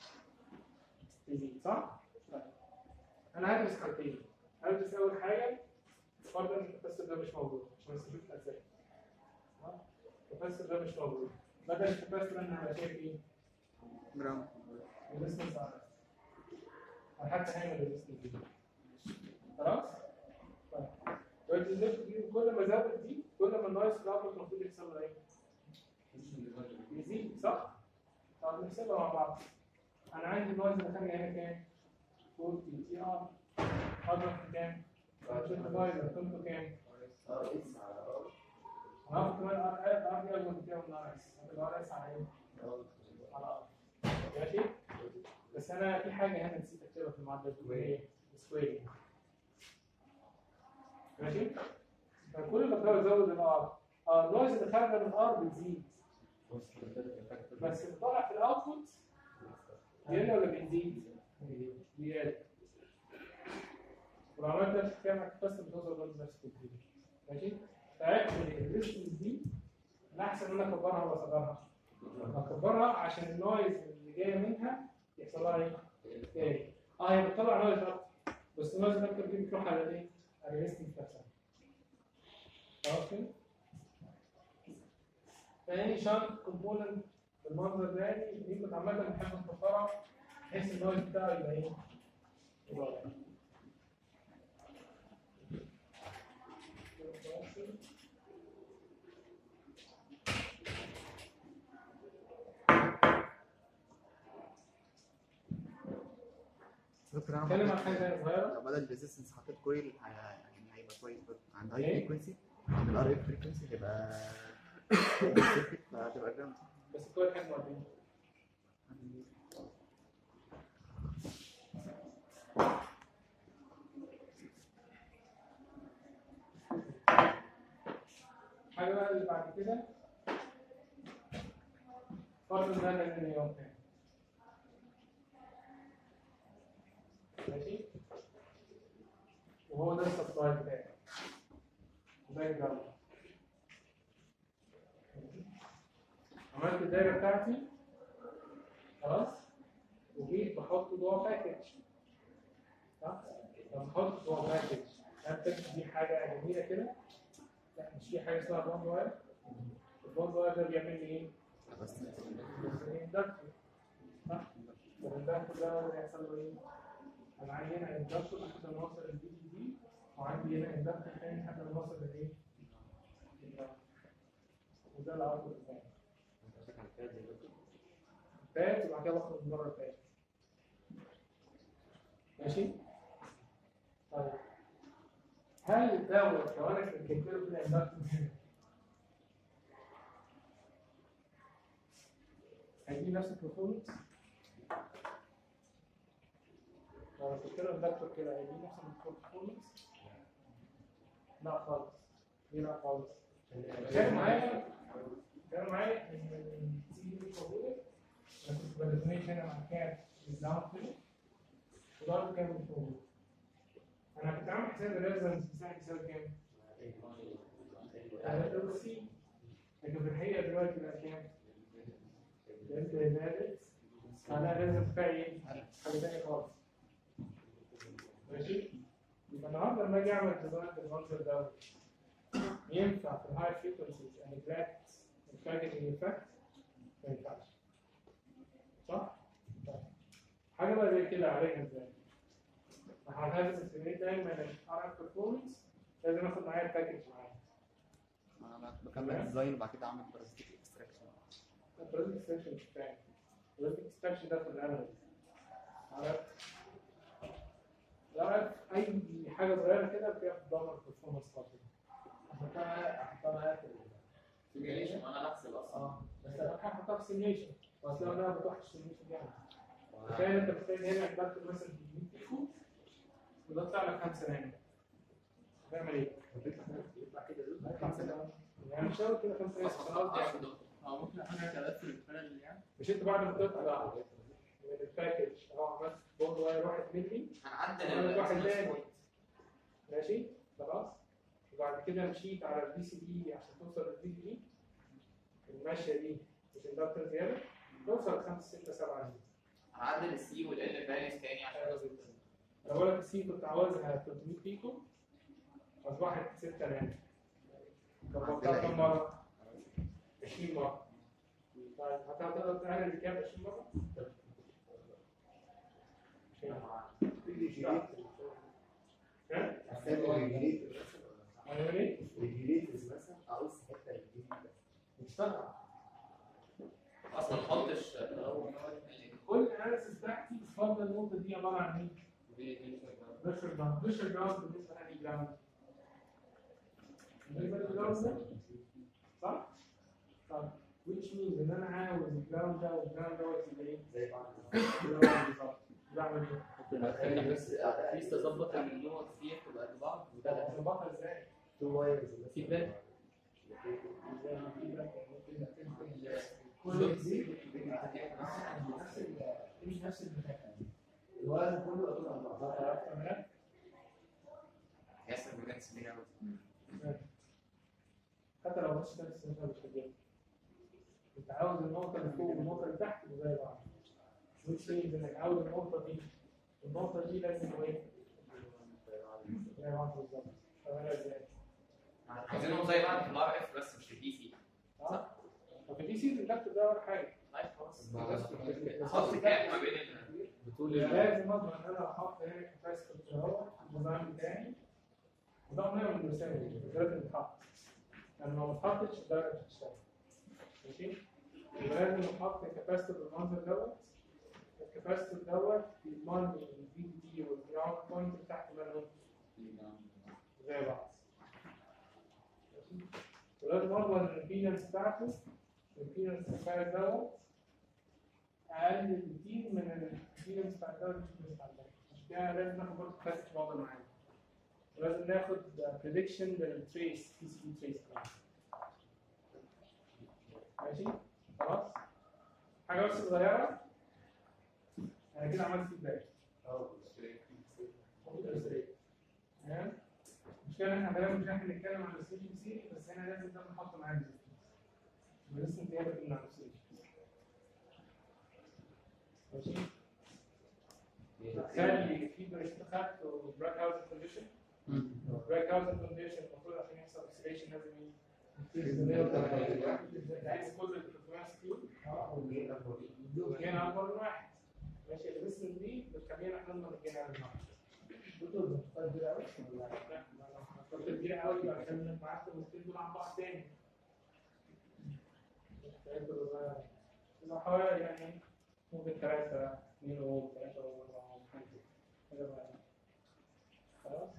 تزيد صح؟ طيب انا هدرس حاجتين هدرس اول حاجه فرضا ان التفسير ده مش موجود عشان بس نشوف الاسئله تمام؟ التفسير ده مش موجود بدل التفسير انا هبقى شايف ايه؟ برافو ريزيستنس على انا حتى هعمل ريزيستنس دي خلاص؟ طيب والريزيستنس دي كل ما زادت دي كل ما النايس في الاوتبوت المفروض يحصل له ايه؟ يزيد صح؟ طب نحسبها مع بعض انا عندي النايس اللي خارجه هنا كام؟ 4 تي تي ار اضرب في كام؟ شوف الدايزر قيمته كام؟ ار اس على ار هاخد كمان ار اس ار دي اكبر بكام من ار اس هتبقى ار اس على ايه؟ على ار ماشي؟ بس انا في حاجه هنا نسيت اكتبها في المعادله دي هي سكوير ماشي؟ فكل ما تزود زود الار اه النويز اللي خارجه من الار بتزيد بس اللي طالع في الاوتبوت بيقل ولا بيزيد؟ بيقل ولو عملت نفس الكلام هتكسر بتوصل برضه نفس التدريج ماشي؟ فاكتب الريزستنس دي الاحسن ان انا اكبرها ولا اصغرها؟ اكبرها عشان النويز اللي جايه منها يحصل لها ايه؟ تاني اه هي بتطلع نويز اكتر بس النويز الاكتر دي بتروح على ايه؟ على الريزستنس نفسها خلاص كده تاني شنط كومبوننت بالمنظر ده يعني دي كنت عامة بنحب نفكرها بحيث ان هو بتاعه يبقى ايه؟ يبقى واضح. دكتور انا نتكلم عن حطيت- حاجة صغيرة لو بدل الريزيستنس حطيت كويل هي- يعني هيبقى كويس برضه عند هاي إيه؟ فريكونسي عند الار اف فريكونسي هيبقى سيركت فهتبقى جراوند بس كل حاجة مقدمة حاجة بقى اللي بعد كده فرض ان انا لان يوم تاني ماشي وهو ده السبلاي بتاعي وده الجراوند عملت الدايره بتاعتي خلاص وجيت بحط جوه باكج صح؟ لما بحط جوه باكج هل الباكج دي حاجه جميله كده؟ لا مش في حاجه اسمها بوند واير البوند واير ده بيعمل لي ايه؟ بس اندكتور صح؟ الاندكتور ده اللي هيحصل له ايه؟ انا عندي هنا اندكتور لحد ما اوصل للبي دي دي وعندي هنا اندكتور تاني لحد ما اوصل للايه؟ وده الاوتبوت بتاعي فات وبعد كده بخرج بره الفات ماشي طيب هل دوت لو انا كنت له كده اندكتور هنا هيجيب نفس البرفورمانس لو كنت له اندكتور كده هيجيب نفس البرفورمانس لا خالص ليه لا خالص كان معايا كان معايا ان السي دي موجوده انا كنت بريزونيت هنا مع كاب بالداون كده وضرب كام مش موجود انا كنت عامل حساب الريزونانس بتاعي يساوي كام؟ 3 سي لكن في الحقيقه دلوقتي بقى كام؟ دلتا زادت معناها الريزونانس بتاعي ايه؟ حاجه ثانيه خالص ماشي؟ يبقى النهارده لما اجي اعمل ديزاين بالمنظر دوت ينفع في الهاي فريكونسيز ان جلاكت الباكجنج افكت ما ينفعش صح؟ طيب. حاجه بقى زي كده عليها ازاي؟ احنا هنعمل استيميت دايما الار بيرفورمانس لازم اخد معايا الباكج معايا انا بكمل الديزاين وبعد كده اعمل بارازيتيك اكستراكشن البروجكت اكستنشن مش بتاعي البروجكت اكستنشن ده في الاناليز عارف؟ عارف اي حاجه صغيره كده بتاخد دمر بيرفورمانس خاطر احطها احطها في سيميوليشن وانا بحسب اصلا اه بس انا هحطها في سيميوليشن اصل انا ما بتوحش السيميوليشن يعني تخيل انت بتلاقي هنا عندك مثلا 100 بيكو وده طلع لك 5 نانو هتعمل ايه؟ يطلع كده زود هيطلع 5 نانو يعني مش هقول كده 5 نانو خلاص يعني هو ممكن احط كلام في البلد يعني مش انت بعد ما تطلع من الباكج اه عملت بوند واير 1 مللي هنعدل عملت واحد ال تاني ماشي خلاص وبعد كده مشيت على البي سي دي عشان توصل للبي سي دي الماشيه دي مش اندكتور زياده توصل 5 6 7 دي هنعدل السي والال فاليوز تاني عشان انا بقول لك السي كنت عاوزها 300 بيكو اصبحت 6 نانو كبرتها كم مره؟ 20 مره طيب هتقدر تعمل كام 20 مره؟ ها؟ هيعمل ايه؟ ريجيليترز مثلا اقص حته الجديده اشتغل اصلا ما تحطش كل الاناليسيس بتاعتي بفضل النقطه دي عباره عن ايه؟ بريشر جراوند بريشر جراوند بالنسبه لأي جراوند بالنسبه للجراوند ده صح؟ طب which means ان انا عاوز الجراوند ده والجراوند دوت يبقى ايه؟ زي بعض بالظبط بعمل ايه؟ بحيث تظبط النقط فيها تبقى قد بعض وده اظبطها ازاي؟ تو وايرز فيدباك كل دي نفس ال- مش نفس البتاع الوزن كله يكون على بعضها تمام؟ ياسر بجد كبير قوي حتى لو مش نفس النقطة مش هتجيبها. انت عاوز النقطة اللي فوق والنقطة اللي تحت يبقوا زي بعض. which means انك عاوز النقطة دي النقطة دي لازم يبقوا ايه؟ زي بعض بالظبط. طب انا ازاي؟ عايزينهم زي بعض في الار اف بس مش في البي سي اه ففي البي سي الاندكتور ده اول حاجه طيب خلاص بس حط كام ما بين ال- بتقول يبقى ايه؟ لازم اضمن ان انا احط هنا كاباسيتور اهو الديزاين بتاعي وده عمرنا ما بنساوي لازم يتحط لان لو ما اتحطش الدايره مش هتشتغل ماشي يبقى لازم نحط الكاباسيتور بالمنظر دوت الكاباسيتور دوت بيضمن لي الفي دي تي والجراوند بوينت بتاعته مالهم زي بعض ماشي ولازم اضمن الامبيدنس بتاعته الامبيدنس بتاع دوت اقل بكتير من الامبيدنس بتاع الدواء اللي مش بتاع الدواء عشان كده لازم ناخد برضه كلاسيك موديل معانا ولازم ناخد بريدكشن للتريس بي سي بي تريس كمان ماشي خلاص حاجه بس صغيره انا كده عملت فيدباك تمام المشكله ان احنا دايما مش احنا بنتكلم عن السويتشنج سيري بس هنا لازم ده نحط معاه الريزستنس الريزستنس هي بتمنع السويتش ماشي خلي في بريست خدت براك هاوس كونديشن براك هاوس كونديشن المفروض عشان يحصل اكسلريشن لازم ايه عايز كل ال 360 اه والجين اكبر من واحد ماشي الريسن دي بتخلينا احنا نضمن الجين اقل من واحد دكتور ده مختار كبير قوي ولا لا؟ مختار كبير قوي يبقى عشان معاك المشكلتين دول عن بعض تاني حوالي يعني ممكن ثلاثة اثنين وثلاثة وأربعة وخمسة كده بقى خلاص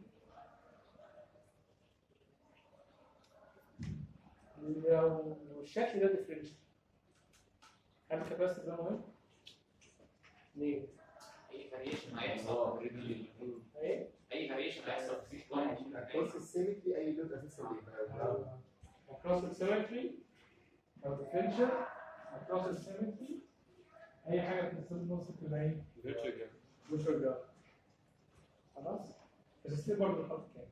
لو الشكل ده ديفرنشال هل الكباسيتي ده مهم؟ ليه؟ اي فاريشن هيحصل ايه؟ اي فاريشن هيحصل في سيت بوينت كورس السيمتري اي لود اساسا بيبقى across the symmetry او differential across the symmetry اي حاجه في النص تبقى ايه؟ virtual graph خلاص؟ بس ستيل برضه نحط كام؟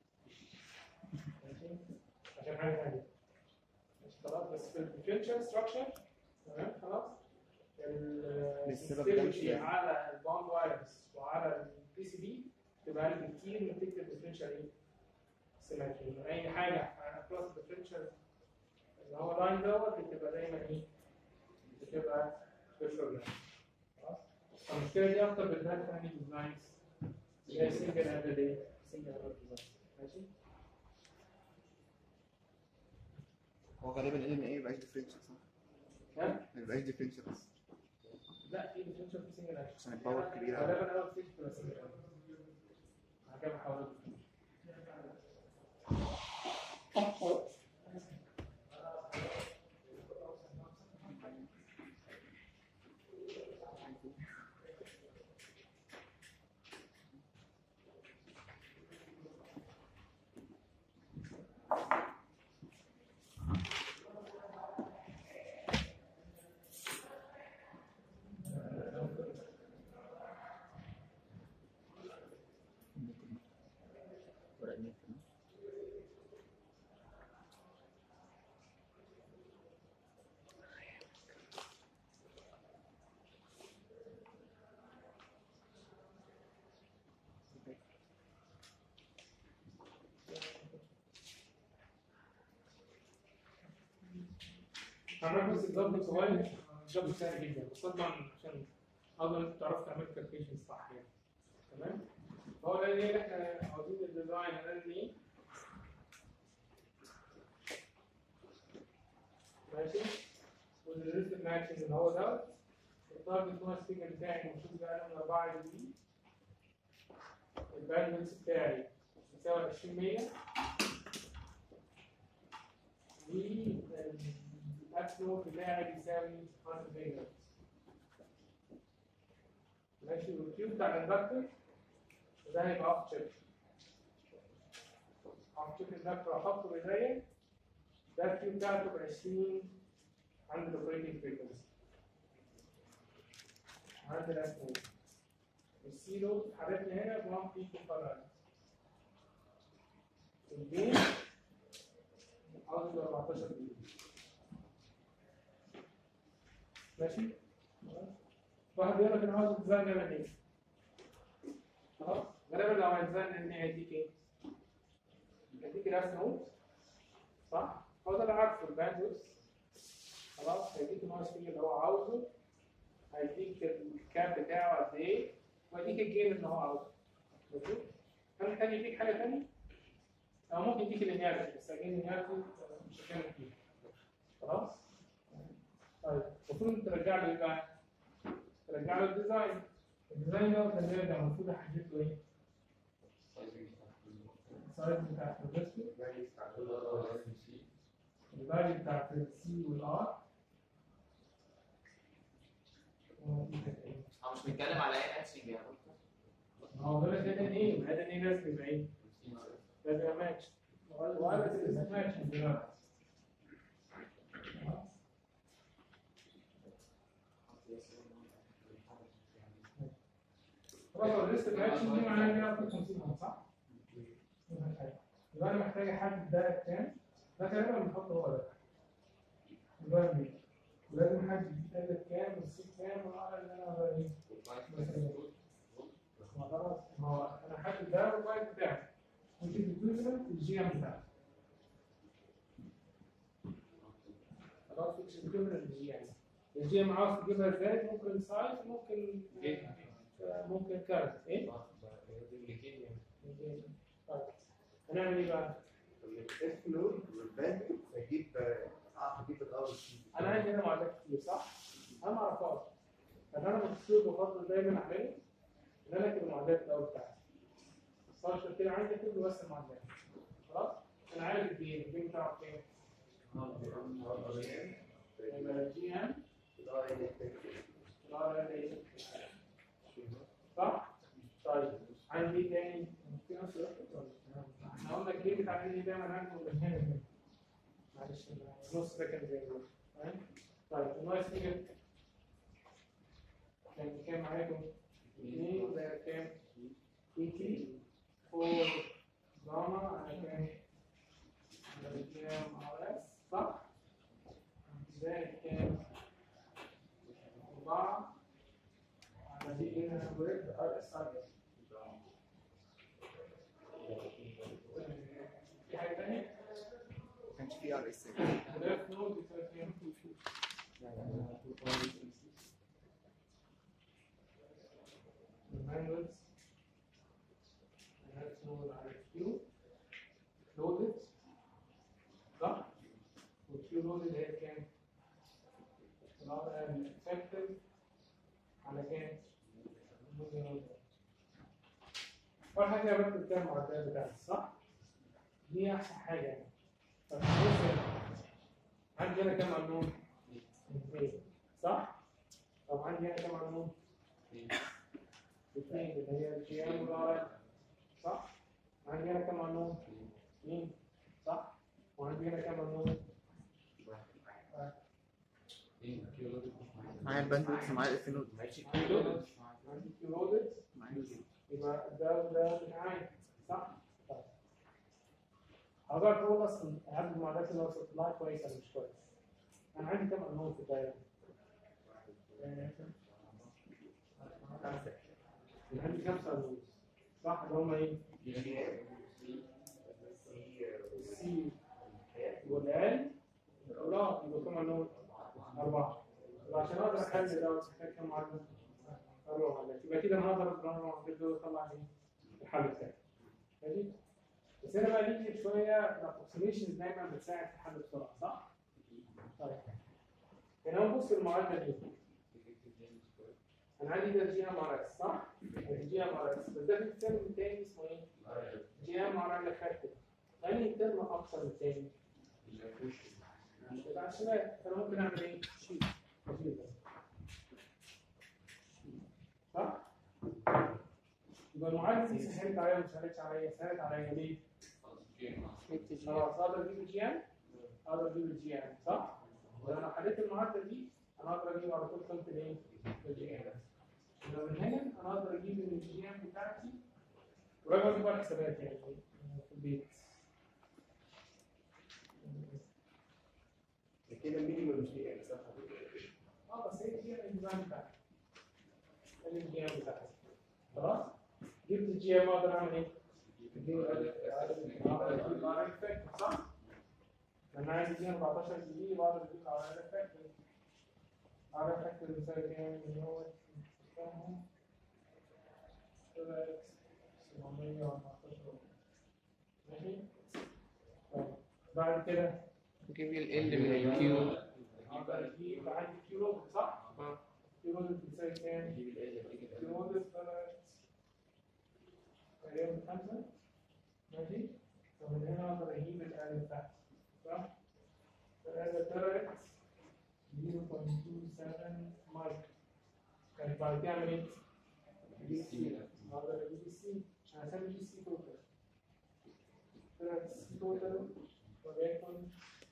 ماشي؟ عشان حاجه ثانيه ماشي خلاص بس في الديفرنشال ستراكشر تمام خلاص؟ السنسيتيفيتي على الباوند وايرز وعلى البي سي بي تبقى اقل بكتير من تكتب ديفرنشال ايه؟ سيمتري اي حاجه اكروس ديفرنشال اللي هو لاين دوت بتبقى دايما ايه؟ بتبقى فيرشوال خلاص؟ فالمشكله دي اكتر بالذات في انهي ديزاينز اللي هي سنجل اند ايه؟ سنجل اند ديزاين ماشي؟ هو غالبا ال ام اي مبقاش ديفرنشال صح؟ ها؟ ما بيبقاش ديفرنشال بس لا في ديفرنشال في سنجل اند عشان الباور كبير أوي. غالبا اول ستيج بتبقى سنجل اند بعد كده بحاول ورق النت هنعمل بس اكزامبل صغير اكزامبل سهل جدا بس طبعا عشان اقدر انت تعرف تعمل كالكوليشن صح يعني تمام هو ده اللي احنا عاوزين الديزاين لازم ايه ماشي والريسك ماتشنج اللي هو دوت التارجت نوع السيجنال بتاعي المفروض يبقى اقل من 4 دي الباندويث بتاعي يساوي 20 100 والابسلوت بتاعي بيساوي 100 ميجا ماشي والكيو بتاع الاندكتور ده هيبقى اوف تشيب اوف تشيب الاندكتور احطه بدايه ده الكيو بتاعته ب 20 عند الاوبريتنج فريكونسي عند الاسمول السيلو حالتنا هنا ب 1 بيكو فراد البين عاوز 14 بيكو ماشي واحد بيقول لك انا عاوز ديزاين يعمل ايه خلاص غالبا لو هيديزاين ان هي هيديك ايه هيديك راس نوت صح؟ هو ده اللي عارفه الباندوث خلاص هيديك النايس فيجر اللي هو عاوزه هيديك الكاب بتاعه قد ايه وهيديك الجين اللي هو عاوزه مظبوط؟ هل محتاج يديك حاجه ثانيه؟ او ممكن يديك اللينيارتي بس اجين اللينيارتي مش هتكلم فيه خلاص؟ طيب المفروض ترجع له ايه بقى؟ ترجع له الديزاين الديزاين ده لما يرجع المفروض احدد له ايه؟ السايز بتاع الريسبي الفاليو بتاعت السي والار هو مش بيتكلم على اي ماتشنج يا دكتور ما هو بيقول لك ده ايه؟ ما ده ايه لازم يبقى ايه؟ لازم يبقى ماتش ولا لازم ماتش دلوقتي خلاص هو الليست ماتش دي معناها ان انا 50 صح؟ يبقى انا محتاج احدد ده كام؟ ده تقريبا بنحط هو ده يبقى مين؟ ولازم احدد الالف كام والسي كام والار اللي انا بقى ايه؟ ما خلاص ما هو انا حاطط ده والوايت بتاعي ودي الايكويفالنت الجي ام بتاعي خلاص مش الايكويفالنت الجي ام الجي ام عاوز تجيبها ازاي ممكن سايز ممكن آه، ممكن كارت ايه؟ طيب هنعمل ايه بقى؟ الاس نود والفاليو اجيب اعرف اجيب الار سي انا عندي هنا معادلات كتير صح؟ انا ما اعرفهاش فانا بتصير بفضل دايما اعمله ان انا اكتب المعادلات الاول بتاعتي الساشر كده عندي كله بس المعادلات خلاص؟ انا عارف الجين الجين بتاعه كام؟ يبقى الجي ام صح؟ طيب عندي ايه تاني؟ في نفس الوقت ولا؟ احنا قلنا الجين بتاع الجين دايما هناخده من هنا لهنا معلش نص سكند زي ما تمام؟ طيب النايس فيجر كان كام معاكم؟ 2 ده كام؟ اي تي 4 جاما على كام؟ على كام ار اس صح؟ زائد كام؟ 4 على دي هنا ورد ار اس ار اس في حاجة تانية؟ ما كانش في ار اس ده نود بتساوي كام؟ المانوالز نود على كيو لودد صح؟ والكيو لودد هي كام؟ الوضع الافكتيف على كام؟ جزء نود أول حاجة بكتب كام معدل بتاعتي صح؟ دي أحسن حاجة يعني طب بص هنا. عندي هنا كام قانون؟ اثنين صح؟ طب عندي هنا كام قانون؟ اثنين اللي هي الجي ام والار صح؟ عندي هنا كام قانون؟ اثنين صح؟ وعندي هنا كام قانون؟ معايا الباندويث ومعايا الاس نود كيلودد عندي كيلودد يبقى ده ده بتاعي صح؟ طيب هقدر اقول اصلا اهم المعادلات اللي وصلت لها كويس ولا مش كويس؟ انا عندي كام قانون في الدايره؟ أنا عندي خمسة قانون صح اللي هم ايه؟ السي والال لا يبقى كم قانون؟ أربعة يبقى عشان أقدر أحل ده محتاج كم معادلة؟ أربع معادلات يبقى كده أنا هقدر أضرب الأربع معادلات دول وأطلع إيه؟ الحل بتاعي ماشي؟ بس هنا بقى نيجي شوية الأبروكسيميشنز دايما بتساعد في الحل بسرعة صح؟ طيب هنا هو بص المعادلة دي أنا عندي ده جي ام ار اس صح؟ جي ام ار اس بس ده في ترم تاني اسمه إيه؟ جي ام ار ال افكتيف أنهي ترم أكثر من التاني؟ يبقى على الشمال فأنا ممكن أعمل إيه؟ شيل أشيل ده صح؟ يبقى المعادلة دي سهلت عليا وما سهلتش عليا سهلت عليا ليه؟ خلاص اقدر اجيب الجي ام اقدر اجيب الجي ام صح؟ ولو انا حليت المعادله دي انا اقدر اجيب على طول قيمه الايه؟ الجي ام لو من هنا انا اقدر اجيب من الجي ام بتاعتي وراجع اجيب بقى الحسابات يعني في البيت كده مينيمم جي ام صح؟ اه بس هي الجي ام الديزاين بتاعتي الجي ام بتاعتي خلاص؟ جبت الجي ام اقدر اعمل ايه؟ دي الار افكت صح؟ لما عايز يديني 14 جنيه بقدر اجيب الار افكت الار افكت بيساوي كام؟ اللي هو كام؟ 714 ماشي؟ طيب بعد كده جيب لي ال من الكيو اقدر اجيب عندي كيو لود صح؟ اه كيو لود بتساوي كام؟ كيو لود تقريبا خمسة ماشي؟ فمن هنا اقدر اجيب الآلة بتاعتي صح؟ الآلة طلعت 0.27 مايك كانت بعد كده اعمل ايه؟ بي سي اقدر اجيب بي سي عشان اسمي بي سي توتال طلعت سي توتال وليكن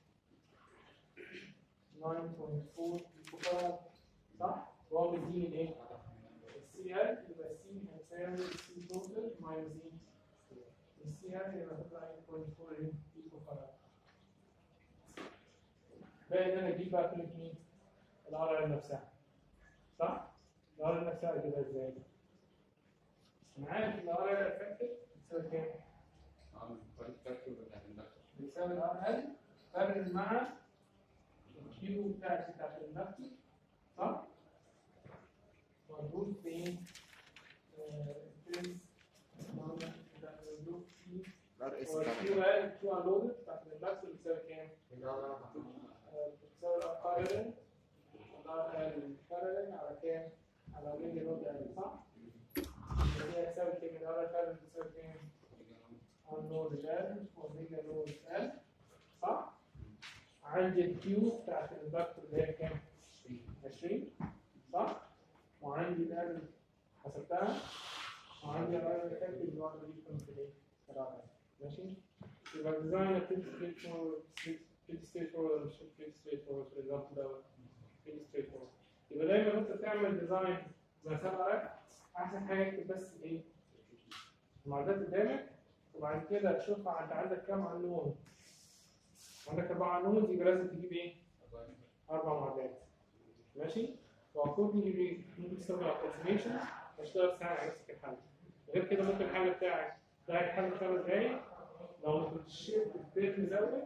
9.4 بيكوفاراد صح؟ وهو مديني ايه؟ السي ال يبقى السي هتساوي السي توتال ماينس ايه؟ السي ال يبقى تطلع 8.4 بيكوفاراد باقي ان انا اجيب بقى كل مين؟ الار ال نفسها صح؟ الار ال نفسها اجيبها ازاي؟ انا عارف ان الار ال افكتد بتساوي كام؟ اه من طريق فاكتور بتاع الاندكتور بيساوي الار ال قارن مع الكيو بتاعتي بتاعت الاندكتور صح؟ مضروب في ايه؟ آه، في مضروب في ار اس هو الكيو ال كيو انلودد بتاعت الاندكتور بتساوي كام؟ آه، بتساوي الار ال الار ال بارلل على كام؟ على رينج لود ال صح؟ هي هتساوي كام؟ الار ال بارلل بتساوي كام؟ النود ال وميجا نود ال صح؟ عندي الكيو بتاعت الاندكتور اللي هي كام؟ 20 صح؟ وعندي الال حسبتها وعندي الال افكتيف اللي هو اللي بيكون في الايه؟ في الار ماشي؟ يبقى الديزاين pretty straightforward pretty straightforward مش pretty straightforward في الإكزامبل دوت pretty straightforward يبقى دايما وانت بتعمل ديزاين زي سبعة احسن حاجه اكتب بس ايه؟ المعدات قدامك وبعد كده تشوف انت عندك كام عنون عندك اربع عنون يبقى لازم تجيب ايه؟ اربع معدات ماشي؟ واكوردنج ممكن تستخدم ابروكسيميشن تشتغل ساعه على نفسك الحل غير كده ممكن الحل بتاعك ده الحل خمس دقايق لو ما كنتش شلت البيت مزود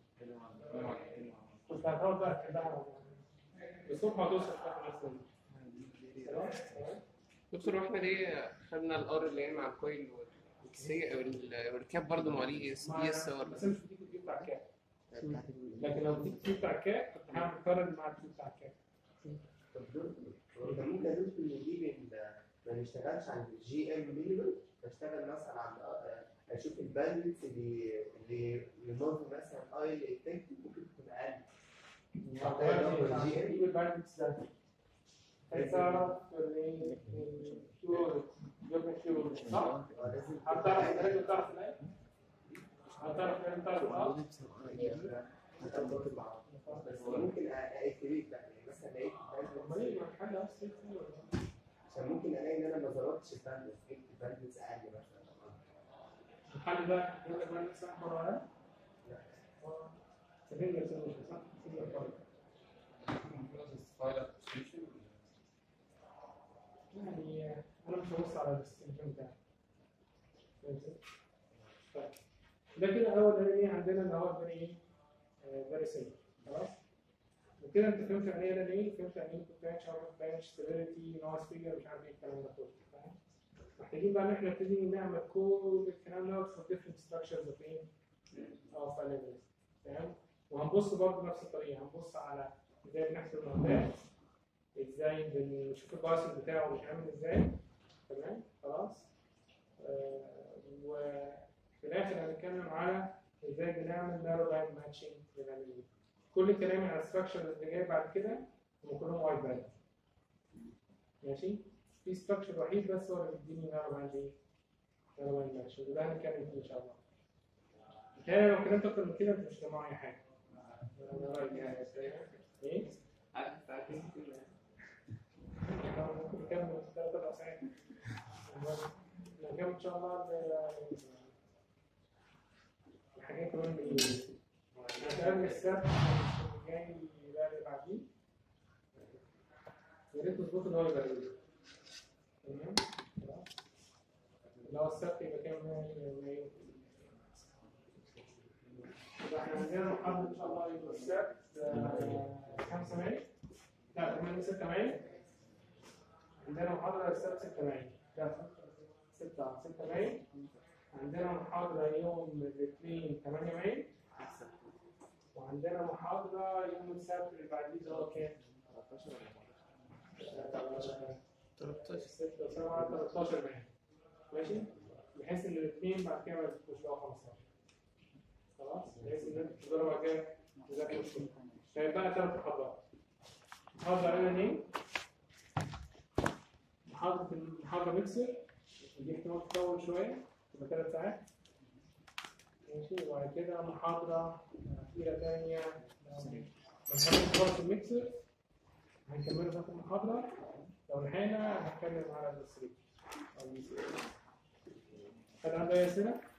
كنت هتقعد بقى تحلها على بعض. الصبح هتوصل في نفس الوقت. تمام؟ دكتور واحنا ليه خدنا الار اللي هي مع الكويل والسي- وال- والكاب برضه مع ليه اس مع- بي اس ار بس مش بتيجي الفيو بتاع الكاب بتاعت ال- لكن لو بتيجي الفيو بتاع الكاب كنت هعمل قارن مع الفيو بتاع الكاب طب دول انت ممكن ندخل نجيب ال- ما نشتغلش عند الجي ام مينيمم نشتغل مثلا عند آه، اشوف الباندويث اللي اللي يمر مثلا اي افكت ممكن تكون اقل تجيب الباندكس ده هتعرف الكيو جبنا كيو صح؟ آه، لازم هتعرف الرجل تعرف الايه؟ هتعرف الرجل تعرف الارض؟ بس ممكن اكتبيت بقى يعني مثلا لقيت امال ايه ما الحل اصلا فيه ولا إيه؟ عشان ممكن الاقي ان انا ما ظبطتش الباندويث جبت باندويث اقل مثلا الحل ده يقول لك باندكس احمر ولا سفنجر سولوشن صح؟ سفنجر فرق فايل ابلكيشن يعني انا مش هبص على الاستخدام بتاعي فهمت؟ طيب ده كده اول ايه عندنا اللي هو فيري ايه فيري سيف خلاص وكده انت فهمت يعني ايه ليه فهمت يعني ايه بنش عارف بنش ستابيليتي نويز فيجر مش عارف ايه الكلام ده كله فاهم محتاجين بقى ان احنا نبتدي نعمل كل الكلام ده for different structures of ايه of elements تمام وهنبص برضه نفس الطريقه هنبص على ازاي بنحسب المعدات ازاي بنشوف البارسل بتاعه بيتعمل ازاي تمام خلاص آه وفي الاخر هنتكلم على ازاي بنعمل نارو باند ماتشنج بنعمل ايه كل كلامي على الستراكشر اللي جاي بعد كده هم كلهم وايت باند ماشي في ستراكشر وحيد بس هو اللي بيديني نارو باند ايه نارو باند ماتشنج وده هنتكلم فيه ان شاء الله كده لو كلمت اكتر من كده انت مش سامع اي حاجه انا رايي يعني ايه ممكن نكمل ثلاث اربع ساعات نكمل ان شاء الله ال- الحاجات كمان اللي هنتقابل السبت الجاي ده اللي بعديه يا ريت تظبطوا ان هو يبقى ليل. تمام خلاص اللي هو السبت يبقى كام يومين يبقى احنا عندنا محاضرة إن شاء الله يوم السبت آه، 5 مايو لا 8 6 مايو عندنا محاضرة السبت 6 مايو 6 6 مايو عندنا محاضرة يوم الاثنين 8 مايو وعندنا محاضرة يوم السبت اللي بعديه اللي هو كام؟ 13 6 7 13 مايو ماشي؟ بحيث ان الاثنين بعد كده ما يبقوش بقى 15 خلاص؟ بحيث ان انت تقدروا بعد كده تذاكروا الصبح فيبقى ثلاث محاضرات محاضرة أولانية محاضرة المحاضرة ميكسر دي احتمال تطول شوية تبقى ثلاث ساعات ماشي وبعد كده محاضرة أخيرة تانية بنحاول خلاص الميكسر هنكمله في آخر المحاضرة لو لحقنا هنتكلم على السريك أو السريك. هل عنده أي أسئلة؟